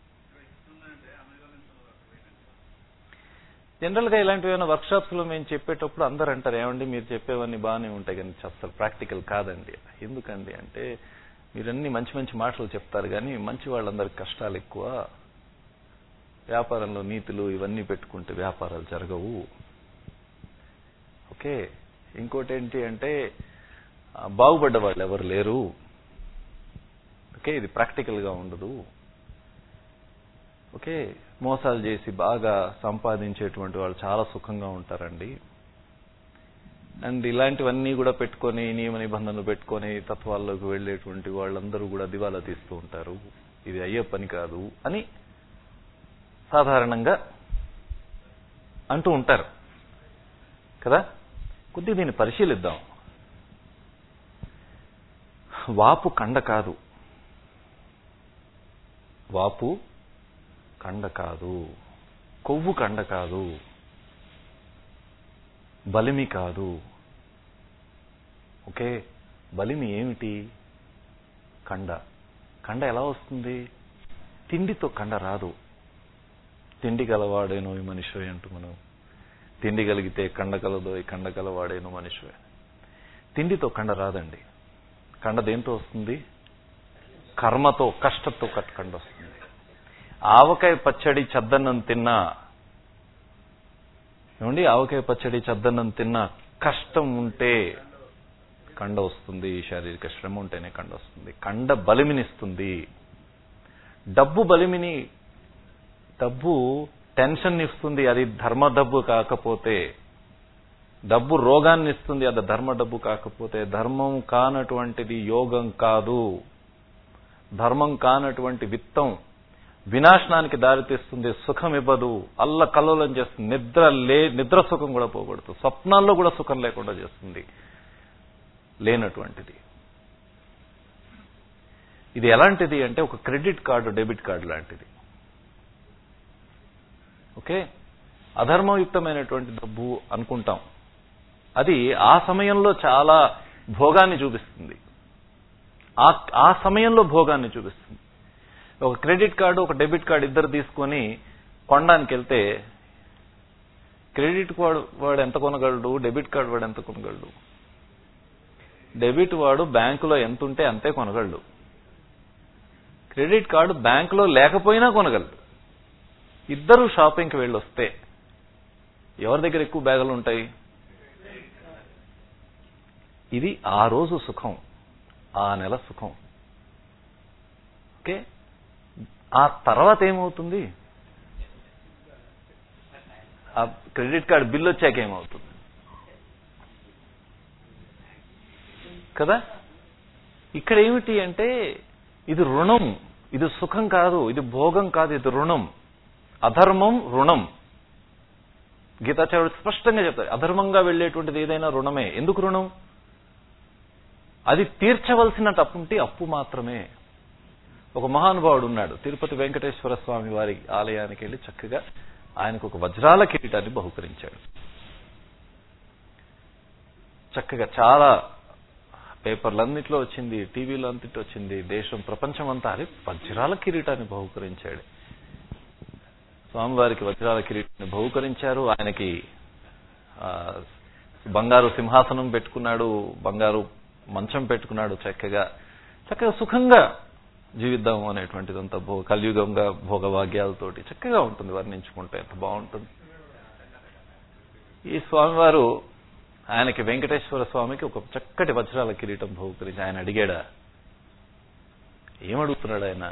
[SPEAKER 2] జనరల్ గా ఇలాంటివి ఏమైనా వర్క్ షాప్స్ లో మేము చెప్పేటప్పుడు అందరు అంటారు ఏమండి మీరు చెప్పేవన్నీ బాగానే ఉంటాయి కానీ అసలు ప్రాక్టికల్ కాదండి ఎందుకండి అంటే మీరన్నీ మంచి మంచి మాటలు చెప్తారు కానీ మంచి వాళ్ళందరికి కష్టాలు ఎక్కువ వ్యాపారంలో నీతులు ఇవన్నీ పెట్టుకుంటే వ్యాపారాలు జరగవు ఓకే ఇంకోటి ఏంటి అంటే ఆ, బాగుపడ్డ వాళ్ళు ఎవరు లేరు ఓకే ఇది ప్రాక్టికల్ గా ఉండదు ఓకే మోసాలు చేసి బాగా సంపాదించేటువంటి వాళ్ళు చాలా సుఖంగా ఉంటారండి అండ్ ఇలాంటివన్నీ కూడా పెట్టుకొని నియమ నిబంధనలు పెట్టుకొని తత్వాల్లోకి వెళ్ళేటువంటి వాళ్ళందరూ కూడా దివాలా తీస్తూ ఉంటారు ఇది అయ్యే పని కాదు అని సాధారణంగా అంటూ ఉంటారు కదా కొద్దిగా దీన్ని పరిశీలిద్దాం వాపు కండ కాదు వాపు కండ కాదు కొవ్వు కండ కాదు బలిమి కాదు ఓకే బలిమి ఏమిటి కండ కండ ఎలా వస్తుంది తిండితో కండ రాదు తిండి గలవాడేనో ఈ మనిషి అంటూ మనం తిండి కలిగితే కండ కలదో ఈ కండ కలవాడేనో మనిషి తిండితో కండ రాదండి కండ దేంతో వస్తుంది కర్మతో కష్టంతో కట్ కండ వస్తుంది ఆవకాయ పచ్చడి చద్దన్నం తిన్నా ఏమండి ఆవకాయ పచ్చడి చద్దన్నం తిన్నా కష్టం ఉంటే కండ వస్తుంది శారీరక శ్రమ ఉంటేనే కండ వస్తుంది కండ బలిమినిస్తుంది డబ్బు బలిమిని డబ్బు టెన్షన్ ఇస్తుంది అది ధర్మ డబ్బు కాకపోతే డబ్బు రోగాన్ని ఇస్తుంది అది ధర్మ డబ్బు కాకపోతే ధర్మం కానటువంటిది యోగం కాదు ధర్మం కానటువంటి విత్తం వినాశనానికి దారితీస్తుంది సుఖం ఇవ్వదు అల్ల కల్లోలం చేస్తుంది నిద్ర లే నిద్ర సుఖం కూడా పోగొడుతుంది స్వప్నాల్లో కూడా సుఖం లేకుండా చేస్తుంది లేనటువంటిది ఇది ఎలాంటిది అంటే ఒక క్రెడిట్ కార్డు డెబిట్ కార్డు లాంటిది ఓకే అధర్మయుక్తమైనటువంటి డబ్బు అనుకుంటాం అది ఆ సమయంలో చాలా భోగాన్ని చూపిస్తుంది ఆ ఆ సమయంలో భోగాన్ని చూపిస్తుంది ఒక క్రెడిట్ కార్డు ఒక డెబిట్ కార్డు ఇద్దరు తీసుకొని కొనడానికి వెళ్తే క్రెడిట్ వాడు వాడు ఎంత కొనగలడు డెబిట్ కార్డు వాడు ఎంత కొనగలడు డెబిట్ వాడు బ్యాంకులో ఎంత ఉంటే అంతే కొనగలడు క్రెడిట్ కార్డు బ్యాంకులో లేకపోయినా కొనగలడు ఇద్దరు షాపింగ్కి వెళ్ళి వస్తే ఎవరి దగ్గర ఎక్కువ బ్యాగులు ఉంటాయి ఇది ఆ రోజు సుఖం ఆ నెల సుఖం ఓకే ఆ తర్వాత ఏమవుతుంది ఆ క్రెడిట్ కార్డు బిల్ వచ్చాక ఏమవుతుంది కదా ఇక్కడ ఏమిటి అంటే ఇది రుణం ఇది సుఖం కాదు ఇది భోగం కాదు ఇది రుణం అధర్మం రుణం గీతాచార్యుడు స్పష్టంగా చెప్తారు అధర్మంగా వెళ్ళేటువంటిది ఏదైనా రుణమే ఎందుకు రుణం అది తీర్చవలసిన తప్పుంటే అప్పు మాత్రమే ఒక మహానుభావుడు ఉన్నాడు తిరుపతి వెంకటేశ్వర స్వామి వారి ఆలయానికి వెళ్ళి చక్కగా ఆయనకు ఒక వజ్రాల కిరీటాన్ని బహుకరించాడు చక్కగా చాలా పేపర్లన్నిట్లో వచ్చింది టీవీలో అంతటి వచ్చింది దేశం ప్రపంచం అంతా అది వజ్రాల కిరీటాన్ని బహుకరించాడు స్వామివారికి వజ్రాల కిరీటాన్ని బహుకరించారు ఆయనకి ఆ, బంగారు సింహాసనం పెట్టుకున్నాడు బంగారు మంచం పెట్టుకున్నాడు చక్కగా చక్కగా సుఖంగా జీవిద్దాం అనేటువంటిదంతా భో కలియుగంగా భోగభాగ్యాలతోటి చక్కగా ఉంటుంది వర్ణించుకుంటే ఎంత బాగుంటుంది ఈ స్వామివారు ఆయనకి వెంకటేశ్వర స్వామికి ఒక చక్కటి వజ్రాల కిరీటం బహుకరించి ఆయన అడిగాడా ఏమడుగుతున్నాడు ఆయన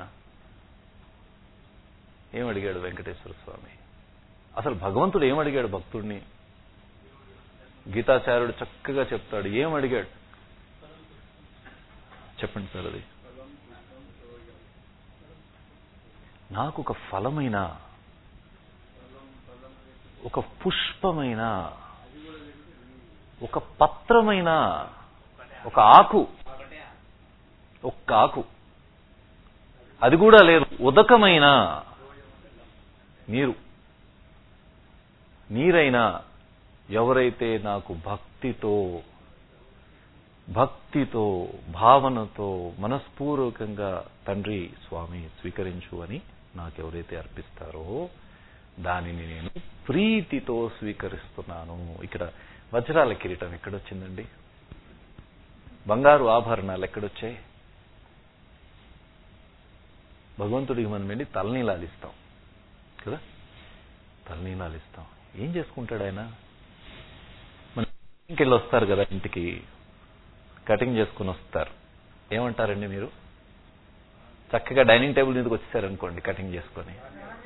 [SPEAKER 2] ఏమడిగాడు వెంకటేశ్వర స్వామి అసలు భగవంతుడు ఏమడిగాడు భక్తుడిని గీతాచార్యుడు చక్కగా చెప్తాడు ఏమడిగాడు చెప్పండి సార్ అది నాకు ఒక ఫలమైన ఒక పుష్పమైన ఒక పత్రమైన ఒక ఆకు ఒక్క ఆకు అది కూడా లేదు ఉదకమైన నీరు నీరైనా ఎవరైతే నాకు భక్తితో భక్తితో భావనతో మనస్పూర్వకంగా తండ్రి స్వామి స్వీకరించు అని నాకెవరైతే అర్పిస్తారో దానిని నేను ప్రీతితో స్వీకరిస్తున్నాను ఇక్కడ వజ్రాల కిరీటం ఎక్కడొచ్చిందండి బంగారు ఆభరణాలు ఎక్కడొచ్చాయి భగవంతుడికి మనం వెళ్ళి తలనీలాలు ఇస్తాం కదా తలనీలాలు ఇస్తాం ఏం చేసుకుంటాడు ఆయన మన ఇంకెళ్ళి వస్తారు కదా ఇంటికి కటింగ్ చేసుకుని వస్తారు ఏమంటారండి మీరు చక్కగా డైనింగ్ టేబుల్ మీదకి వచ్చేసారనుకోండి కటింగ్ చేసుకొని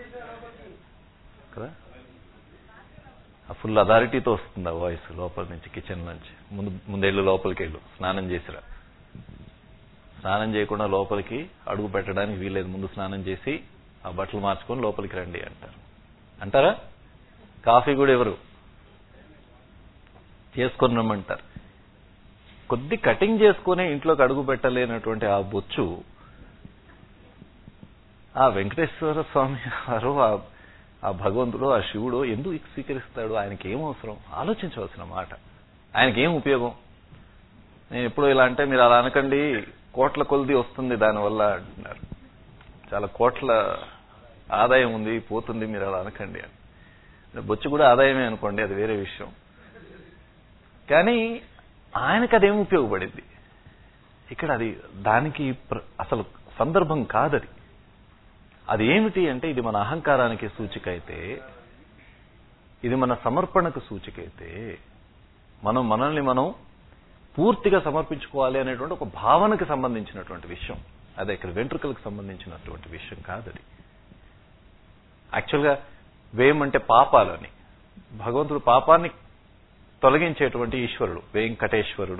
[SPEAKER 2] కదా ఆ ఫుల్ అథారిటీతో వస్తుంది ఆ వాయిస్ లోపల నుంచి కిచెన్ నుంచి ముందు ముందెళ్ళు లోపలికి వెళ్ళు స్నానం చేసిరా స్నానం చేయకుండా లోపలికి అడుగు పెట్టడానికి వీల్లేదు ముందు స్నానం చేసి ఆ బట్టలు మార్చుకొని లోపలికి రండి అంటారు అంటారా కాఫీ కూడా ఎవరు చేసుకొని రమ్మంటారు కొద్ది కటింగ్ చేసుకునే ఇంట్లోకి అడుగు పెట్టలేనటువంటి ఆ బొచ్చు ఆ వెంకటేశ్వర స్వామి వారు ఆ- ఆ భగవంతుడు ఆ శివుడు ఎందుకు స్వీకరిస్తాడు ఆయనకి ఏం అవసరం ఆలోచించవలసిన మాట ఆయనకి ఏం ఉపయోగం నేను ఎప్పుడు ఇలా అంటే మీరు అలా అనకండి కోట్ల కొలది వస్తుంది దానివల్ల అంటున్నారు చాలా కోట్ల ఆదాయం ఉంది పోతుంది మీరు అలా అనకండి అని బొచ్చు కూడా ఆదాయమే అనుకోండి అది వేరే విషయం కానీ ఆయనకు అదేం ఉపయోగపడింది ఇక్కడ అది దానికి ప్ర- అసలు సందర్భం కాదది అది ఏమిటి అంటే ఇది మన అహంకారానికి సూచిక అయితే ఇది మన సమర్పణకు సూచిక అయితే మనం మనల్ని మనం పూర్తిగా సమర్పించుకోవాలి అనేటువంటి ఒక భావనకు సంబంధించినటువంటి విషయం అదే ఇక్కడ వెంట్రుకలకు సంబంధించినటువంటి విషయం కాదది యాక్చువల్గా వేయం అంటే పాపాలని భగవంతుడు పాపాన్ని తొలగించేటువంటి ఈశ్వరుడు వెంకటేశ్వరుడు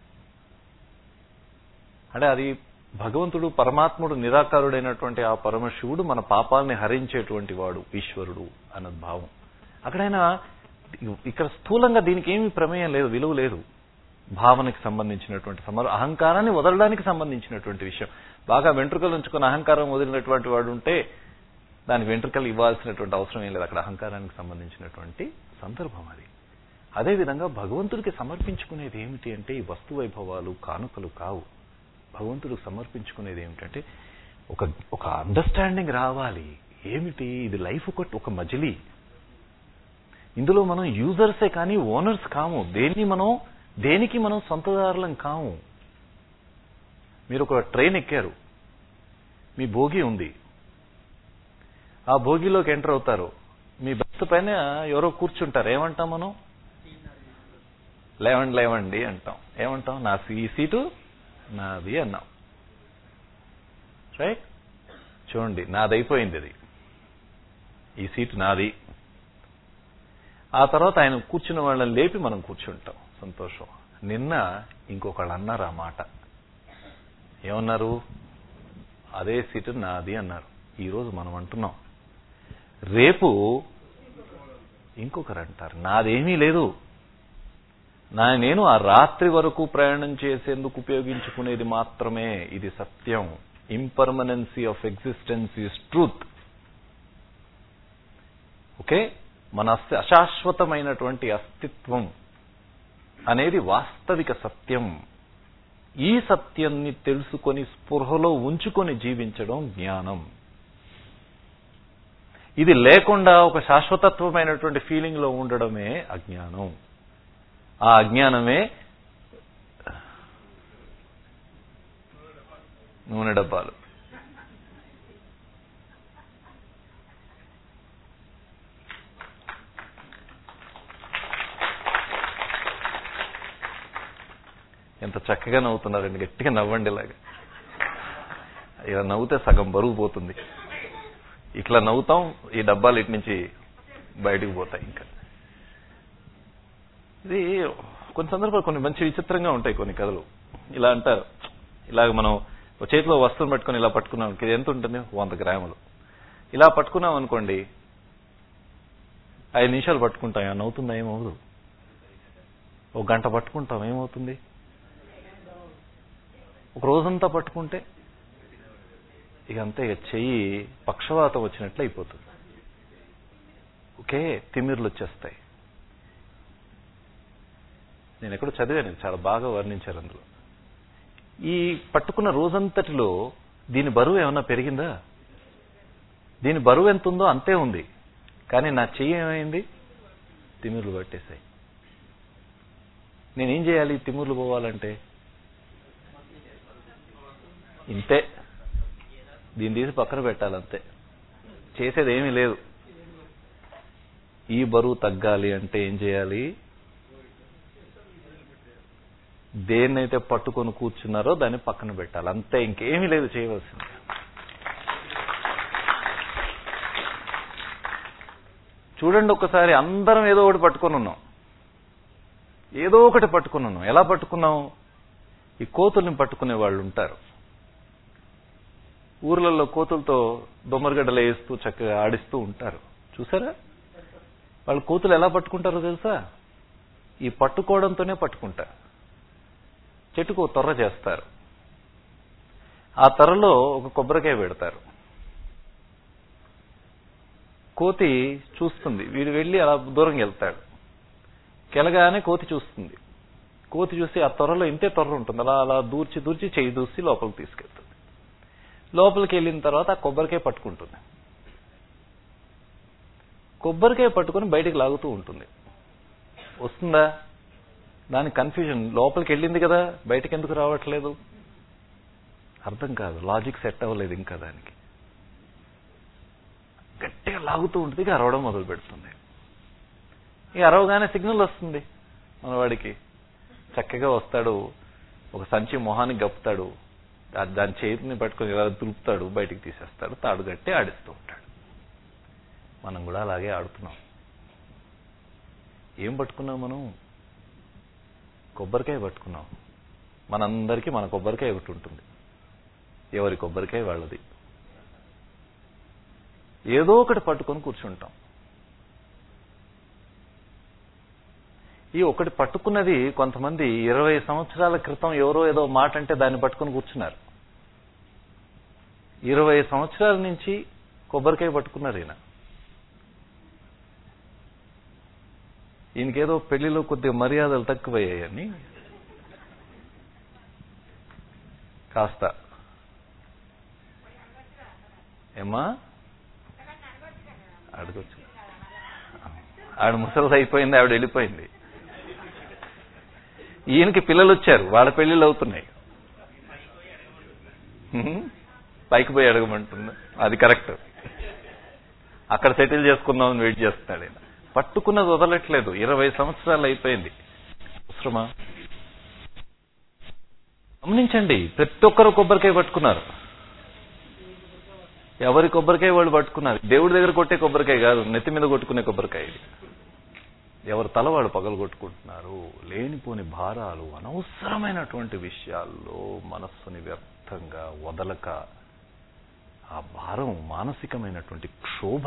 [SPEAKER 2] అంటే అది భగవంతుడు పరమాత్ముడు నిరాకారుడైనటువంటి ఆ పరమశివుడు మన పాపాలని హరించేటువంటి వాడు ఈశ్వరుడు అన్న భావం అక్కడైనా ఇక్కడ స్థూలంగా దీనికి ఏమీ ప్రమేయం లేదు విలువ లేదు భావనకి సంబంధించినటువంటి సమర్ అహంకారాన్ని వదలడానికి సంబంధించినటువంటి విషయం బాగా వెంట్రుకలు ఉంచుకుని అహంకారం వదిలినటువంటి వాడు ఉంటే దానికి వెంట్రుకలు ఇవ్వాల్సినటువంటి అవసరం ఏం లేదు అక్కడ అహంకారానికి సంబంధించినటువంటి సందర్భం అది అదేవిధంగా భగవంతుడికి సమర్పించుకునేది ఏమిటి అంటే ఈ వస్తు వైభవాలు కానుకలు కావు భగవంతుడికి సమర్పించుకునేది ఏమిటంటే ఒక ఒక అండర్స్టాండింగ్ రావాలి ఏమిటి ఇది లైఫ్ ఒక ఒక మజిలీ ఇందులో మనం యూజర్సే కానీ ఓనర్స్ కాము దేన్ని మనం దేనికి మనం సొంతదారులం కాము మీరు ఒక ట్రైన్ ఎక్కారు మీ భోగి ఉంది ఆ భోగిలోకి ఎంటర్ అవుతారు మీ బస్సు పైన ఎవరో కూర్చుంటారు ఏమంటాం మనం లేవండి లేవండి అంటాం ఏమంటాం నా ఈ సీటు నాది అన్నాం రైట్ చూడండి నాది అయిపోయింది అది ఈ సీటు నాది ఆ తర్వాత ఆయన కూర్చున్న వాళ్ళని లేపి మనం కూర్చుంటాం సంతోషం నిన్న ఇంకొకళ్ళు అన్నారు ఆ మాట ఏమన్నారు అదే సీటు నాది అన్నారు ఈరోజు మనం అంటున్నాం రేపు ఇంకొకరు అంటారు నాదేమీ లేదు నా నేను ఆ రాత్రి వరకు ప్రయాణం చేసేందుకు ఉపయోగించుకునేది మాత్రమే ఇది సత్యం impermanency of existence is truth okay మన అస్తి- అశాశ్వతమైనటువంటి అస్తిత్వం అనేది వాస్తవిక సత్యం ఈ సత్యాన్ని తెలుసుకొని స్పృహలో ఉంచుకొని జీవించడం జ్ఞానం ఇది లేకుండా ఒక శాశ్వతత్వమైనటువంటి ఫీలింగ్ లో ఉండడమే అజ్ఞానం ఆ అజ్ఞానమే నూనె డబ్బాలు ఎంత చక్కగా నవ్వుతున్నారండి గట్టిగా నవ్వండి ఇలాగా ఇలా నవ్వుతే సగం బరువు పోతుంది ఇట్లా నవ్వుతాం ఈ డబ్బాలు ఇటు నుంచి బయటకు పోతాయి ఇంకా ఇది కొన్ని సందర్భాలు కొన్ని మంచి విచిత్రంగా ఉంటాయి కొన్ని కథలు ఇలా అంటారు ఇలాగ మనం ఒక చేతిలో వస్తువుని పట్టుకొని ఇలా పట్టుకున్నాం ఇది ఎంత ఉంటుంది వంద గ్రాములు ఇలా పట్టుకున్నాం అనుకోండి ఐదు నిమిషాలు పట్టుకుంటాం ఏమన్నా అవుతుందా ఏమవుదు ఒక గంట పట్టుకుంటాం ఏమవుతుంది ఒక రోజంతా పట్టుకుంటే ఇక అంతే ఇక చెయ్యి పక్షవాతం వచ్చినట్లు అయిపోతుంది ఒకే తిమ్మిర్లు వచ్చేస్తాయి నేను ఎక్కడో చదివాను చాలా బాగా వర్ణించారు అందులో ఈ పట్టుకున్న రోజంతటిలో దీని బరువు ఏమన్నా పెరిగిందా దీని బరువు ఎంత ఉందో అంతే ఉంది కానీ నా చెయ్యి ఏమైంది తిమ్మిర్లు పట్టేశాయి నేనేం చేయాలి తిమ్మిర్లు పోవాలంటే ఇంతే దీన్ని తీసి పక్కన పెట్టాలంతే చేసేది ఏమీ లేదు ఈ బరువు తగ్గాలి అంటే ఏం చేయాలి దేన్నైతే పట్టుకొని కూర్చున్నారో దాన్ని పక్కన పెట్టాలి అంతే ఇంకేమీ లేదు చేయవలసింది చూడండి ఒక్కసారి అందరం ఏదో ఒకటి పట్టుకొని ఉన్నాం ఏదో ఒకటి పట్టుకుని ఉన్నాం ఎలా పట్టుకున్నాం ఈ కోతుల్ని పట్టుకునే వాళ్ళు ఉంటారు ఊర్లలో కోతులతో దొమ్మరగడ్డలు వేస్తూ చక్కగా ఆడిస్తూ ఉంటారు చూసారా వాళ్ళు కోతులు ఎలా పట్టుకుంటారో తెలుసా ఈ పట్టుకోవడంతోనే పట్టుకుంటారు చెట్టుకు ఒక తొర్ర చేస్తారు ఆ తొర్రలో ఒక కొబ్బరికాయ పెడతారు కోతి చూస్తుంది వీడు వెళ్ళి అలా దూరంగా వెళ్తాడు కెలగానే కోతి చూస్తుంది కోతి చూసి ఆ తొర్రలో ఇంతే తొర్ర ఉంటుంది అలా అలా దూర్చి దూర్చి చేయి దూసి లోపలికి తీసుకెళ్తుంది లోపలికి వెళ్ళిన తర్వాత ఆ కొబ్బరికాయ పట్టుకుంటుంది కొబ్బరికాయ పట్టుకొని బయటికి లాగుతూ ఉంటుంది వస్తుందా దాని కన్ఫ్యూజన్ లోపలికి వెళ్ళింది కదా బయటికి ఎందుకు రావట్లేదు అర్థం కాదు లాజిక్ సెట్ అవ్వలేదు ఇంకా దానికి గట్టిగా లాగుతూ ఉంటుంది ఇక అరవడం మొదలు పెడుతుంది ఇక అరవగానే సిగ్నల్ వస్తుంది మనవాడికి చక్కగా వస్తాడు ఒక సంచి మొహానికి గప్పుతాడు దా- దాని చేతిని పట్టుకొని ఇలా దులుపుతాడు బయటికి తీసేస్తాడు తాడు కట్టి ఆడిస్తూ ఉంటాడు మనం కూడా అలాగే ఆడుతున్నాం ఏం పట్టుకున్నాం మనం కొబ్బరికాయ పట్టుకున్నాం మనందరికీ మన కొబ్బరికాయ ఒకటి ఉంటుంది ఎవరి కొబ్బరికాయ వాళ్ళది ఏదో ఒకటి పట్టుకొని కూర్చుంటాం ఈ ఒకటి పట్టుకున్నది కొంతమంది ఇరవై సంవత్సరాల క్రితం ఎవరో ఏదో మాట అంటే దాన్ని పట్టుకొని కూర్చున్నారు ఇరవై సంవత్సరాల నుంచి కొబ్బరికాయ పట్టుకున్నారు ఈయన ఈయనకేదో పెళ్లిలో కొద్దిగా మర్యాదలు తక్కువయ్యాయని కాస్త ఏమ్మా అడగొచ్చు ఆవిడ ముసలిది అయిపోయింది ఆవిడ వెళ్ళిపోయింది ఈయనకి పిల్లలు వచ్చారు వాళ్ళ పెళ్లిళ్ళు అవుతున్నాయి హ్మ్. పైకి పోయి అడగమంటుంది అది కరెక్ట్ అక్కడ సెటిల్ చేసుకుందామని వెయిట్ చేస్తున్నాడు ఆయన పట్టుకున్నది వదలట్లేదు ఇరవై సంవత్సరాలు అయిపోయింది అవసరమా గమనించండి ప్రతి ఒక్కరు కొబ్బరికాయ పట్టుకున్నారు ఎవరి కొబ్బరికాయ వాళ్ళు పట్టుకున్నారు దేవుడి దగ్గర కొట్టే కొబ్బరికాయ కాదు నెత్తి మీద కొట్టుకునే కొబ్బరికాయ ఇది ఎవరి తల వాళ్ళు పగలు కొట్టుకుంటున్నారు లేనిపోని భారాలు అనవసరమైనటువంటి విషయాల్లో మనస్సుని వ్యర్థంగా వదలక ఆ భారం మానసికమైనటువంటి క్షోభ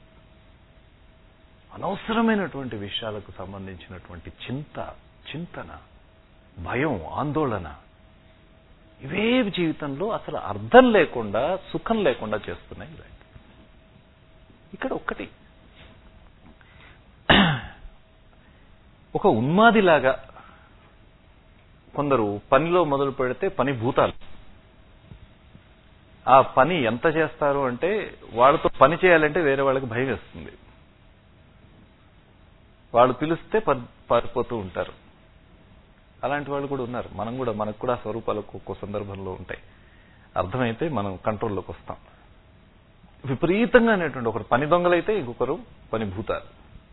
[SPEAKER 2] అనవసరమైనటువంటి విషయాలకు సంబంధించినటువంటి చింత చింతన భయం ఆందోళన ఇవే జీవితంలో అసలు అర్థం లేకుండా సుఖం లేకుండా చేస్తున్నాయి ఇలాంటి ఇక్కడ ఒక్కటి ఒక ఉన్మాదిలాగా కొందరు పనిలో మొదలు పెడితే పని భూతాలు ఆ పని ఎంత చేస్తారు అంటే వాళ్ళతో పని చేయాలంటే వేరే వాళ్ళకి భయం వేస్తుంది వాళ్ళు పిలిస్తే పర్- పారిపోతూ ఉంటారు అలాంటి వాళ్ళు కూడా ఉన్నారు మనం కూడా మనకు కూడా ఆ స్వరూపాలు ఒక్కొక్క సందర్భంలో ఉంటాయి అర్థమైతే మనం కంట్రోల్లోకి వస్తాం విపరీతంగా అనేటువంటి ఒకరు పని దొంగలైతే ఇంకొకరు పని భూతాలు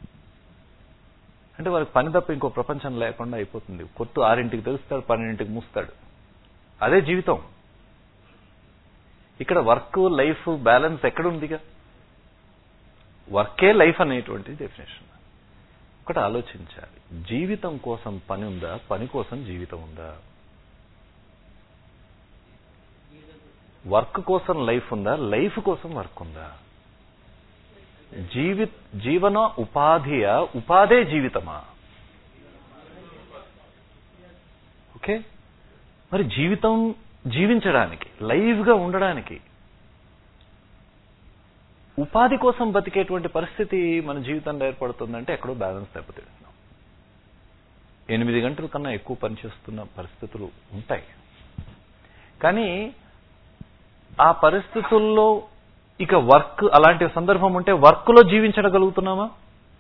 [SPEAKER 2] అంటే వాళ్ళకి పని తప్ప ఇంకో ప్రపంచం లేకుండా అయిపోతుంది కొట్టు ఆరింటికి తెలుస్తాడు పన్నెండింటికి మూస్తాడు అదే జీవితం ఇక్కడ వర్క్ లైఫ్ బ్యాలెన్స్ ఎక్కడుందిగా వర్కే లైఫ్ అనేటువంటి డెఫినేషన్ ఒకటి ఆలోచించాలి జీవితం కోసం పని ఉందా పని కోసం జీవితం ఉందా వర్క్ కోసం లైఫ్ ఉందా లైఫ్ కోసం వర్క్ ఉందా జీవి జీవన ఉపాధియ ఉపాధే జీవితమా ఓకే మరి జీవితం జీవించడానికి లైవ్గా ఉండడానికి ఉపాధి కోసం బతికేటువంటి పరిస్థితి మన జీవితంలో ఏర్పడుతుందంటే ఎక్కడో బ్యాలెన్స్ దెబ్బతింటున్నాం ఎనిమిది గంటల కన్నా ఎక్కువ పనిచేస్తున్న పరిస్థితులు ఉంటాయి కానీ ఆ పరిస్థితుల్లో ఇక వర్క్ అలాంటి సందర్భం ఉంటే వర్క్లో జీవించగలుగుతున్నామా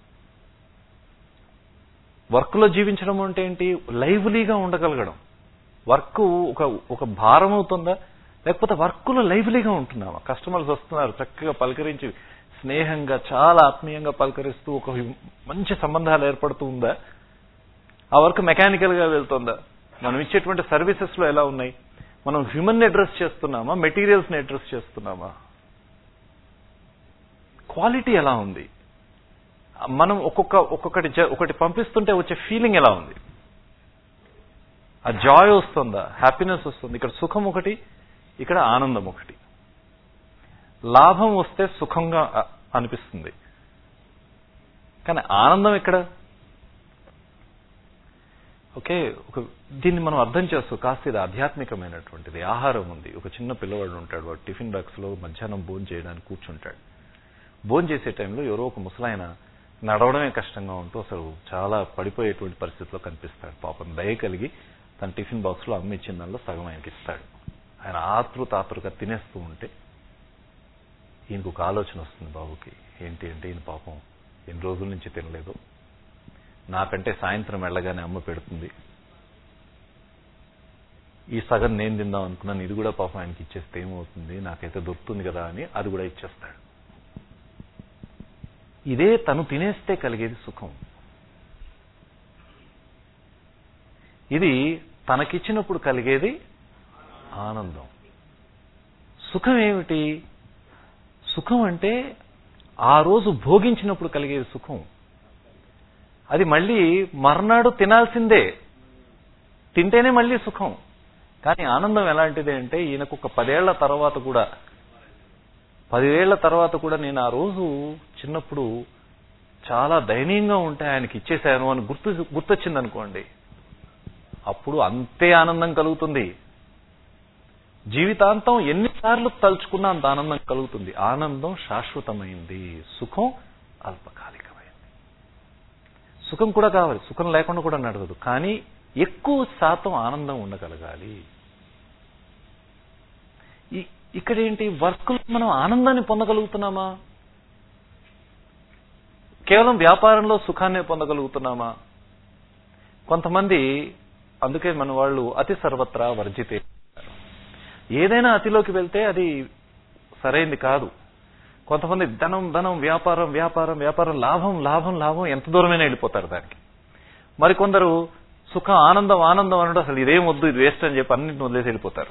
[SPEAKER 2] వర్క్లో జీవించడం అంటే ఏంటి లైవ్లీగా ఉండగలగడం వర్క్ ఒక ఒక భారం అవుతుందా లేకపోతే వర్క్లో లైవ్లీగా ఉంటున్నామా కస్టమర్స్ వస్తున్నారు చక్కగా పలకరించి స్నేహంగా చాలా ఆత్మీయంగా పలకరిస్తూ ఒక మంచి సంబంధాలు ఏర్పడుతూ ఉందా ఆ వర్క్ మెకానికల్ గా వెళ్తుందా మనం ఇచ్చేటువంటి సర్వీసెస్ లో ఎలా ఉన్నాయి మనం హ్యూమన్ అడ్రస్ చేస్తున్నామా మెటీరియల్స్ ని అడ్రస్ చేస్తున్నామా క్వాలిటీ ఎలా ఉంది మనం ఒక్కొక్క ఒక్కొక్కటి జ- ఒకటి పంపిస్తుంటే వచ్చే ఫీలింగ్ ఎలా ఉంది ఆ జాయ్ వస్తుందా హ్యాపీనెస్ వస్తుంది ఇక్కడ సుఖం ఒకటి ఇక్కడ ఆనందం ఒకటి లాభం వస్తే సుఖంగా అ- అనిపిస్తుంది కానీ ఆనందం ఎక్కడ ఓకే ఒక దీన్ని మనం అర్థం చేస్తూ కాస్త ఇది ఆధ్యాత్మికమైనటువంటిది ఆహారం ఉంది ఒక చిన్న పిల్లవాడు ఉంటాడు వాడు టిఫిన్ బాక్స్ లో మధ్యాహ్నం భోజనం చేయడానికి కూర్చుంటాడు భోజనం చేసే టైంలో ఎవరో ఒక ముసలాయన నడవడమే కష్టంగా ఉంటూ అసలు చాలా పడిపోయేటువంటి పరిస్థితిలో కనిపిస్తాడు పాపం దయ కలిగి తన టిఫిన్ బాక్స్ లో అమ్మ ఇచ్చిన దానిలో సగం ఆయనకి ఇస్తాడు ఆయన ఆతృత ఆతృగా తినేస్తూ ఉంటే ఈయనకు ఒక ఆలోచన వస్తుంది బాబుకి ఏంటి అంటే ఈయన పాపం ఎన్ని రోజుల నుంచి తినలేదు నాకంటే సాయంత్రం వెళ్ళగానే అమ్మ పెడుతుంది ఈ సగం నేను తిందాం అనుకున్నాను ఇది కూడా పాపం ఆయనకి ఇచ్చేస్తే ఏమవుతుంది నాకైతే దొరుకుతుంది కదా అని అది కూడా ఇచ్చేస్తాడు ఇదే తను తినేస్తే కలిగేది సుఖం ఇది తనకిచ్చినప్పుడు కలిగేది ఆనందం సుఖం ఏమిటి సుఖం అంటే ఆ రోజు భోగించినప్పుడు కలిగేది సుఖం అది మళ్ళీ మర్నాడు తినాల్సిందే తింటేనే మళ్ళీ సుఖం కానీ ఆనందం ఎలాంటిది అంటే ఈయనకు ఒక పదేళ్ల తర్వాత కూడా పదివేళ్ల తర్వాత కూడా నేను ఆ రోజు చిన్నప్పుడు చాలా దయనీయంగా ఉంటే ఆయనకి ఇచ్చేశాను అని గుర్తు గుర్తొచ్చింది అనుకోండి అప్పుడు అంతే ఆనందం కలుగుతుంది జీవితాంతం ఎన్నిసార్లు తలుచుకున్నా అంత ఆనందం కలుగుతుంది ఆనందం శాశ్వతమైంది సుఖం అల్పకాలికమైంది సుఖం కూడా కావాలి సుఖం లేకుండా కూడా నడవదు కానీ ఎక్కువ శాతం ఆనందం ఉండగలగాలి ఈ- ఇక్కడ ఏంటి వర్క్ మనం ఆనందాన్ని పొందగలుగుతున్నామా కేవలం వ్యాపారంలో సుఖాన్ని పొందగలుగుతున్నామా కొంతమంది అందుకే మన వాళ్ళు అతి సర్వత్రా వర్జితే అంటారు. ఏదైనా అతిలోకి వెళ్తే అది సరైంది కాదు కొంతమంది ధనం ధనం వ్యాపారం వ్యాపారం వ్యాపారం లాభం లాభం లాభం ఎంత దూరమైనా వెళ్ళిపోతారు దానికి మరికొందరు సుఖం ఆనందం ఆనందం అనడం అసలు ఇదేం వద్దు ఇది వేస్ట్ అని చెప్పి అన్నింటిని వదిలేసి వెళ్ళిపోతారు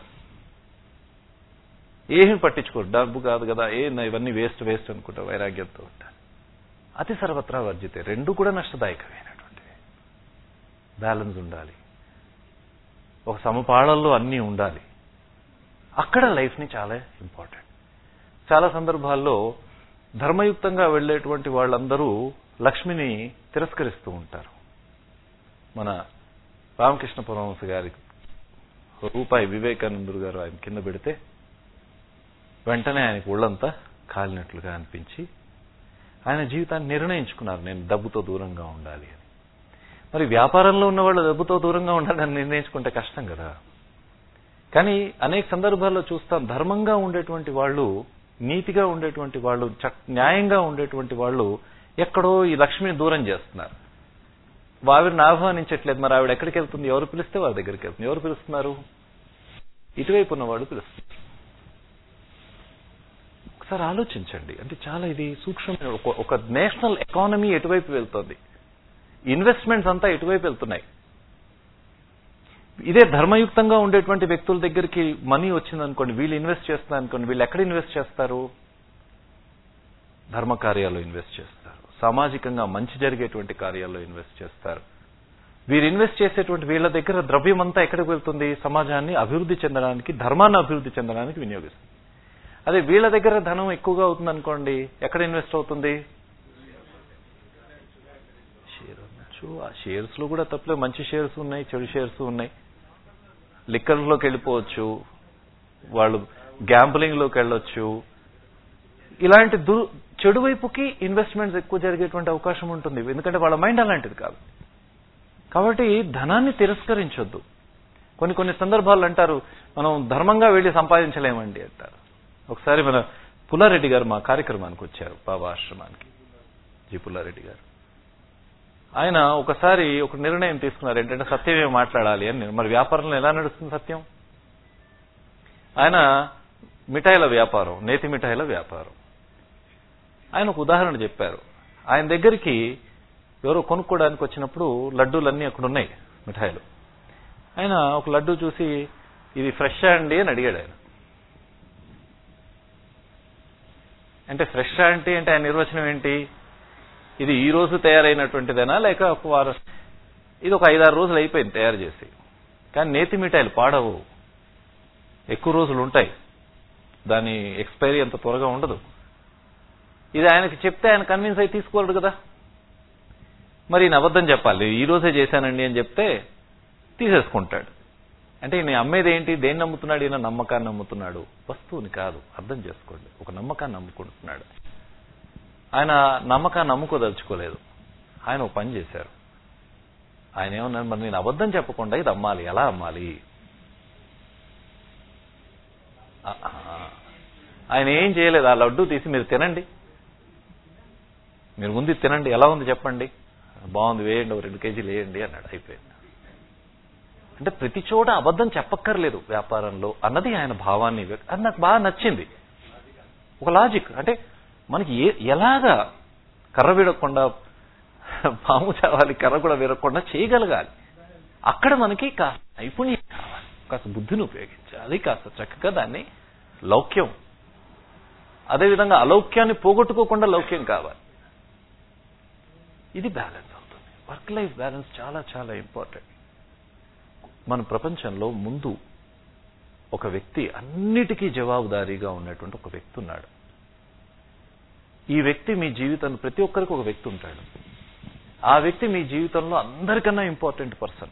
[SPEAKER 2] ఏమీ పట్టించుకోరు డబ్బు కాదు కదా ఏ ఇవన్నీ వేస్ట్ వేస్ట్ అనుకుంటా వైరాగ్యంతో ఉంటారు అతి సర్వత్రా వర్జితే రెండు కూడా నష్టదాయకమైనటువంటివి బ్యాలెన్స్ ఉండాలి ఒక సమపాళల్లో అన్నీ ఉండాలి అక్కడ లైఫ్ని చాలా ఇంపార్టెంట్ చాలా సందర్భాల్లో ధర్మయుక్తంగా వెళ్ళేటువంటి వాళ్ళందరూ లక్ష్మిని తిరస్కరిస్తూ ఉంటారు మన రామకృష్ణ పరమహంస గారి రూపాయి వివేకానందుడు గారు ఆయన కింద పెడితే వెంటనే ఆయనకు ఒళ్ళంతా కాలినట్లుగా అనిపించి ఆయన జీవితాన్ని నిర్ణయించుకున్నారు నేను డబ్బుతో దూరంగా ఉండాలి అని మరి వ్యాపారంలో ఉన్న వాళ్ళు డబ్బుతో దూరంగా ఉండాలని నిర్ణయించుకుంటే కష్టం కదా కానీ అనేక సందర్భాల్లో చూస్తాం ధర్మంగా ఉండేటువంటి వాళ్ళు నీతిగా ఉండేటువంటి వాళ్ళు చక్- న్యాయంగా ఉండేటువంటి వాళ్ళు ఎక్కడో ఈ లక్ష్మిని దూరం చేస్తున్నారు ఆవిడని ఆహ్వానించట్లేదు మరి ఆవిడ ఎక్కడికి వెళ్తుంది ఎవరు పిలిస్తే వాళ్ళ దగ్గరికి వెళ్తుంది ఎవరు పిలుస్తున్నారు ఇటువైపు ఉన్నవాడు పిలుస్తుంది ఒకసారి ఆలోచించండి అంటే చాలా ఇది సూక్ష్మమైన ఒక- ఒక నేషనల్ ఎకానమీ ఎటువైపు వెళ్తోంది ఇన్వెస్ట్మెంట్స్ అంతా ఎటువైపు వెళ్తున్నాయి ఇదే ధర్మయుక్తంగా ఉండేటువంటి వ్యక్తుల దగ్గరికి మనీ వచ్చిందనుకోండి వీళ్ళు ఇన్వెస్ట్ చేస్తున్నారు అనుకోండి వీళ్ళు ఎక్కడ ఇన్వెస్ట్ చేస్తారు ధర్మ కార్యాల్లో ఇన్వెస్ట్ చేస్తారు సామాజికంగా మంచి జరిగేటువంటి కార్యాల్లో ఇన్వెస్ట్ చేస్తారు వీరు ఇన్వెస్ట్ చేసేటువంటి వీళ్ళ దగ్గర ద్రవ్యం అంతా ఎక్కడికి వెళ్తుంది సమాజాన్ని అభివృద్ధి చెందడానికి ధర్మాన్ని అభివృద్ధి చెందడానికి వినియోగిస్తుంది అదే వీళ్ళ దగ్గర ధనం ఎక్కువగా అవుతుంది అనుకోండి ఎక్కడ ఇన్వెస్ట్ అవుతుంది షేర్ అనొచ్చు ఆ షేర్స్ లో కూడా తప్పలే మంచి షేర్స్ ఉన్నాయి చెడు షేర్స్ ఉన్నాయి లిక్కర్ లోకి వెళ్ళిపోవచ్చు వాళ్ళు గ్యాంబ్లింగ్ లోకి వెళ్ళొచ్చు ఇలాంటి దు చెడు వైపుకి ఇన్వెస్ట్మెంట్స్ ఎక్కువ జరిగేటువంటి అవకాశం ఉంటుంది ఎందుకంటే వాళ్ళ మైండ్ అలాంటిది కాదు కాబట్టి ధనాన్ని తిరస్కరించొద్దు కొన్ని కొన్ని సందర్భాలు అంటారు మనం ధర్మంగా వెళ్లి సంపాదించలేమండి అంటారు ఒకసారి మన పుల్లారెడ్డి గారు మా కార్యక్రమానికి వచ్చారు బాబా ఆశ్రమానికి జి పుల్లారెడ్డి గారు ఆయన ఒకసారి ఒక నిర్ణయం తీసుకున్నారు ఏంటంటే సత్యమే మాట్లాడాలి అని మరి వ్యాపారంలో ఎలా నడుస్తుంది సత్యం ఆయన మిఠాయిల వ్యాపారం నేతి మిఠాయిల వ్యాపారం ఆయన ఒక ఉదాహరణ చెప్పారు ఆయన దగ్గరికి ఎవరో కొనుక్కోవడానికి వచ్చినప్పుడు లడ్డూలన్నీ అక్కడ ఉన్నాయి మిఠాయిలు ఆయన ఒక లడ్డు చూసి ఇది ఫ్రెష్ అండి అని అడిగాడు ఆయన అంటే ఫ్రెష్ అంటే అంటే ఆయన నిర్వచనం ఏంటి ఇది ఈ రోజు తయారైనటువంటిదేనా లేక ఒక వారం ఇది ఒక ఐదారు రోజులు అయిపోయింది తయారు చేసి కానీ నేతి మిఠాయిలు పాడవు ఎక్కువ రోజులు ఉంటాయి దాని ఎక్స్పైరీ అంత త్వరగా ఉండదు ఇది ఆయనకి చెప్తే ఆయన కన్విన్స్ అయి తీసుకోలేడు కదా మరి ఈయన అబద్ధం చెప్పాలి ఈ రోజే చేశానండి అని చెప్తే తీసేసుకుంటాడు అంటే ఈయన అమ్మేది ఏంటి దేన్ని నమ్ముతున్నాడు ఈయన నమ్మకాన్ని నమ్ముతున్నాడు వస్తువుని కాదు అర్థం చేసుకోండి ఒక నమ్మకాన్ని నమ్ముకుంటున్నాడు ఆయన నమ్మకాన్ని నమ్ముకోదలుచుకోలేదు ఆయన ఒక పని చేశారు ఆయన ఏమన్నారు మరి నేను అబద్ధం చెప్పకుండా ఇది అమ్మాలి ఎలా అమ్మాలి ఆ, ఆ. ఆయన ఏం చేయలేదు ఆ లడ్డు తీసి మీరు తినండి మీరు ముందు ఇది తినండి ఎలా ఉంది చెప్పండి బాగుంది వేయండి ఒక రెండు కేజీలు వేయండి అన్నాడు అయిపోయింది అంటే ప్రతి చోట అబద్ధం చెప్పక్కర్లేదు వ్యాపారంలో అన్నది ఆయన భావాన్ని వ్యక్త- అది నాకు బాగా నచ్చింది ఒక లాజిక్ అంటే మనకి ఏ ఎలాగా కర్ర విడకుండా పాము చావాలి కర్ర కూడా విరగకుండా చేయగలగాలి అక్కడ మనకి కాస్త నైపుణ్యం కావాలి కాస్త బుద్ధిని ఉపయోగించాలి కాస్త చక్కగా దాన్ని లౌక్యం అదేవిధంగా అలౌక్యాన్ని పోగొట్టుకోకుండా లౌక్యం కావాలి ఇది బ్యాలెన్స్ అవుతుంది వర్క్ లైఫ్ బ్యాలెన్స్ చాలా చాలా ఇంపార్టెంట్ మన ప్రపంచంలో ముందు ఒక వ్యక్తి అన్నిటికీ జవాబుదారీగా ఉన్నటువంటి ఒక వ్యక్తి ఉన్నాడు ఈ వ్యక్తి మీ జీవితంలో ప్రతి ఒక్కరికి ఒక వ్యక్తి ఉంటాడు ఆ వ్యక్తి మీ జీవితంలో అందరికన్నా ఇంపార్టెంట్ పర్సన్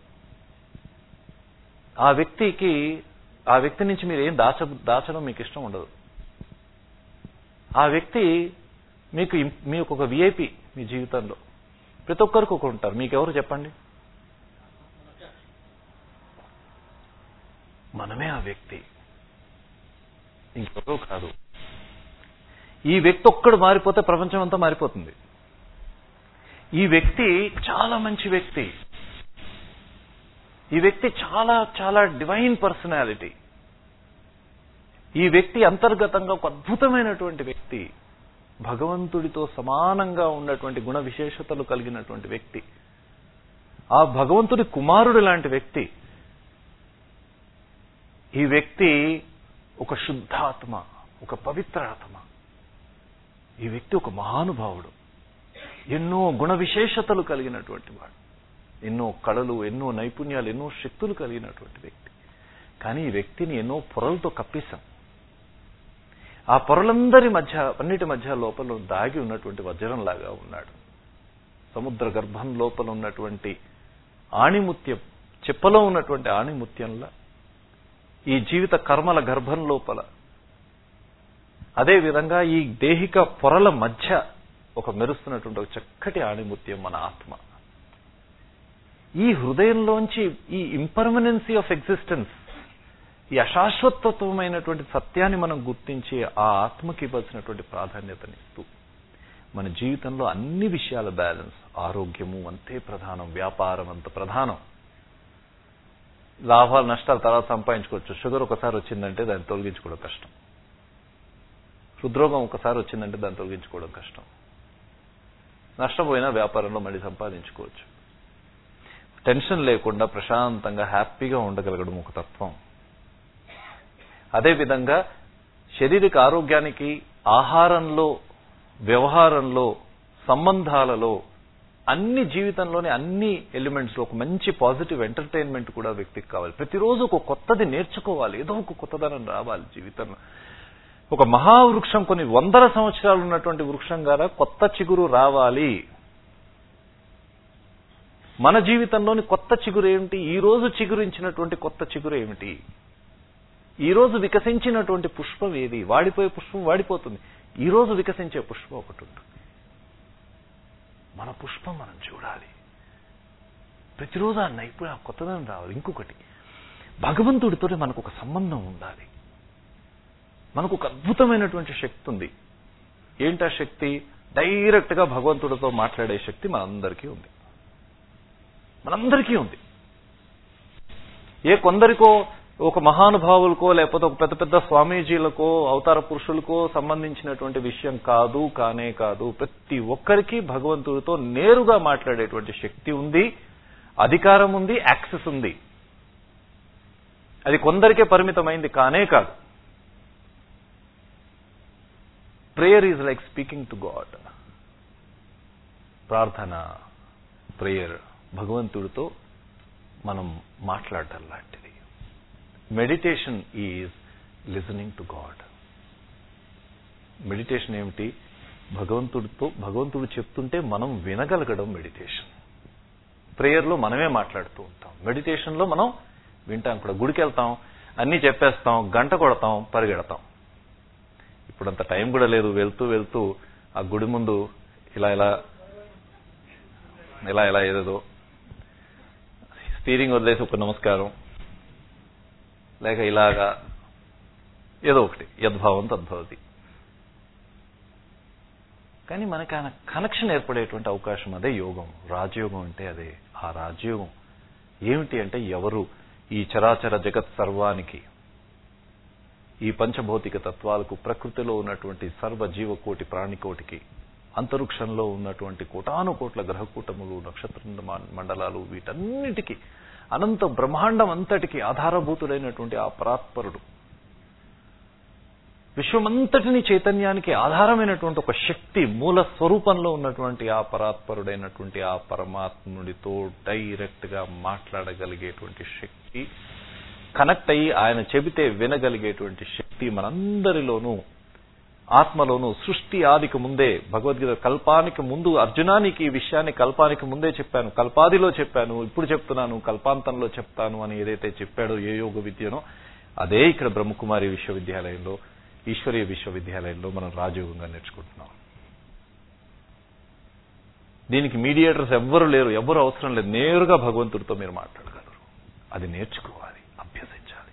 [SPEAKER 2] ఆ వ్యక్తికి ఆ వ్యక్తి నుంచి మీరు ఏం దాచ దాచడం మీకు ఇష్టం ఉండదు ఆ వ్యక్తి మీకు ఇం- మీకు ఒక విఐపి మీ జీవితంలో ప్రతి ఒక్కరికి ఒక ఉంటారు మీకెవరు చెప్పండి మనమే ఆ వ్యక్తి ఇంకెవరో కాదు ఈ వ్యక్తి ఒక్కడు మారిపోతే ప్రపంచం అంతా మారిపోతుంది ఈ వ్యక్తి చాలా మంచి వ్యక్తి ఈ వ్యక్తి చాలా చాలా డివైన్ పర్సనాలిటీ ఈ వ్యక్తి అంతర్గతంగా ఒక అద్భుతమైనటువంటి వ్యక్తి భగవంతుడితో సమానంగా ఉన్నటువంటి గుణ విశేషతలు కలిగినటువంటి వ్యక్తి ఆ భగవంతుడి కుమారుడు లాంటి వ్యక్తి ఈ వ్యక్తి ఒక శుద్ధాత్మ ఒక పవిత్ర ఆత్మ ఈ వ్యక్తి ఒక మహానుభావుడు ఎన్నో గుణ విశేషతలు కలిగినటువంటి వాడు ఎన్నో కళలు ఎన్నో నైపుణ్యాలు ఎన్నో శక్తులు కలిగినటువంటి వ్యక్తి కానీ ఈ వ్యక్తిని ఎన్నో పొరలతో కప్పేశాం ఆ పొరలందరి మధ్య అన్నిటి మధ్య లోపల దాగి ఉన్నటువంటి వజ్రంలాగా ఉన్నాడు సముద్ర గర్భం లోపల ఉన్నటువంటి ఆణిముత్యం చెప్పలో ఉన్నటువంటి ఆణిముత్యంలా ఈ జీవిత కర్మల గర్భం లోపల అదే విధంగా ఈ దేహిక పొరల మధ్య ఒక మెరుస్తున్నటువంటి ఒక చక్కటి ఆణిముత్యం మన ఆత్మ ఈ హృదయంలోంచి ఈ ఇంపర్మనెన్సీ ఆఫ్ ఎగ్జిస్టెన్స్ ఈ అశాశ్వతత్వమైనటువంటి సత్యాన్ని మనం గుర్తించి ఆ ఆత్మకి ఇవ్వాల్సినటువంటి ప్రాధాన్యతనిస్తూ మన జీవితంలో అన్ని విషయాల బ్యాలెన్స్ ఆరోగ్యము అంతే ప్రధానం వ్యాపారం అంత ప్రధానం లాభాలు నష్టాలు తర్వాత సంపాదించుకోవచ్చు షుగర్ ఒకసారి వచ్చిందంటే దాన్ని తొలగించుకోవడం కష్టం హృద్రోగం ఒకసారి వచ్చిందంటే దాన్ని తొలగించుకోవడం కష్టం నష్టపోయినా వ్యాపారంలో మళ్ళీ సంపాదించుకోవచ్చు టెన్షన్ లేకుండా ప్రశాంతంగా హ్యాపీగా ఉండగలగడం ఒక తత్వం అదేవిధంగా శారీరక ఆరోగ్యానికి ఆహారంలో వ్యవహారంలో సంబంధాలలో అన్ని జీవితంలోని అన్ని ఎలిమెంట్స్ లో ఒక మంచి పాజిటివ్ ఎంటర్టైన్మెంట్ కూడా వ్యక్తికి కావాలి ప్రతిరోజు ఒక కొత్తది నేర్చుకోవాలి ఏదో ఒక కొత్తదనం రావాలి జీవితంలో ఒక మహావృక్షం కొన్ని వందల సంవత్సరాలు ఉన్నటువంటి వృక్షం ద్వారా కొత్త చిగురు రావాలి మన జీవితంలోని కొత్త చిగురు ఏమిటి ఈ రోజు చిగురించినటువంటి కొత్త చిగురు ఏమిటి ఈ రోజు వికసించినటువంటి పుష్పం ఏది వాడిపోయే పుష్పం వాడిపోతుంది ఈ రోజు వికసించే పుష్పం ఒకటి ఉంటుంది మన పుష్పం మనం చూడాలి ప్రతిరోజు ఆ నైపుణ్య ఆ కొత్తదనం రావాలి ఇంకొకటి భగవంతుడితోనే మనకు ఒక సంబంధం ఉండాలి మనకు ఒక అద్భుతమైనటువంటి శక్తి ఉంది ఏంటా శక్తి డైరెక్ట్ గా భగవంతుడితో మాట్లాడే శక్తి మనందరికీ ఉంది మనందరికీ ఉంది ఏ కొందరికో ఒక మహానుభావులకో లేకపోతే ఒక పెద్ద పెద్ద స్వామీజీలకో అవతార పురుషులకో సంబంధించినటువంటి విషయం కాదు కానే కాదు ప్రతి ఒక్కరికి భగవంతుడితో నేరుగా మాట్లాడేటువంటి శక్తి ఉంది అధికారం ఉంది యాక్సెస్ ఉంది అది కొందరికే పరిమితమైంది కానే కాదు prayer is like speaking to God ప్రార్థన ప్రేయర్ భగవంతుడితో మనం మాట్లాడటం లాంటిది meditation is listening to God meditation ఏమిటి భగవంతుడితో భగవంతుడు చెప్తుంటే మనం వినగలగడం మెడిటేషన్ ప్రేయర్లో మనమే మాట్లాడుతూ ఉంటాం మెడిటేషన్లో మనం వింటాం కూడా గుడికి వెళ్తాం అన్నీ చెప్పేస్తాం గంట కొడతాం పరిగెడతాం ఇప్పుడు అంత టైం కూడా లేదు వెళ్తూ వెళ్తూ ఆ గుడి ముందు ఇలా ఇలా ఇలా ఇలా ఏదేదో స్టీరింగ్ వదిలేసి ఒక నమస్కారం లేక ఇలాగా ఏదో ఒకటి యద్భావం తద్భవతి కానీ మనకి ఆయన కనెక్షన్ ఏర్పడేటువంటి అవకాశం అదే యోగం రాజయోగం అంటే అదే ఆ రాజయోగం ఏమిటి అంటే ఎవరు ఈ చరాచర జగత్ సర్వానికి ఈ పంచభౌతిక తత్వాలకు ప్రకృతిలో ఉన్నటువంటి సర్వ జీవకోటి ప్రాణికోటికి అంతరిక్షంలో ఉన్నటువంటి కోటాను కోట్ల గ్రహకూటములు నక్షత్ర మండలాలు వీటన్నిటికీ అనంత బ్రహ్మాండం అంతటికి ఆధారభూతుడైనటువంటి ఆ పరాత్పరుడు విశ్వమంతటిని చైతన్యానికి ఆధారమైనటువంటి ఒక శక్తి మూల స్వరూపంలో ఉన్నటువంటి ఆ పరాత్పరుడైనటువంటి ఆ పరమాత్ముడితో డైరెక్ట్ గా మాట్లాడగలిగేటువంటి శక్తి కనెక్ట్ అయ్యి ఆయన చెబితే వినగలిగేటువంటి శక్తి మనందరిలోనూ ఆత్మలోను సృష్టి ఆదికి ముందే భగవద్గీత కల్పానికి ముందు అర్జునానికి ఈ విషయాన్ని కల్పానికి ముందే చెప్పాను కల్పాదిలో చెప్పాను ఇప్పుడు చెప్తున్నాను కల్పాంతంలో చెప్తాను అని ఏదైతే చెప్పాడో ఏ యోగ విద్యనో అదే ఇక్కడ బ్రహ్మకుమారి విశ్వవిద్యాలయంలో ఈశ్వరీయ విశ్వవిద్యాలయంలో మనం రాజయోగంగా నేర్చుకుంటున్నాం దీనికి మీడియేటర్స్ ఎవ్వరు లేరు ఎవ్వరు అవసరం లేదు నేరుగా భగవంతుడితో మీరు మాట్లాడగలరు అది నేర్చుకోవాలి అభ్యసించాలి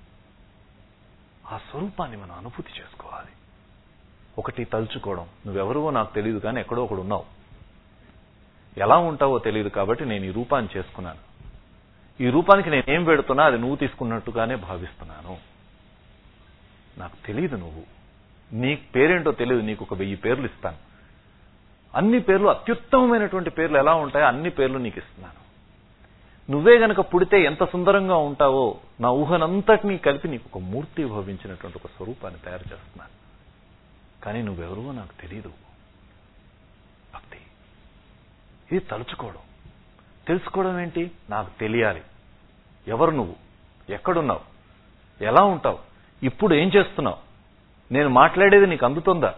[SPEAKER 2] ఆ స్వరూపాన్ని మనం అనుభూతి చేసుకోవాలి ఒకటి తలుచుకోవడం నువ్వెవరువో నాకు తెలియదు కానీ ఎక్కడో ఒకడు ఉన్నావు ఎలా ఉంటావో తెలియదు కాబట్టి నేను ఈ రూపాన్ని చేసుకున్నాను ఈ రూపానికి నేను ఏం పెడుతున్నా అది నువ్వు తీసుకున్నట్టుగానే భావిస్తున్నాను నాకు తెలియదు నువ్వు నీ పేరేంటో తెలియదు నీకు ఒక వెయ్యి పేర్లు ఇస్తాను అన్ని పేర్లు అత్యుత్తమమైనటువంటి పేర్లు ఎలా ఉంటాయో అన్ని పేర్లు నీకు ఇస్తున్నాను నువ్వే గనక పుడితే ఎంత సుందరంగా ఉంటావో నా ఊహనంతటినీ కలిపి నీకు ఒక మూర్తి భవించినటువంటి ఒక స్వరూపాన్ని తయారు చేస్తున్నాను కానీ నువ్వెవరువో నాకు తెలియదు భక్తి ఇది తలుచుకోవడం తెలుసుకోవడం ఏంటి నాకు తెలియాలి ఎవరు నువ్వు ఎక్కడున్నావు ఎలా ఉంటావు ఇప్పుడు ఏం చేస్తున్నావు నేను మాట్లాడేది నీకు అందుతుందా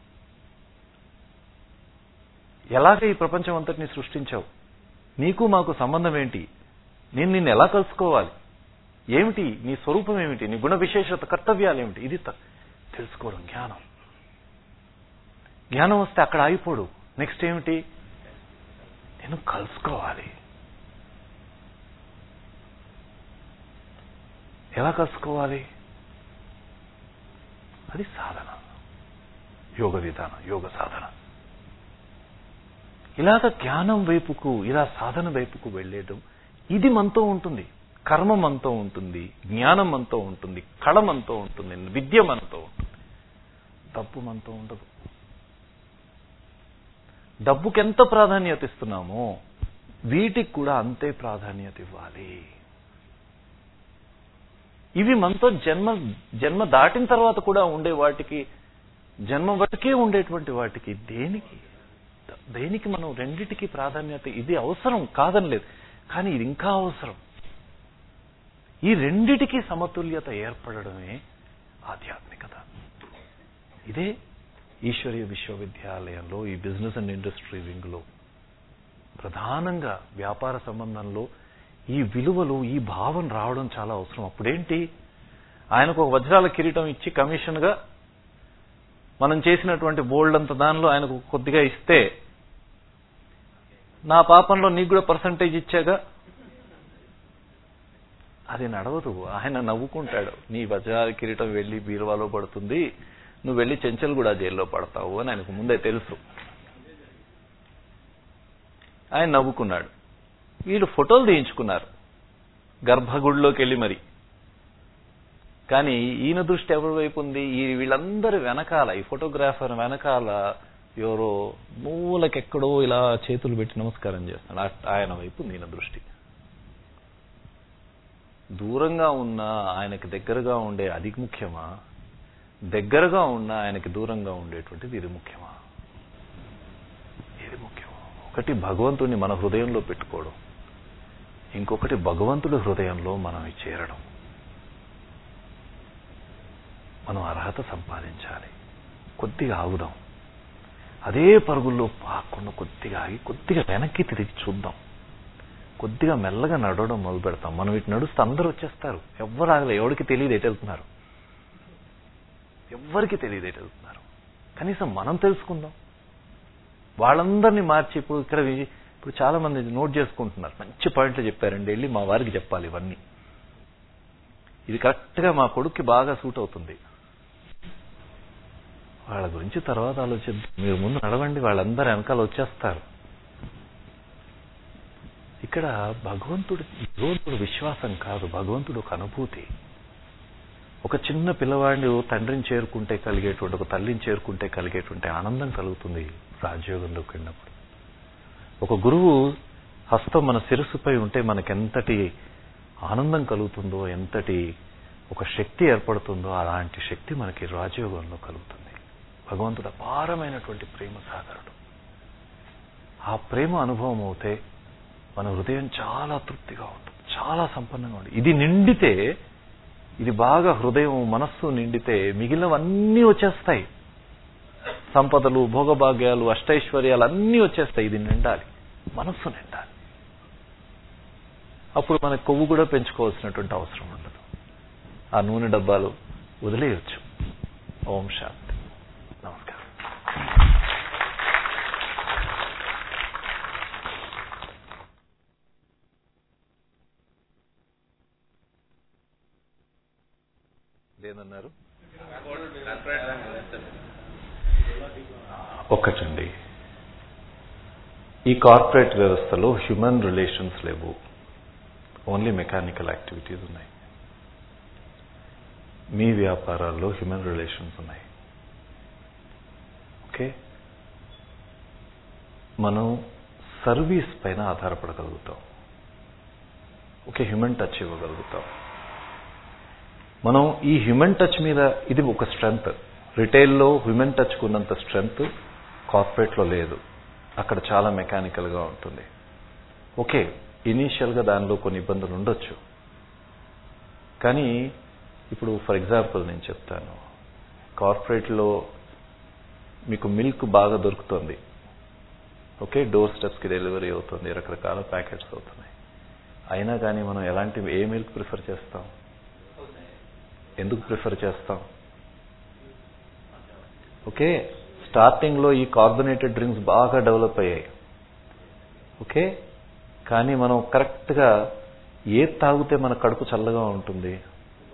[SPEAKER 2] ఎలాగ ఈ ప్రపంచం అంతటిని సృష్టించావు నీకు మాకు సంబంధం ఏంటి నేను నిన్ను ఎలా కలుసుకోవాలి ఏమిటి నీ స్వరూపం ఏమిటి నీ గుణ విశేషత కర్తవ్యాలు ఏమిటి ఇది తెలుసుకోవడం జ్ఞానం జ్ఞానం వస్తే అక్కడ ఆగిపోడు నెక్స్ట్ ఏమిటి నేను కలుసుకోవాలి ఎలా కలుసుకోవాలి అది సాధన యోగ విధానం యోగ సాధన ఇలాగ జ్ఞానం వైపుకు ఇలా సాధన వైపుకు వెళ్ళేయడం ఇది మనతో ఉంటుంది కర్మ మనతో ఉంటుంది జ్ఞానం మనతో ఉంటుంది కళ మనతో ఉంటుంది విద్య మనతో ఉంటుంది డబ్బు మనతో ఉండదు డబ్బుకి ఎంత ప్రాధాన్యత ఇస్తున్నామో వీటికి కూడా అంతే ప్రాధాన్యత ఇవ్వాలి ఇవి మనతో జన్మ జన్మ దాటిన తర్వాత కూడా ఉండే వాటికి జన్మ బతికే ఉండేటువంటి వాటికి దేనికి దేనికి మనం రెండిటికి ప్రాధాన్యత ఇది అవసరం కాదని లేదు కానీ ఇది ఇంకా అవసరం ఈ రెండిటికి సమతుల్యత ఏర్పడడమే ఆధ్యాత్మికత ఇదే ఈశ్వరీయ విశ్వవిద్యాలయంలో ఈ బిజినెస్ అండ్ ఇండస్ట్రీ వింగ్లో ప్రధానంగా వ్యాపార సంబంధంలో ఈ విలువలు ఈ భావం రావడం చాలా అవసరం అప్పుడేంటి ఆయనకు ఒక వజ్రాల కిరీటం ఇచ్చి కమిషన్గా మనం చేసినటువంటి బోల్డ్ అంత దానిలో ఆయనకు కొద్దిగా ఇస్తే నా పాపంలో నీకు కూడా పర్సంటేజ్ ఇచ్చాగా అది నడవదు ఆయన నవ్వుకుంటాడు నీ వజ్రాల కిరీటం వెళ్ళి బీరువాలో పడుతుంది నువ్వు వెళ్ళి చెంచల్ కూడా జైల్లో పడతావు అని ఆయనకు ముందే తెలుసు ఆయన నవ్వుకున్నాడు వీళ్ళు ఫోటోలు తీయించుకున్నారు గర్భగుడిలోకి వెళ్ళి మరి కానీ ఈయన దృష్టి ఎవరి వైపు ఉంది ఈ వీళ్ళందరి వెనకాల ఈ ఫోటోగ్రాఫర్ వెనకాల ఎవరో మూలకెక్కడో ఇలా చేతులు పెట్టి నమస్కారం చేస్తున్నాడు ఆ- ఆయన వైపు ఉంది ఈయన దృష్టి దూరంగా ఉన్న ఆయనకి దగ్గరగా ఉండే అది ముఖ్యమా దగ్గరగా ఉన్న ఆయనకి దూరంగా ఉండేటువంటిది ఇది ముఖ్యమా ఇది ముఖ్యం ఒకటి భగవంతుని మన హృదయంలో పెట్టుకోవడం ఇంకొకటి భగవంతుడి హృదయంలో మనం చేరడం మనం అర్హత సంపాదించాలి కొద్దిగా ఆగుదాం అదే పరుగుల్లో పాకుండా కొద్దిగా ఆగి కొద్దిగా వెనక్కి తిరిగి చూద్దాం కొద్దిగా మెల్లగా నడవడం మొదలు పెడతాం మనం ఇటు నడుస్తే అందరూ వచ్చేస్తారు ఎవ్వరు ఆగలే ఎవరికి తెలియదు ఎటు వెళ్తున్నారు ఎవ్వరికి తెలియదు ఎటు వెళ్తున్నారు కనీసం మనం తెలుసుకుందాం వాళ్ళందరినీ మార్చి ఇప్పుడు ఇక్కడ వి- ఇప్పుడు చాలా మంది నోట్ చేసుకుంటున్నారు మంచి పాయింట్లు చెప్పారండి వెళ్ళి మా వారికి చెప్పాలి ఇవన్నీ ఇది కరెక్ట్గా మా కొడుక్కి బాగా సూట్ అవుతుంది వాళ్ళ గురించి తర్వాత ఆలోచిద్దాం మీరు ముందు నడవండి వాళ్ళందరూ వెనకాల వచ్చేస్తారు ఇక్కడ భగవంతుడు భగవంతుడు విశ్వాసం కాదు భగవంతుడు ఒక అనుభూతి ఒక చిన్న పిల్లవాడిని తండ్రిని చేరుకుంటే కలిగేటువంటి ఒక తల్లిని చేరుకుంటే కలిగేటువంటి ఆనందం కలుగుతుంది రాజయోగంలోకి వెళ్ళినప్పుడు ఒక గురువు హస్తం మన శిరస్సుపై ఉంటే మనకెంతటి ఆనందం కలుగుతుందో ఎంతటి ఒక శక్తి ఏర్పడుతుందో అలాంటి శక్తి మనకి రాజయోగంలో కలుగుతుంది భగవంతుడు అపారమైనటువంటి ప్రేమ సాగరుడు ఆ ప్రేమ అనుభవం అవుతే మన హృదయం చాలా తృప్తిగా ఉంటుంది చాలా సంపన్నంగా ఉంటుంది ఇది నిండితే ఇది బాగా హృదయం మనస్సు నిండితే మిగిలినవన్నీ వచ్చేస్తాయి సంపదలు భోగభాగ్యాలు అష్టైశ్వర్యాలు అన్నీ వచ్చేస్తాయి ఇది నిండాలి మనస్సు నిండాలి అప్పుడు మనకు కొవ్వు కూడా పెంచుకోవాల్సినటువంటి అవసరం ఉండదు ఆ నూనె డబ్బాలు వదిలేయచ్చు ఓం శాంతి నమస్కారం లేదన్నారు ఒక్కటండి ఈ కార్పొరేట్ వ్యవస్థలో హ్యూమన్ రిలేషన్స్ లేవు ఓన్లీ మెకానికల్ యాక్టివిటీస్ ఉన్నాయి మీ వ్యాపారాల్లో హ్యూమన్ రిలేషన్స్ ఉన్నాయి ఓకే మనం సర్వీస్ పైన ఆధారపడగలుగుతాం ఓకే హ్యూమన్ టచ్ ఇవ్వగలుగుతాం మనం ఈ హ్యూమన్ టచ్ మీద ఇది ఒక స్ట్రెంగ్త్ రిటైల్లో హ్యూమన్ టచ్ ఉన్నంత స్ట్రెంగ్త్ కార్పొరేట్లో లేదు అక్కడ చాలా మెకానికల్గా ఉంటుంది ఓకే ఇనీషియల్గా దానిలో కొన్ని ఇబ్బందులు ఉండొచ్చు కానీ ఇప్పుడు ఫర్ ఎగ్జాంపుల్ నేను చెప్తాను కార్పొరేట్లో మీకు మిల్క్ బాగా దొరుకుతుంది ఓకే డోర్ స్టెప్స్కి డెలివరీ అవుతుంది రకరకాల ప్యాకెట్స్ అవుతున్నాయి అయినా కానీ మనం ఎలాంటి ఏ మిల్క్ ప్రిఫర్ చేస్తాం ఎందుకు ప్రిఫర్ చేస్తాం ఓకే స్టార్టింగ్లో ఈ కార్బొనేటెడ్ డ్రింక్స్ బాగా డెవలప్ అయ్యాయి ఓకే కానీ మనం కరెక్ట్గా ఏది తాగితే మన కడుపు చల్లగా ఉంటుంది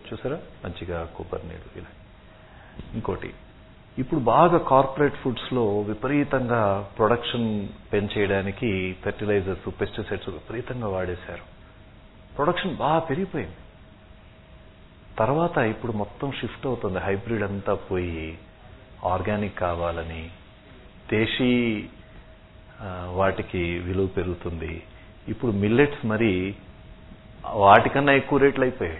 [SPEAKER 2] చూసారా మంచిగా కొబ్బరి నీళ్ళు ఇలా ఇంకోటి ఇప్పుడు బాగా కార్పొరేట్ ఫుడ్స్లో విపరీతంగా ప్రొడక్షన్ పెంచేయడానికి ఫెర్టిలైజర్స్ పెస్టిసైడ్స్ విపరీతంగా వాడేశారు ప్రొడక్షన్ బాగా పెరిగిపోయింది తర్వాత ఇప్పుడు మొత్తం షిఫ్ట్ అవుతుంది హైబ్రిడ్ అంతా పోయి ఆర్గానిక్ కావాలని దేశీ ఆ, వాటికి విలువ పెరుగుతుంది ఇప్పుడు మిల్లెట్స్ మరి వాటికన్నా ఎక్కువ రేట్లు అయిపోయాయి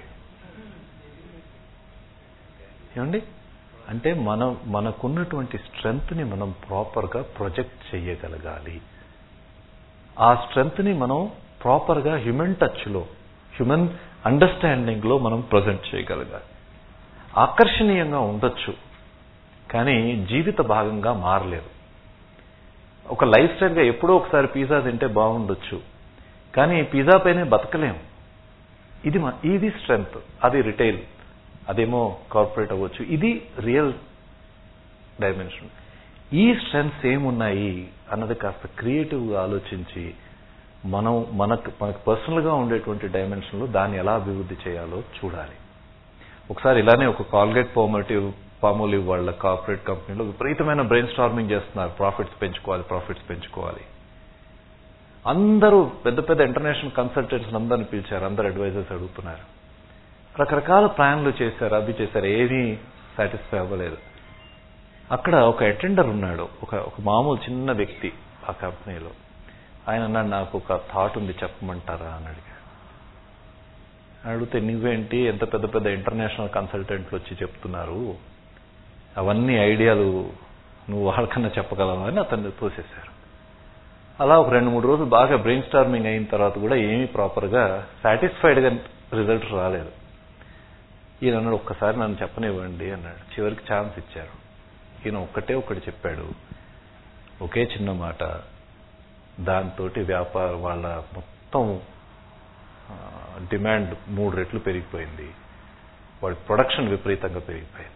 [SPEAKER 2] ఏమండి అంటే మనం మనకున్నటువంటి స్ట్రెంగ్త్ని మనం ప్రాపర్గా ప్రొజెక్ట్ చేయగలగాలి ఆ స్ట్రెంగ్త్ని మనం ప్రాపర్గా హ్యూమన్ టచ్లో హ్యూమన్ అండర్స్టాండింగ్లో మనం ప్రజెంట్ చేయగలగాలి ఆకర్షణీయంగా ఉండొచ్చు కానీ జీవిత భాగంగా మారలేదు ఒక లైఫ్ స్టైల్గా ఎప్పుడో ఒకసారి పిజ్జా తింటే బాగుండొచ్చు కానీ పిజ్జా పైనే బతకలేం ఇది మ- ఇది స్ట్రెంగ్త్ అది రిటైల్ అదేమో కార్పొరేట్ అవ్వచ్చు ఇది రియల్ డైమెన్షన్ ఈ స్ట్రెంగ్స్ ఏమున్నాయి అన్నది కాస్త క్రియేటివ్గా ఆలోచించి మనం మనకు మనకు పర్సనల్గా ఉండేటువంటి డైమెన్షన్లో దాన్ని ఎలా అభివృద్ధి చేయాలో చూడాలి ఒకసారి ఇలానే ఒక కాల్గేట్ పామోటివ్ పామోలివ్ వాళ్ళ కార్పొరేట్ కంపెనీలో విపరీతమైన బ్రెయిన్ స్టార్మింగ్ చేస్తున్నారు ప్రాఫిట్స్ పెంచుకోవాలి ప్రాఫిట్స్ పెంచుకోవాలి అందరూ పెద్ద పెద్ద ఇంటర్నేషనల్ కన్సల్టెంట్స్ అందరిని పిలిచారు అందరు అడ్వైజర్స్ అడుగుతున్నారు రకరకాల ప్లాన్లు చేశారు అవి చేశారు ఏమీ సాటిస్ఫై అవ్వలేదు అక్కడ ఒక అటెండర్ ఉన్నాడు ఒక ఒక మామూలు చిన్న వ్యక్తి ఆ కంపెనీలో ఆయన అన్నాడు నాకు ఒక థాట్ ఉంది చెప్పమంటారా అని అడిగాడు అడిగితే నువ్వేంటి ఎంత పెద్ద పెద్ద ఇంటర్నేషనల్ కన్సల్టెంట్లు వచ్చి చెప్తున్నారు అవన్నీ ఐడియాలు నువ్వు వాళ్ళకన్నా చెప్పగలవా అని అతన్ని తోసేశారు అలా ఒక రెండు మూడు రోజులు బాగా బ్రెయిన్ స్టార్మింగ్ అయిన తర్వాత కూడా ఏమీ ప్రాపర్గా సాటిస్ఫైడ్గా రిజల్ట్ రాలేదు ఈయన అన్నాడు ఒక్కసారి నన్ను చెప్పనివ్వండి అన్నాడు చివరికి ఛాన్స్ ఇచ్చారు ఈయన ఒక్కటే ఒక్కటి చెప్పాడు ఒకే చిన్న మాట దాంతో వ్యాపార వాళ్ళ మొత్తం ఆ, డిమాండ్ మూడు రెట్లు పెరిగిపోయింది వాడి ప్రొడక్షన్ విపరీతంగా పెరిగిపోయింది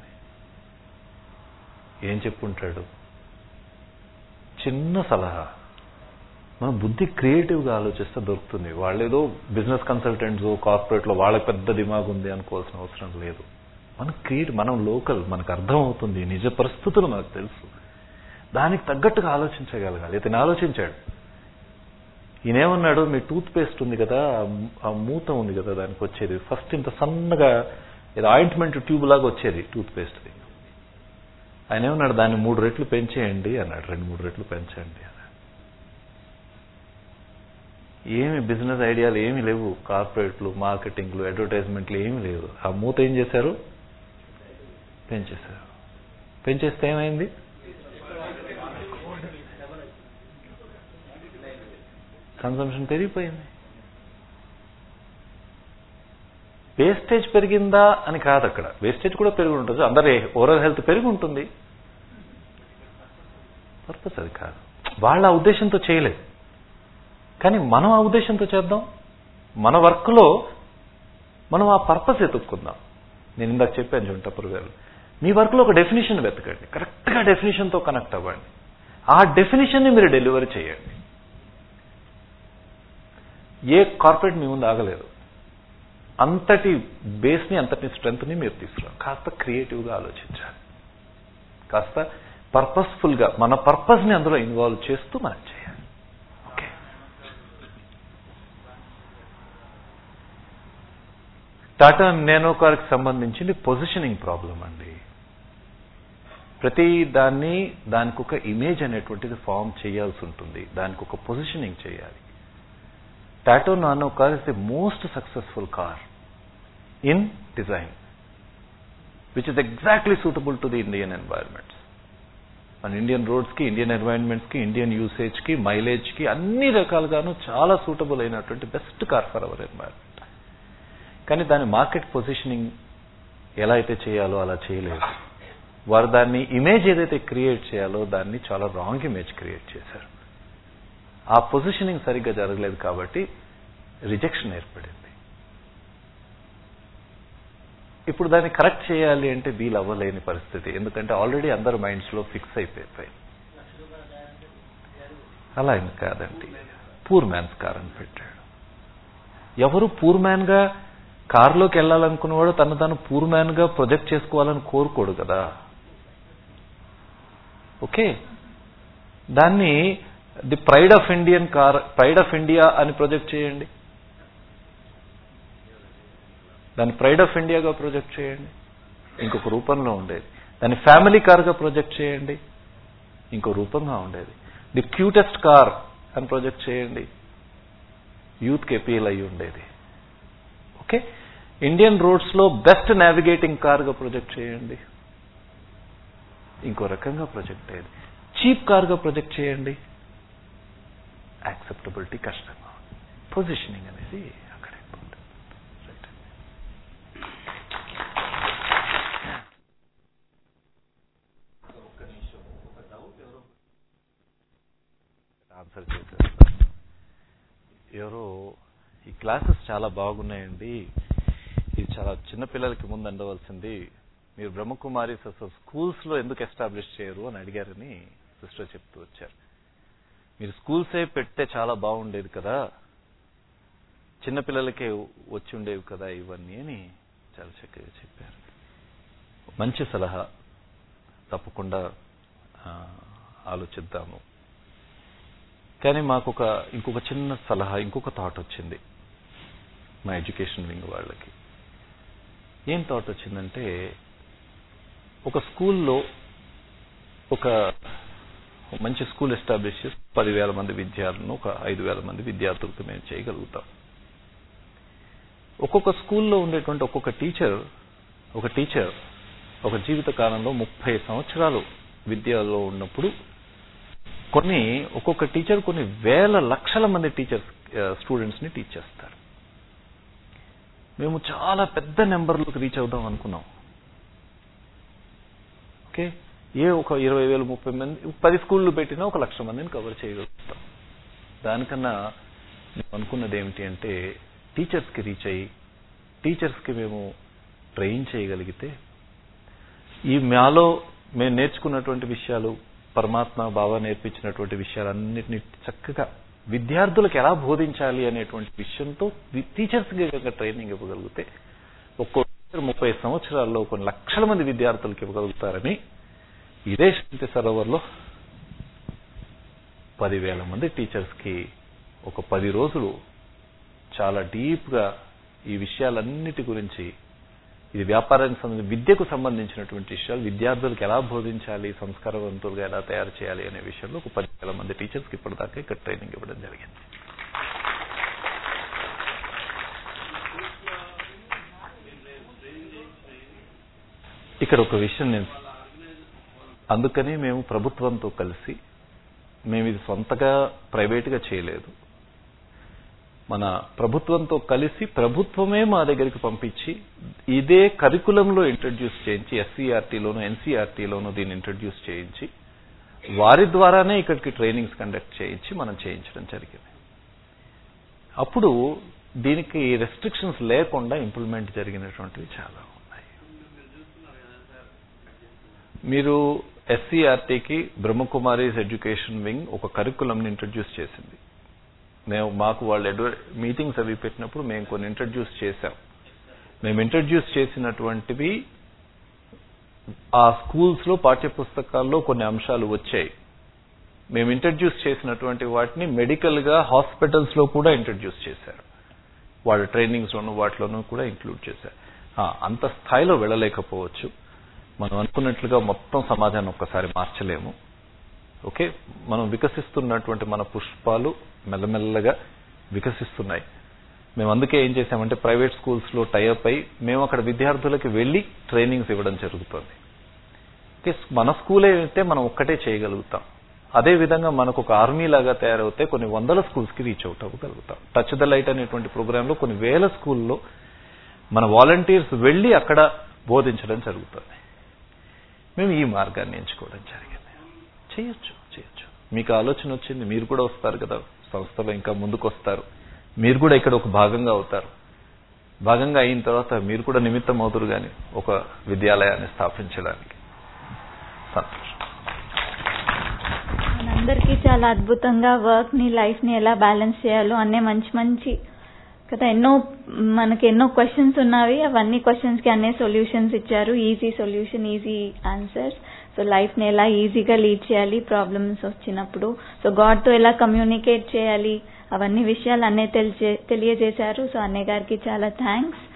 [SPEAKER 2] ఏం చెప్పుంటాడు చిన్న సలహా మన బుద్ధి క్రియేటివ్గా ఆలోచిస్తే దొరుకుతుంది వాళ్ళు ఏదో బిజినెస్ కన్సల్టెంట్స్ కార్పొరేట్లో వాళ్ళకి పెద్ద దిమాగ్ ఉంది అనుకోవాల్సిన అవసరం లేదు మనం క్రియేట్ మనం లోకల్ మనకు అర్థం అవుతుంది నిజ పరిస్థితులు మనకు తెలుసు దానికి తగ్గట్టుగా ఆలోచించగలగాలి ఇతను ఆలోచించాడు ఈయనేమన్నాడు మీ టూత్ పేస్ట్ ఉంది కదా ఆ ము- ఆ మూత ఉంది కదా దానికి వచ్చేది ఫస్ట్ ఇంత సన్నగా ఇది ఆయింట్మెంట్ ట్యూబ్ లాగా వచ్చేది టూత్ పేస్ట్ది ఆయన ఏమన్నాడు దాన్ని మూడు రెట్లు పెంచేయండి అన్నాడు రెండు మూడు రెట్లు పెంచండి అన్నాడు ఏమి బిజినెస్ ఐడియాలు ఏమీ లేవు కార్పొరేట్లు మార్కెటింగ్లు అడ్వర్టైజ్మెంట్లు ఏమీ లేవు ఆ మూత ఏం చేశారు పెంచేశారు పెంచేస్తే ఏమైంది కన్సంప్షన్ పెరిగిపోయింది వేస్టేజ్ పెరిగిందా అని కాదు అక్కడ వేస్టేజ్ కూడా పెరిగి ఉంటుంది అందరి ఓవరాల్ హెల్త్ పెరిగి ఉంటుంది పర్పస్ అది కాదు వాళ్ళ ఆ ఉద్దేశంతో చేయలేదు కానీ మనం ఆ ఉద్దేశంతో చేద్దాం మన వర్క్లో మనం ఆ పర్పస్ ఎత్తుక్కుందాం నేను ఇందాక చెప్పాను జుంటపూర్ గారు మీ వర్క్లో ఒక డెఫినేషన్ వెతకండి కరెక్ట్గా డెఫినేషన్తో కనెక్ట్ అవ్వండి ఆ డెఫినేషన్ని మీరు డెలివరీ చేయండి ఏ కార్పొరేట్ మీ ముందు ఆగలేదు అంతటి బేస్ని అంతటి స్ట్రెంగ్త్ని మీరు తీసుకురావాలి కాస్త క్రియేటివ్గా ఆలోచించాలి కాస్త పర్పస్ఫుల్గా మన పర్పస్ని అందులో ఇన్వాల్వ్ చేస్తూ మనం చేయాలి ఓకే టాటా నేనో కార్కి సంబంధించింది పొజిషనింగ్ ప్రాబ్లం అండి ప్రతి దాన్ని దానికి ఒక ఇమేజ్ అనేటువంటిది ఫామ్ చేయాల్సి ఉంటుంది దానికి ఒక పొజిషనింగ్ చేయాలి Tata Nano car is the most successful car in design which is exactly suitable to the Indian environments మన ఇండియన్ రోడ్స్కి ఇండియన్ ఎన్వైరన్మెంట్స్కి ఇండియన్ యూసేజ్కి మైలేజ్కి అన్ని రకాలుగాను చాలా సూటబుల్ అయినటువంటి best car for our environment కానీ దాని మార్కెట్ పొజిషనింగ్ ఎలా అయితే చేయాలో అలా చేయలేదు వారు దాన్ని ఇమేజ్ ఏదైతే క్రియేట్ చేయాలో దాన్ని చాలా రాంగ్ ఇమేజ్ క్రియేట్ చేశారు ఆ పొజిషనింగ్ సరిగ్గా జరగలేదు కాబట్టి రిజెక్షన్ ఏర్పడింది ఇప్పుడు దాన్ని కరెక్ట్ చేయాలి అంటే వీలు అవ్వలేని పరిస్థితి ఎందుకంటే ఆల్రెడీ అందరు మైండ్స్లో ఫిక్స్ అయిపోయి అలా ఏం కాదండి పూర్ మ్యాన్స్ కార్ అని పెట్టాడు ఎవరు పూర్ మ్యాన్గా కారులోకి వెళ్ళాలనుకున్నవాడు తను తను పూర్ మ్యాన్ గా ప్రొజెక్ట్ చేసుకోవాలని కోరుకోడు కదా ఓకే దాన్ని the pride of Indian car pride of India అని ప్రొజెక్ట్ చేయండి దాన్ని ప్రైడ్ ఆఫ్ ఇండియాగా ప్రొజెక్ట్ చేయండి ఇంకొక రూపంలో ఉండేది దాన్ని ఫ్యామిలీ కార్గా ప్రొజెక్ట్ చేయండి ఇంకో రూపంగా ఉండేది ది క్యూటెస్ట్ కార్ అని ప్రొజెక్ట్ చేయండి యూత్కి అపీల్ అయ్యి ఉండేది ఓకే ఇండియన్ రోడ్స్లో బెస్ట్ నావిగేటింగ్ కార్గా ప్రొజెక్ట్ చేయండి ఇంకో రకంగా ప్రొజెక్ట్ అయ్యేది చీప్ కార్గా ప్రొజెక్ట్ చేయండి యాక్సెప్టబిలిటీ కష్టంగా పొజిషనింగ్ అనేది అక్కడ important. Right. ఆన్సర్ చేసేస్తా ఎవరో ఈ క్లాసెస్ చాలా బాగున్నాయండి ఇది చాలా చిన్న పిల్లలకి ముందు అందవలసింది మీరు బ్రహ్మకుమారిస్ అసలు స్కూల్స్ లో ఎందుకు ఎస్టాబ్లిష్ చేయరు అని అడిగారని సిస్టర్ చెప్తూ వచ్చారు మీరు స్కూల్సే పెడితే చాలా బాగుండేది కదా చిన్నపిల్లలకే వచ్చి ఉండేవి కదా ఇవన్నీ అని చాలా చక్కగా చెప్పారు మంచి సలహా తప్పకుండా ఆ, ఆలోచిద్దాము కానీ మాకు ఒక ఇంకొక చిన్న సలహా ఇంకొక థాట్ వచ్చింది మా ఎడ్యుకేషన్ వింగ్ వాళ్ళకి ఏం థాట్ వచ్చిందంటే ఒక స్కూల్లో ఒక మంచి స్కూల్ ఎస్టాబ్లిష్ చేసి పదివేల మంది విద్యార్థులను ఒక ఐదు వేల మంది విద్యార్థులతో మేము చేయగలుగుతాం ఒక్కొక్క స్కూల్లో ఉండేటువంటి ఒక్కొక్క టీచర్ ఒక టీచర్ ఒక జీవిత కాలంలో ముప్పై సంవత్సరాలు విద్యలో ఉన్నప్పుడు కొన్ని ఒక్కొక్క టీచర్ కొన్ని వేల లక్షల మంది టీచర్స్ స్టూడెంట్స్ ని టీచ్ చేస్తారు మేము చాలా పెద్ద నెంబర్లకు రీచ్ అవుదాం అనుకున్నాం ఓకే ఏ ఒక ఇరవై వేలు ముప్పై మంది పది స్కూళ్ళు పెట్టినా ఒక లక్ష మందిని కవర్ చేయగలుగుతాం దానికన్నా మేము అనుకున్నది ఏమిటి అంటే టీచర్స్కి రీచ్ అయ్యి టీచర్స్కి మేము ట్రైన్ చేయగలిగితే ఈ మాలో మేము నేర్చుకున్నటువంటి విషయాలు పరమాత్మ బాబా నేర్పించినటువంటి విషయాలన్నింటినీ చక్కగా విద్యార్థులకు ఎలా బోధించాలి అనేటువంటి విషయంతో టీచర్స్కి కనుక ట్రైనింగ్ ఇవ్వగలిగితే ఒక్కో టీచర్ ముప్పై సంవత్సరాల్లో కొన్ని లక్షల మంది విద్యార్థులకు ఇవ్వగలుగుతారని ఇదే శాంతి సరోవర్లో పదివేల మంది టీచర్స్కి ఒక పది రోజులు చాలా డీప్గా ఈ విషయాలన్నిటి గురించి ఇది వ్యాపారానికి సంబంధించి విద్యకు సంబంధించినటువంటి విషయాలు విద్యార్థులకు ఎలా బోధించాలి సంస్కారవంతులుగా ఎలా తయారు చేయాలి అనే విషయంలో ఒక పదివేల మంది టీచర్స్కి ఇప్పటిదాకా ఇక్కడ ట్రైనింగ్ ఇవ్వడం జరిగింది ఇక్కడ ఒక విషయం నేను అందుకని మేము ప్రభుత్వంతో కలిసి మేము ఇది సొంతగా ప్రైవేట్గా చేయలేదు మన ప్రభుత్వంతో కలిసి ప్రభుత్వమే మా దగ్గరికి పంపించి ఇదే కరికులంలో ఇంట్రడ్యూస్ చేయించి ఎస్సీఆర్టీలోను ఎన్సీఆర్టీలోను దీన్ని ఇంట్రడ్యూస్ చేయించి వారి ద్వారానే ఇక్కడికి ట్రైనింగ్స్ కండక్ట్ చేయించి మనం చేయించడం జరిగింది అప్పుడు దీనికి రెస్ట్రిక్షన్స్ లేకుండా ఇంప్లిమెంట్ జరిగినటువంటివి చాలా ఉన్నాయి మీరు ఎస్సీఆర్టీకి బ్రహ్మకుమారీస్ ఎడ్యుకేషన్ వింగ్ ఒక కరికులంని ఇంట్రడ్యూస్ చేసింది మేము మాకు వాళ్ళు అడ్వ మీటింగ్స్ అవి పెట్టినప్పుడు మేము కొన్ని ఇంట్రడ్యూస్ చేశాం మేము ఇంట్రడ్యూస్ చేసినటువంటివి ఆ స్కూల్స్ లో పాఠ్యపుస్తకాల్లో కొన్ని అంశాలు వచ్చాయి మేము ఇంట్రడ్యూస్ చేసినటువంటి వాటిని మెడికల్ గా హాస్పిటల్స్ లో కూడా ఇంట్రడ్యూస్ చేశారు వాళ్ళ ట్రైనింగ్స్ లోను వాటిలోనూ కూడా ఇంక్లూడ్ చేశారు ఆ, అంత స్థాయిలో వెళ్ళలేకపోవచ్చు మనం అనుకున్నట్లుగా మొత్తం సమాజాన్ని ఒక్కసారి మార్చలేము ఓకే మనం వికసిస్తున్నటువంటి మన పుష్పాలు మెల్లమెల్లగా వికసిస్తున్నాయి మేము అందుకే ఏం చేశామంటే ప్రైవేట్ స్కూల్స్ లో టైఅప్ అయి మేము అక్కడ విద్యార్థులకి వెళ్ళి ట్రైనింగ్స్ ఇవ్వడం జరుగుతుంది ఓకే మన స్కూలే అయితే మనం ఒక్కటే చేయగలుగుతాం అదే విధంగా మనకు ఒక ఆర్మీ లాగా తయారవుతే కొన్ని వందల స్కూల్స్ కి రీచ్ అవుట్ అవ్వగలుగుతాం టచ్ ద లైట్ అనేటువంటి ప్రోగ్రామ్ లో కొన్ని వేల స్కూల్లో మన వాలంటీర్స్ వెళ్ళి అక్కడ బోధించడం జరుగుతుంది మేము ఈ మార్గాన్ని ఎంచుకోవడం జరిగింది చేయొచ్చు చేయొచ్చు మీకు ఆలోచన వచ్చింది మీరు కూడా వస్తారు కదా సంస్థలో ఇంకా ముందుకు వస్తారు మీరు కూడా ఇక్కడ ఒక భాగంగా అవుతారు భాగంగా అయిన తర్వాత మీరు కూడా నిమిత్తం అవుతారు కానీ ఒక విద్యాలయాన్ని స్థాపించడానికి సంతోషం
[SPEAKER 1] మనందరికీ చాలా అద్భుతంగా వర్క్ ని లైఫ్ ని ఎలా బ్యాలెన్స్ చేయాలో అనే మంచి మంచి కదా ఎన్నో మనకి ఎన్నో క్వశ్చన్స్ ఉన్నవి అవన్నీ క్వశ్చన్స్ కి అన్ని సొల్యూషన్స్ ఇచ్చారు easy solution easy answers so life ని ఎలా ఈజీగా లీడ్ చేయాలి ప్రాబ్లమ్స్ వచ్చినప్పుడు సో గాడ్ తో ఎలా కమ్యూనికేట్ చేయాలి అవన్నీ విషయాలు అన్నీ తెలియజేశారు సో అన్నయ్య గారికి చాలా థ్యాంక్స్